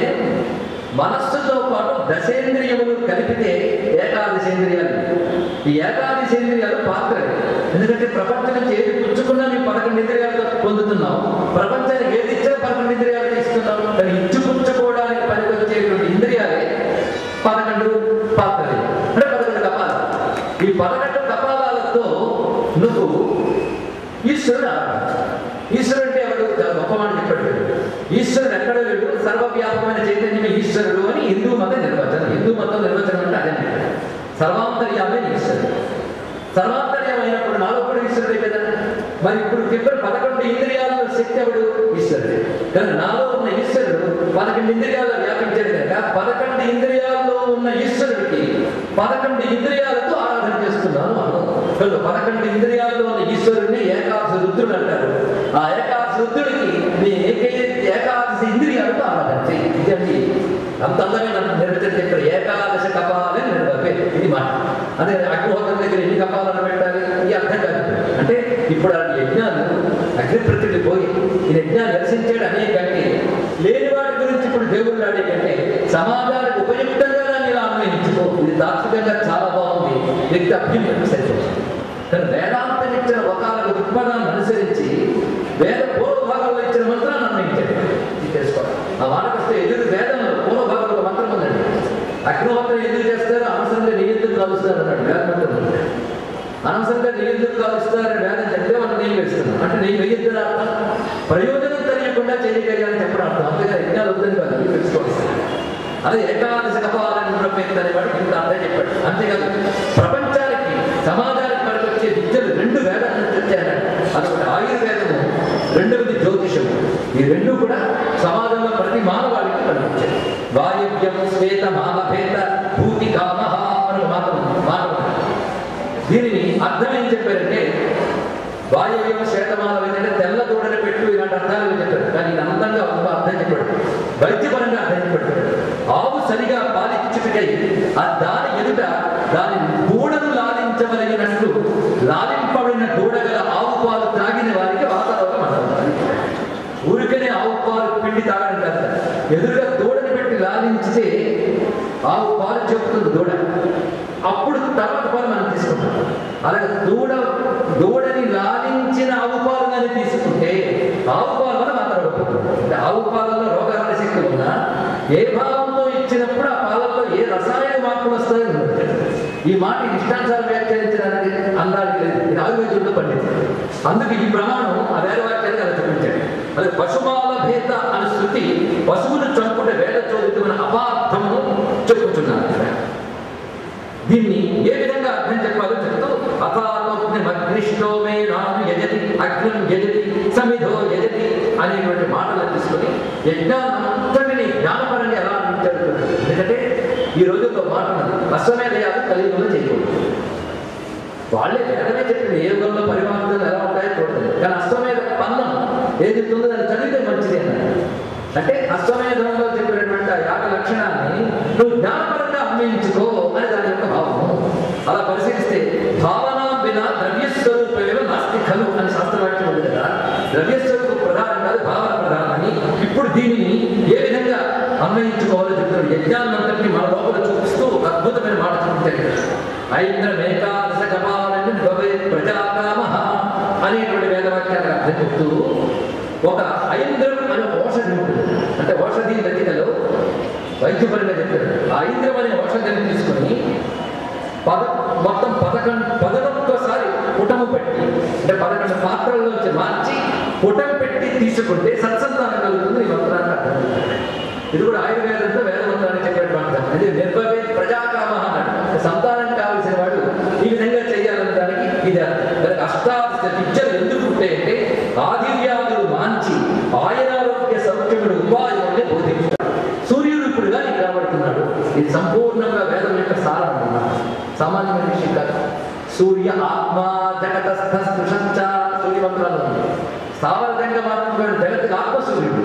మనస్సుతో పాటు దశేంద్రియములు కలిపితే ఏకాదశేంద్రియాలు ఈ ఏకాదశేంద్రియాలు పాత్రలు ఎందుకంటే ప్రపంచం నుంచి ఏది పుచ్చుకున్నా నీ పదకొండు ఇంద్రియాలతో పొందుతున్నావు ప్రపంచానికి ఏది ఇచ్చినా పదకొండు ఇంద్రియాలతో ఇస్తున్నావు కానీ ఇచ్చి పుచ్చుకోవడానికి పనికొచ్చేటువంటి ఇంద్రియాలే పదకొండు పాత్రలు అంటే పదకొండు కపాలు ఈ పదకొండు కపాలాలతో నువ్వు ఈశ్వరుడు ఆరాధించు. ఈశ్వరుడు అంటే ఎవరు చాలా గొప్ప మాట చెప్పాడు ఈశ్వరుడు ఎక్కడ లేడు సర్వవ్యాపకమైన చైతన్యమే ఈశ్వరుడు అని హిందూ మత నిర్వచనం హిందూ మతం నిర్వచనం అంటే అదే సర్వాంతర్యామే ఈశ్వరుడు సర్వాంతర్యం అయినప్పుడు నాలో కూడా ఈశ్వరుడే కదా మరి ఇప్పుడు చెప్పిన పదకొండు ఇంద్రియాలలో శక్తి ఎవడు ఈశ్వరుడే కానీ నాలో ఉన్న ఈశ్వరుడు పదకొండు ఇంద్రియాల్లో వ్యాపించాడు కనుక పదకొండు ఇంద్రియాల్లో ఉన్న ఈశ్వరుడికి పదకొండు ఇంద్రియాలతో ఆరాధన చేస్తున్నాను అను కనుక పదకొండు ఇంద్రియాల్లో ఉన్న ఈశ్వరుడిని ఏకాదశి రుద్రుడు అంటారు ఆ ఏకాదశి రుద్రుడికి నీ ఏకే ఏకాదశి ఇంద్రియాలతో ఆరాధన చేయి ఇదండి అంత అందమైన నిర్వచనం చెప్పారు ఏకాదశ కపాలని నిర్వహే ఇది మాట అదే అగ్నిహోత్రం దగ్గర ఎన్ని కపాలను పెట్టాలి ఈ అర్థం కాదు అంటే ఇప్పుడు ఆ యజ్ఞాలు అగ్నిప్రతిని పోయి ఈ యజ్ఞాలు దర్శించాడు అనే కంటే లేని వాటి గురించి ఇప్పుడు దేవుళ్ళు అనే కంటే సమాజానికి ఉపయుక్తంగా దాన్ని ఇలా అన్వయించుకో ఇది తాత్వికంగా చాలా బాగుంది వ్యక్తి అభ్యున్నతి సరిపోతుంది కానీ వేదాంతం ఇచ్చిన ఒకనొక దృక్పథాన్ని అనుసరించి వేద పూర్వభాగంలో ఇచ్చిన మంత్రాన్ని అన్వయించాడు ఇది తెలుసుకోవాలి ఆ మాటకు వస్తే ఎదురు వేదంలో పూర్వభాగంలో ఒక మంత్రం ఉందండి అగ్నిహోత్రం ఎందుకు చేస్తారు అనవసరంగా నియంత్రణ కాలుస్తారు అన్నాడు వేదమంత్రం ఉంది. అనవసరంగా నియంత్రణ కాలుస్తారని వేదం చెప్తే మనం నేను వేస్తున్నాం అంటే నేను వెయ్యొద్దని అర్థం ప్రయోజనం తెలియకుండా చేయగలిగాలని చెప్పడం అర్థం అంతేగా యజ్ఞాలు వద్దని కాదు ఇది తెలుసుకోవాలి అదే ఏకాదశ కపాలని ప్రపేక్త అనేవాడు ఇంత అర్థం చెప్పాడు అంతేకాదు ప్రపంచానికి సమాజానికి మనకు వచ్చే విద్యలు రెండు వేదాల నుంచి వచ్చాయన్నాడు అదొకటి ఆయుర్వేదము రెండవది జ్యోతిషము ఈ రెండు కూడా సమాజంలో ప్రతి మానవాళికి కనిపించాయి వాయువ్యం శ్వేత మాలభేద భూతి కామ అని ఒక మాట ఉంది. మాట ఉంది. దీనిని అర్థం ఏం చెప్పారంటే వాయువ్యం శ్వేతమాల ఏంటంటే తెల్ల దూడని పెట్టు ఇలాంటి అర్థాలు చెప్పారు కానీ ఇది అందంగా ఒక అర్థం చెప్పాడు వైద్యపరంగా అర్థం చెప్పాడు ఆవు సరిగా పాలిచ్చుటకై ఆ దాని ఎదుట దాని దూడను లాలించవలగినట్లు లాలింపబడిన దూడగల ఆవు పాలు త్రాగిన వారికి వాతావరణం అంటారు ఊరికనే ఆవు పాలు పిండి తాగడం కాదు ఎదురుగా దూడని పెట్టి లాలించితే ఆవు పాలు చెబుతుంది దూడ అప్పుడు తర్వాత పాలు మనం తీసుకుంటాం అలాగే దూడ దూడని లాలించిన ఆవు పాలు కానీ తీసుకుంటే ఆవు పాలు వల్ల మాట్లాడకపోతుంది అంటే ఆవు పాలలో రోగాల శక్తులు ఉన్నా ఏ భావంతో ఇచ్చినప్పుడు ఆ పాలల్లో ఏ రసాయన మార్పులు వస్తాయో తెలియదు. ఈ మాట ఇష్టానుసారం వ్యాఖ్యానించడానికి అందానికి లేదు ఇది ఆయుర్వేదంలో పండితుడు అందుకు ఈ ప్రమాణం ఆ వేద వాక్యాన్ని అలా చూపించాడు అది పశుమాల భేద అనే శృతి పశువును చంపుట వేద చోదితమైన అపార్థము చెప్పుచున్నారు ఇక్కడ. దీన్ని ఏ విధంగా అర్థం చెప్పాలో చెప్తూ అథాగ్నిష్ఠో మే నాను యజతి అగ్నిం యజతి సమిధో యజతి అనేటువంటి మాటలు తీసుకొని యజ్ఞానంతటిని జ్ఞానపరంగా ఎలా అందించారు ఎందుకంటే ఈ రోజుల్లో మాట ఉన్నది అశ్వమేధయాలు కలియుగంలో చేయకూడదు వాళ్ళే వేదమే చెప్పింది ఏ యుగంలో పరిమాణాలు ఎలా ఉంటాయో చూడండి కానీ అశ్వమేధ పన్నం ఏది ఉందో దాన్ని చదివితే మంచిది అన్నారు అంటే అశ్వమేధంలో చెప్పినటువంటి ఆ యాగ లక్షణాన్ని నువ్వు జ్ఞానపరంగా అన్వయించుకో అని దాని యొక్క భావము అలా పరిశీలిస్తే భావన విన ద్రవ్యస్వరూపేవ నాస్తి ఖలు అని శాస్త్రవాక్యం ఉంది కదా ద్రవ్యస్వరూపం ప్రధానం కాదు భావన ప్రధానమని ఇప్పుడు దీనిని ఏ విధంగా అన్వయించుకోవాలో చెప్తారు యజ్ఞాన్నంతటిని మన లోపల చూపిస్తూ ఒక అద్భుతమైన మాట చూపించారు ఐంద్ర మేకాదశ కపాలని భవే ప్రజాకామ అనేటువంటి వేదవాక్యాన్ని అర్థం చెప్తూ ఒక ఐంద్రం అనే ఒక ఔషధి ఉంటుంది అంటే ఔషధి లతికలో వైద్యపరంగా చెప్పారు ఆ ఐంద్రం అనే ఔషధిని తీసుకొని పద మొత్తం పదకొండు పదకొండోసారి పుటము పెట్టి అంటే పదకొండు పాత్రల్లోంచి మార్చి పుటం పెట్టి తీసుకుంటే సత్సంతానం కలుగుతుంది ఈ మంత్రాన్ని అర్థం చేసుకోండి. ఇది కూడా ఆయుర్వేదంతో వేద మంత్రాన్ని చెప్పేటువంటి మంత్రం ఇది నిర్భవే ప్రజాకామ అన్నాడు సంతానం కావలసిన వాడు ఈ విధంగా చేయాలనే దానికి ఇది అర్థం. దానికి అష్టాదశ విద్యలు ఎందుకు ఉంటాయంటే ఆదివ్యాధులు మాంచి ఆయనారోగ్య సౌఖ్యముడు ఉపాయాన్ని బోధించాడు సూర్యుడు ఇప్పుడుగా నీకు కనబడుతున్నాడు ఇది సంపూర్ణంగా వేదం యొక్క సారం అన్నమాట సామాన్యమైన విషయం కాదు సూర్య ఆత్మ జగతస్థ స్పృశంచ సూర్య మంత్రాలు ఉన్నాయి స్థావరంగా మాత్రమే జగత్తుకు ఆత్మ సూర్యుడు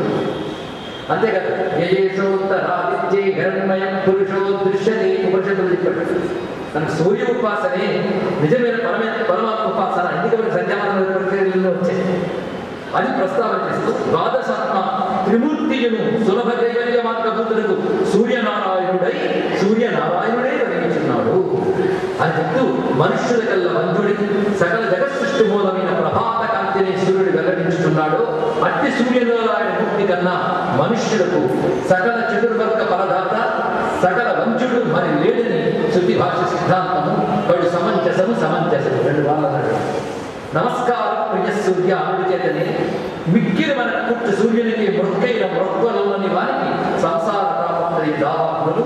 అంతేకాదు యజేషోత్తరాదిత్యే హిరణ్మయం పురుషో దృశ్యతి ఉపనిషత్తులు చెప్పాడు తనకు సూర్య ఉపాసనే నిజమైన పరమే పరమాత్మ ఉపాసన అందుకే సంధ్యామాన ప్రక్రియలో వచ్చాయి అది ప్రస్తావన చేస్తూ ద్వాదశాత్మ త్రిమూర్తియును సులభ కైవల్య మార్గబుద్ధులకు సూర్యనారాయణుడై సూర్యనారాయణుడే వెలిగించున్నాడు అని చెప్తూ మనుష్యుల కల్ల వంధుడి సకల జగత్ సృష్టి మూలమైన ప్రభాత కాంతిని సూర్యుడు వెల్లడించుతున్నాడు అట్టి సూర్యనారాయణ మూర్తి కన్నా మనుష్యులకు సకల చతుర్వర్గ పరదాత సకల వంచుడు మరి లేడని శృతి భాష సిద్ధాంతము వాడు సమంజసము సమంజసము రెండు వాళ్ళన్నాడు నమస్కారం ప్రియ సూర్య ఆవిడ చేతనే మిక్కిలి మన పుట్టు సూర్యునికి మృక్కైన మృక్కలోని వారికి సంసార తాపత్రయ దావాకులు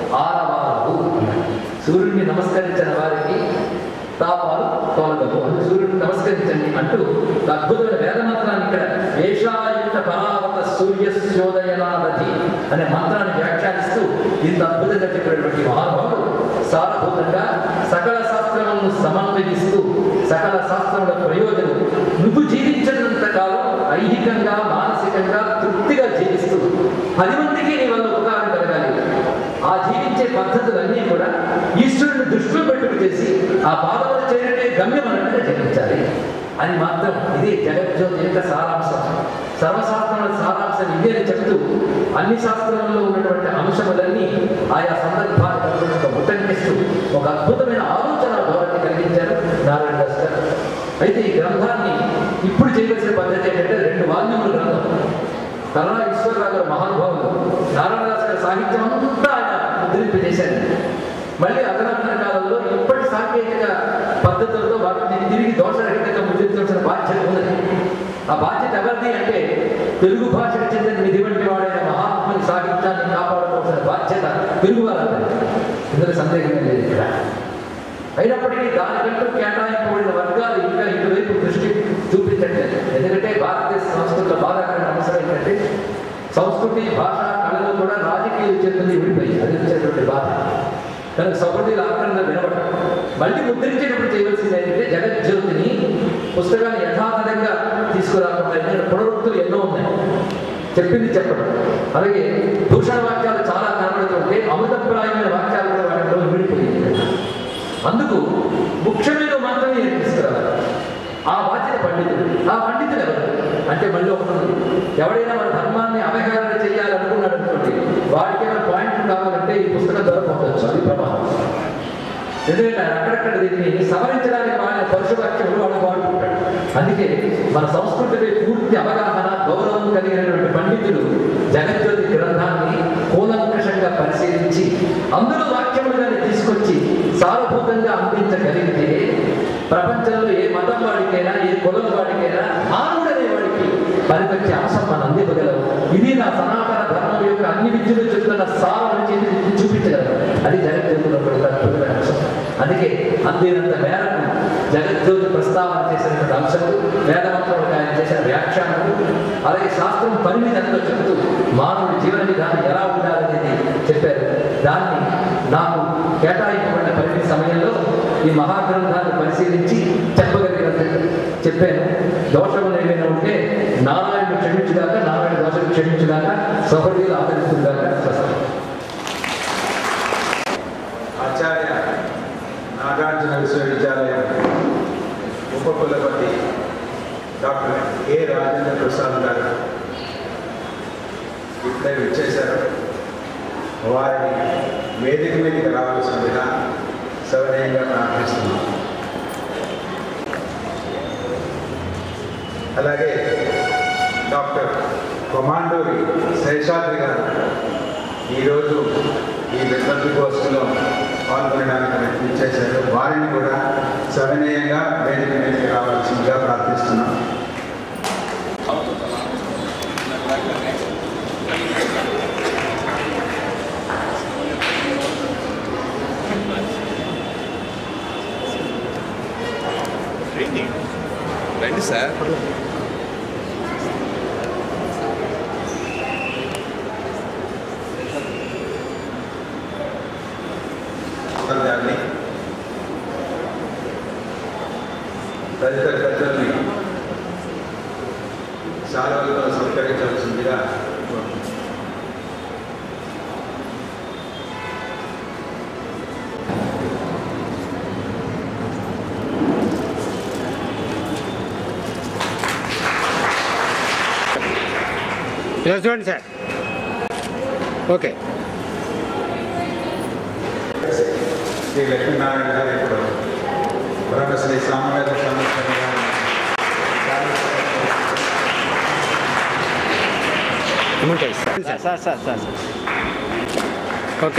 ఆరవారు సూర్యుడిని నమస్కరించిన వారికి తాపాలు తొలగవు అని సూర్యుడిని నమస్కరించండి అంటూ ఒక అద్భుతమైన వేదమంత్రాన్ని ఇక్కడ వేషాయుక్త పరావత సూర్యస్యోదయనాదధి అనే మంత్రాన్ని వ్యాఖ్యానిస్తూ ఇంత అద్భుతంగా చెప్పినటువంటి మహానుభావుడు సారభూతంగా సకల శాస్త్రములను సమన్వయిస్తూ సకల శాస్త్రముల ప్రయోజనం నువ్వు జీవించినంత కాలం ఐహికంగా మానసికంగా తృప్తిగా జీవిస్తూ పది మందికి నీ వల్ల ఉపకారం కలగాలి ఆ జీవించే పద్ధతులన్నీ కూడా ఈశ్వరుని దృష్టిలో పెట్టుకు చేసి ఆ పాదములు చేరటే గమ్యం అన్నట్టుగా జీవించాలి అని మాత్రం ఇది జగజ్యోతి యొక్క సారాంశం సర్వశాస్త్రం ప్రమాణాల సారాంశం ఇదే అని చెప్తూ అన్ని శాస్త్రాలలో ఉన్నటువంటి అంశములన్నీ ఆయా సందర్భాలకు అనుగుణంగా ఉటంకిస్తూ ఒక అద్భుతమైన ఆలోచన ధోరణి కలిగించారు నారాయణ దాస్ గారు అయితే ఈ గ్రంథాన్ని ఇప్పుడు చేయవలసిన పద్ధతి ఏంటంటే రెండు వాల్యూముల గ్రంథం కరుణా ఈశ్వరరావు గారు మహానుభావులు నారాయణదాస్ గారి సాహిత్యం అంతా ఆయన ముద్రింపజేశారు మళ్ళీ అధునాతన కాలంలో ఇప్పటి సాంకేతిక పద్ధతులతో వాటిని తిరిగి దోషరహితంగా ముద్రించాల్సిన బాధ్యత ఉన్నది ఆ బాధ్యత ఎవరిది అంటే తెలుగు భాషకు చెందిన నిధి వంటి వాడైన మహాత్ముని సాహిత్యాన్ని కాపాడుకోవాల్సిన బాధ్యత తెలుగు వారందరి ఇందులో సందేహమే లేదు ఇక్కడ అయినప్పటికీ దానికంటూ కేటాయింపబడిన వర్గాలు ఇంకా ఇటువైపు దృష్టి చూపించట్లేదు ఎందుకంటే భారతదేశ సంస్కృతిలో బాధాకరమైన అంశం ఏంటంటే సంస్కృతి భాష కళలు కూడా రాజకీయ చెందింది విడిపోయి అది వచ్చేటువంటి బాధ కనుక సౌకర్యాల ఆక్రమణ వినబడటం మళ్ళీ ముద్రించేటప్పుడు చేయవలసింది ఏంటంటే జగజ్యోతిని పుస్తకాన్ని యథాతథంగా తీసుకురాకుండా ఎందుకంటే పునరుక్తులు ఎన్నో ఉన్నాయి చెప్పింది చెప్పడం అలాగే దూషణ వాక్యాలు చాలా కనబడుతుంటే అమృతప్రాయమైన వాక్యాలు కూడా వాటిలో విడిపోయింది అందుకు ముఖ్యమైన మాత్రమే నేను తీసుకురావాలి ఆ బాధ్యత పండితుడు ఆ పండితుడు ఎవరు అంటే మళ్ళీ ఒకటి ఉంది ఎవడైనా మన ధర్మాన్ని అవహేళన చేయాలనుకున్నాడు అనుకోండి వాడికి ఏమైనా పాయింట్లు కావాలంటే ఈ పుస్తకం ద్వారా పొందొచ్చు అది ప్రమాదం ఎందుకంటే ఆయన అక్కడక్కడ దీన్ని సవరించడానికి వాడిన పరుషవాక్యములు వాడు వాడుకుంటాడు అందుకే మన సంస్కృతిపై పూర్తి అవగాహన గౌరవం కలిగినటువంటి పండితులు జగజ్యోతి గ్రంథాన్ని కూలంకషంగా పరిశీలించి అందులో వాక్యములుగానే తీసుకొచ్చి సారభూతంగా అందించగలిగితే ప్రపంచంలో ఏ మతం వాడికైనా ఏ కులం వాడికైనా మానవుడు అనే వాడికి పనికొచ్చే అంశం మనం అందివ్వగలం ఇది నా సనాతన ధర్మం యొక్క అన్ని విద్యలు చెప్తున్న సారం చేతి చూపించగలం అది జగజ్యోతిలో ఒక అద్భుతమైన అంశం అందుకే అందినంత మేరకు జగజ్యోతి ప్రస్తావన చేసినటువంటి అంశములు వేదమంత్రులకు ఆయన చేసిన వ్యాఖ్యానములు అలాగే శాస్త్రం పరిమితి ఎంతో చెబుతూ మానవుడి జీవన విధానం ఎలా ఉండాలనేది చెప్పారు దాన్ని నాకు కేటాయింపబడిన పరిమితి సమయంలో ఈ మహాగ్రంథాన్ని పరిశీలించి చెప్పగలిగినంత చెప్పాను దోషములు ఏమైనా ఉంటే నారాయణుడు క్షమించుగాక నారాయణ దోషం క్షమించుగాక సహోదరులు ఆదరిస్తుందాక స్వస్తి ఆచార్య నాగార్జున విశ్వవిద్యాలయం ఉపకులపతి డాక్టర్ ఏ రాజేంద్ర ప్రసాద్ గారు ఇప్పుడే విచ్చేశారు వారిని వేదిక మీదకి రావాల్సిందిగా సవినయంగా ప్రార్థిస్తున్నాం అలాగే డాక్టర్ కొమాండూరి శేషాద్రి గారు ఈరోజు ఈ విద్వత్తు కోర్సులో పాల్గొనడానికి ఇచ్చేశారు వారిని కూడా సవినయంగా వేదిక మీదకి రావాల్సిందిగా ప్రార్థిస్తున్నాం రండి సార్ గారిని తదితర పెద్దల్ని శాలవలతో సత్కరించాల్సిందిగా కోరుతున్నాను. ఇలా చూడండి సార్ ఓకే శ్రీ లక్ష్మీనారాయణ గారు ఇప్పుడు బ్రహ్మశ్రీ సామవేద సంరక్షణ ఉంటాయి sir sir sir sir okay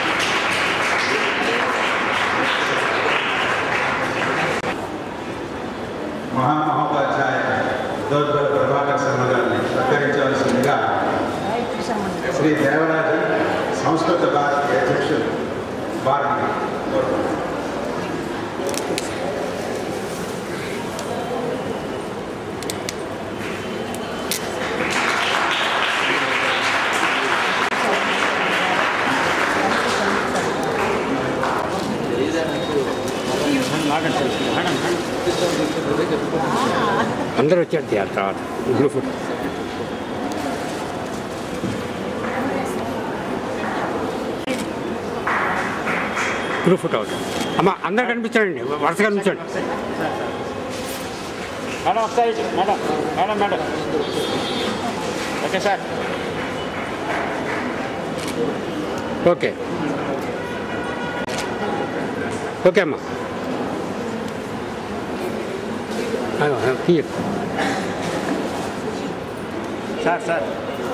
మహామహోపాధ్యాయ దోద్బల ప్రభాకర్ శర్మ గారిని సత్కరించవలసిందిగా శ్రీ దేవరాజు సంస్కృత భారతి అధ్యక్షులు వారిని కోరుతున్నాను అందరూ వచ్చారు తీయాలి తర్వాత బ్లూ ఫుడ్ బ్లూ ఫుట్ అవుతుంది అమ్మ అందరు కనిపించండి వరుసగా కనిపించండి మేడం ఒకసారి madam madam madam okay sir okay okay అమ్మా తీయ సార్ సార్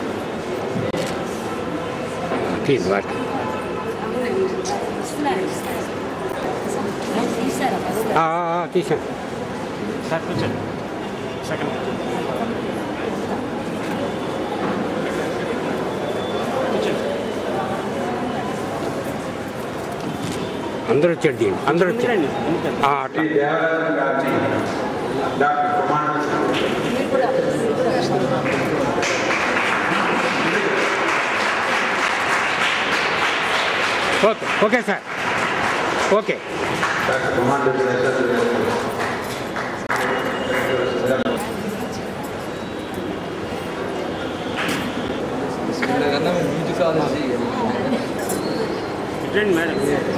తీయండి వాటి తీసాను సార్ కూర్చోండి సెకండ్ అందరూ వచ్చాడు దీన్ని అందరూ వచ్చాడు ఆ, అట్లా శ్రీ దేవరాజన్ గారిని doctor Pramana okay okay sir okay doctor Pramana రండి మేడం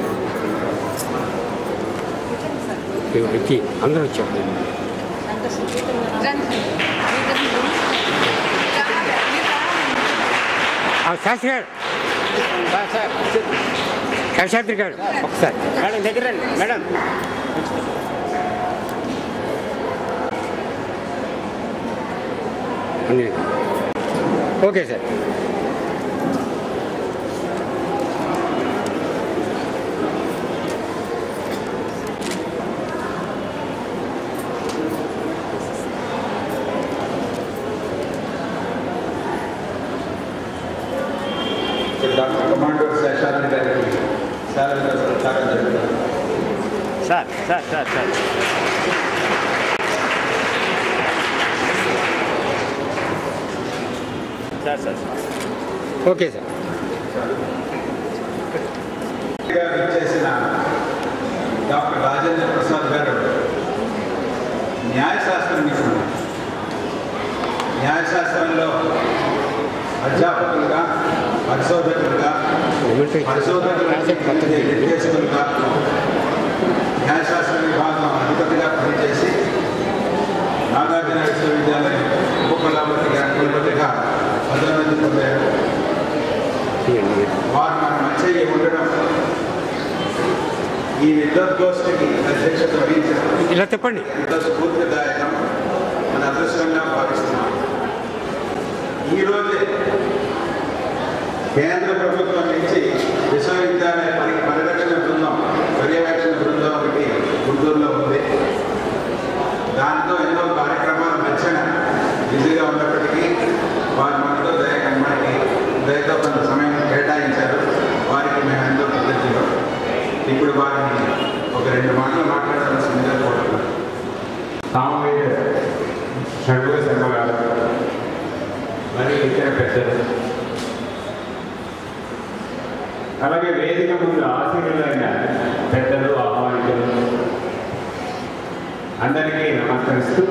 ఇదిగో ఇది అందరూ వచ్చారు ఆ, శాస్త్రి గారు శేషాద్రి గారు ఒకసారి మేడం దగ్గర రండి మేడం అన్నీ. ఓకే సార్ ఇప్పుడు డాక్టర్ కమాండర్ శేషానంద గారికి శాలరీ సత్కారం జరుగుతుంది sir sir sir sir sir sir okay sir గారు ఇచ్చేసిన డాక్టర్ రాజేంద్ర ప్రసాద్ గారు న్యాయశాస్త్రం నిపుణులు న్యాయశాస్త్రంలో అధ్యాపకులుగా పరిశోధకులుగా పరిశోధకులుగా నిర్దేశకులుగా న్యాయశాస్త్ర విభాగం అధిపతిగా పనిచేసి నాగార్జున విశ్వవిద్యాలయం ఉపకులపతిగా కులపతిగా పదోన్నతి పొందారు తీయండి వారు మన మధ్య ఉండడం ఈ విద్వద్గోష్ఠికి అధ్యక్షత వహించడం ఇలా చెప్పండి ఎంతో స్ఫూర్తిదాయకం మన అదృష్టంగా భావిస్తున్నాం ఈరోజే కేంద్ర ప్రభుత్వం నుంచి విశ్వవిద్యాలయ పరి పరిరక్షణ బృందం పర్యవేక్షణ బృందం ఒకటి గుంటూరులో ఉంది దాంతో ఎన్నో కార్యక్రమాల మధ్యన బిజీగా ఉన్నప్పటికీ వారు మనతో దయ మనకి దయతో కొంత సమయం కేటాయించారు వారికి మేము ఎంతో కృతజ్ఞతలు ఇప్పుడు వారిని ఒక రెండు మాటలు మాట్లాడాల్సిందిగా కోరుతున్నాను సామవేద షణ్ముఖ శర్మ గారు మరియు ఇతర పెద్దలు అలాగే వేదిక ముందు ఆశీనులైన పెద్దలు ఆహ్వానితులు అందరికీ నమస్కరిస్తూ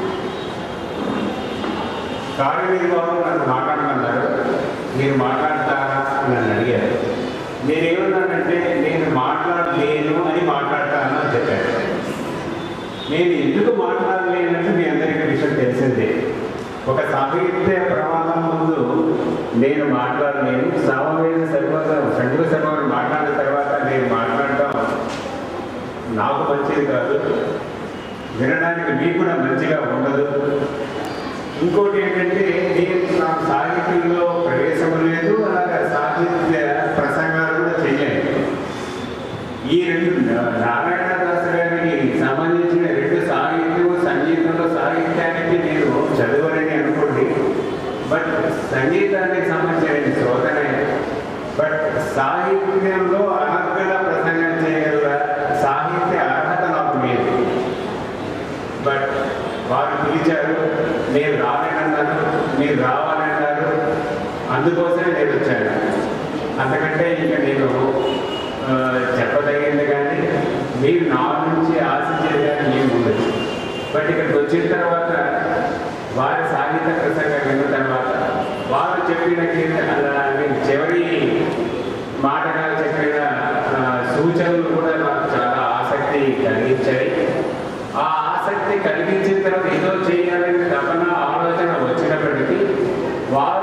కార్యనిర్వాహం నన్ను మాట్లాడమన్నారు మీరు మాట్లాడతారా అని నన్ను అడిగారు నేనేమన్నానంటే నేను మాట్లాడలేను అని మాట్లాడతాను అని చెప్పాను నేను ఎందుకు మాట్లాడలేనంటే మీ అందరికీ విషయం తెలిసిందే ఒక సాహిత్య ప్రమాదం ముందు నేను మాట్లాడలేను సామవేద సర్వత షణ్ముఖ శర్మ మాట్లాడిన తర్వాత నేను మాట్లాడటం నాకు మంచిది కాదు వినడానికి మీకు కూడా మంచిగా ఉండదు ఇంకోటి ఏంటంటే నేను నాకు సాహిత్యంలో ప్రవేశం లేదు అలాగే సాహిత్య ప్రసంగాలు కూడా చేయలేదు ఈ రెండు నారాయణదాస్ గారికి సంబంధించిన రెండు సాహిత్యం సంగీతంలో సాహిత్యానికి నేను చదవనని అనుకోండి బట్ సంగీతానికి సంబంధించిన శోధనే బట్ సాహిత్యంలో అనర్గళ ప్రసంగం చేయగల సాహిత్య అర్హత నాకు లేదు బట్ వారు పిలిచారు నేను రాలేనన్నారు మీరు రావాలన్నారు అందుకోసమే నేను వచ్చాను అంతకంటే ఇంకా నేను ఆ, చెప్పదగింది కానీ మీరు నా నుంచి ఆశించేది కానీ ఏమి ఉండదు బట్ ఇక్కడికి వచ్చిన తర్వాత వారి సాహిత్య ప్రసంగం విన్న తర్వాత వారు చెప్పిన కీర్త- అలా నేను చివరి మాటగా చెప్పిన ఆ, సూచనలు కూడా నాకు చాలా ఆసక్తి కలిగించాయి ఆ ఆసక్తి కలిగించిన తర్వాత ఏదో చేయాలని తపన ఆలోచన వచ్చినప్పటికీ వారు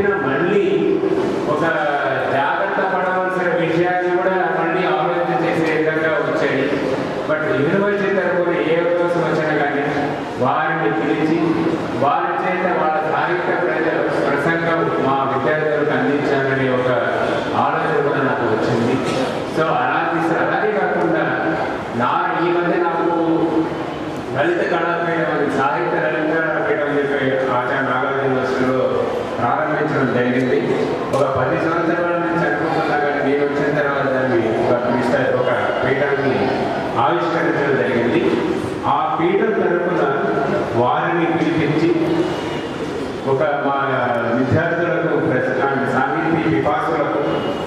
మళ్ళీ ఒక జాగ్రత్త పడవలసిన విషయాన్ని కూడా మళ్ళీ ఆలోచన చేసే విధంగా వచ్చాయి బట్ యూనివర్సిటీ తరపున ఏ అవకాశం వచ్చినా కానీ వారిని పిలిచి వారి చేత వాళ్ళ సాహిత్య ప్రజల ప్రసంగం మా విద్యార్థులకు అందించాలనే ఒక ఆలోచన కూడా నాకు వచ్చింది సో అలాంటి అలాగే కాకుండా నా ఈ మధ్య నాకు లలిత కళాపీఠం అని సాహిత్య లలిత కళాపీఠం అని చెప్పి ఆచార్య నాగార్జున యూనివర్సిటీలో ప్రారంభించడం జరిగింది ఒక పది సంవత్సరాల నుంచి అనుకుంటున్నా కానీ నేను వచ్చిన తర్వాత దాన్ని ఒక మిస్టర్ ఒక పీఠాన్ని ఆవిష్కరించడం జరిగింది ఆ పీఠం తరపున వారిని పిలిపించి ఒక మా విద్యార్థులకు ప్రస్తుతానికి సాహితీ వికాసులకు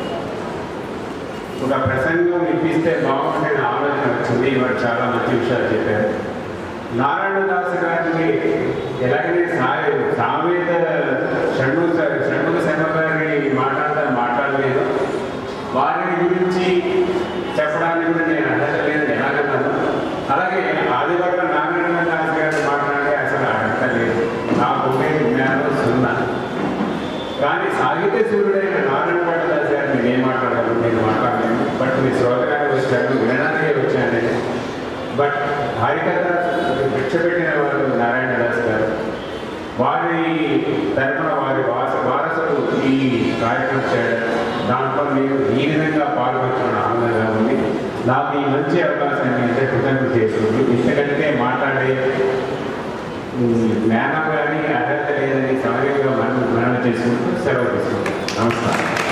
ఒక ప్రసంగం ఇప్పిస్తే బాగుంటుందనే ఆలోచన వచ్చింది వారు చాలా మంచి విషయాలు చెప్పారు నారాయణ దాస్ గారిని ఎలాగైతే సాయ సావేద షణ్ముఖ షణ్ముఖ శర్మ గారిని మాట్లాడతా మాట్లాడలేదు వారి గురించి చెప్పడానికి కూడా నేను అర్హత లేదని ఎలాగన్నాను అలాగే ఆదివారం నారాయణ దాస్ గారిని మాట్లాడే అసలు అర్హత లేదు నాకు ఉండేది జ్ఞానం సున్నా కానీ సాహిత్య సూర్యుడైన నారాయణ పట్టదాస్ గారిని నేను మాట్లాడాను నేను మాట్లాడలేను బట్ మీ శ్రోతగానే వచ్చాను వినడానికే వచ్చాను నేను బట్ హరికథ భిక్షపెట్టిన వారు నారాయణ దాస్ గారు వారి తరపున వారి వారస వారసులు ఈ కార్యక్రమం చేయడం దాంట్లో మీరు ఈ విధంగా పాల్గొనడం ఆనందంగా ఉంది నాకు ఈ మంచి అవకాశాన్ని అయితే కృతజ్ఞత చేసుకుంటూ ఇంతకంటే మాట్లాడే జ్ఞానం కానీ అర్హత లేదని సమయంగా మనం మనం చేసుకుంటూ సెలవు తీసుకుంటాం నమస్కారం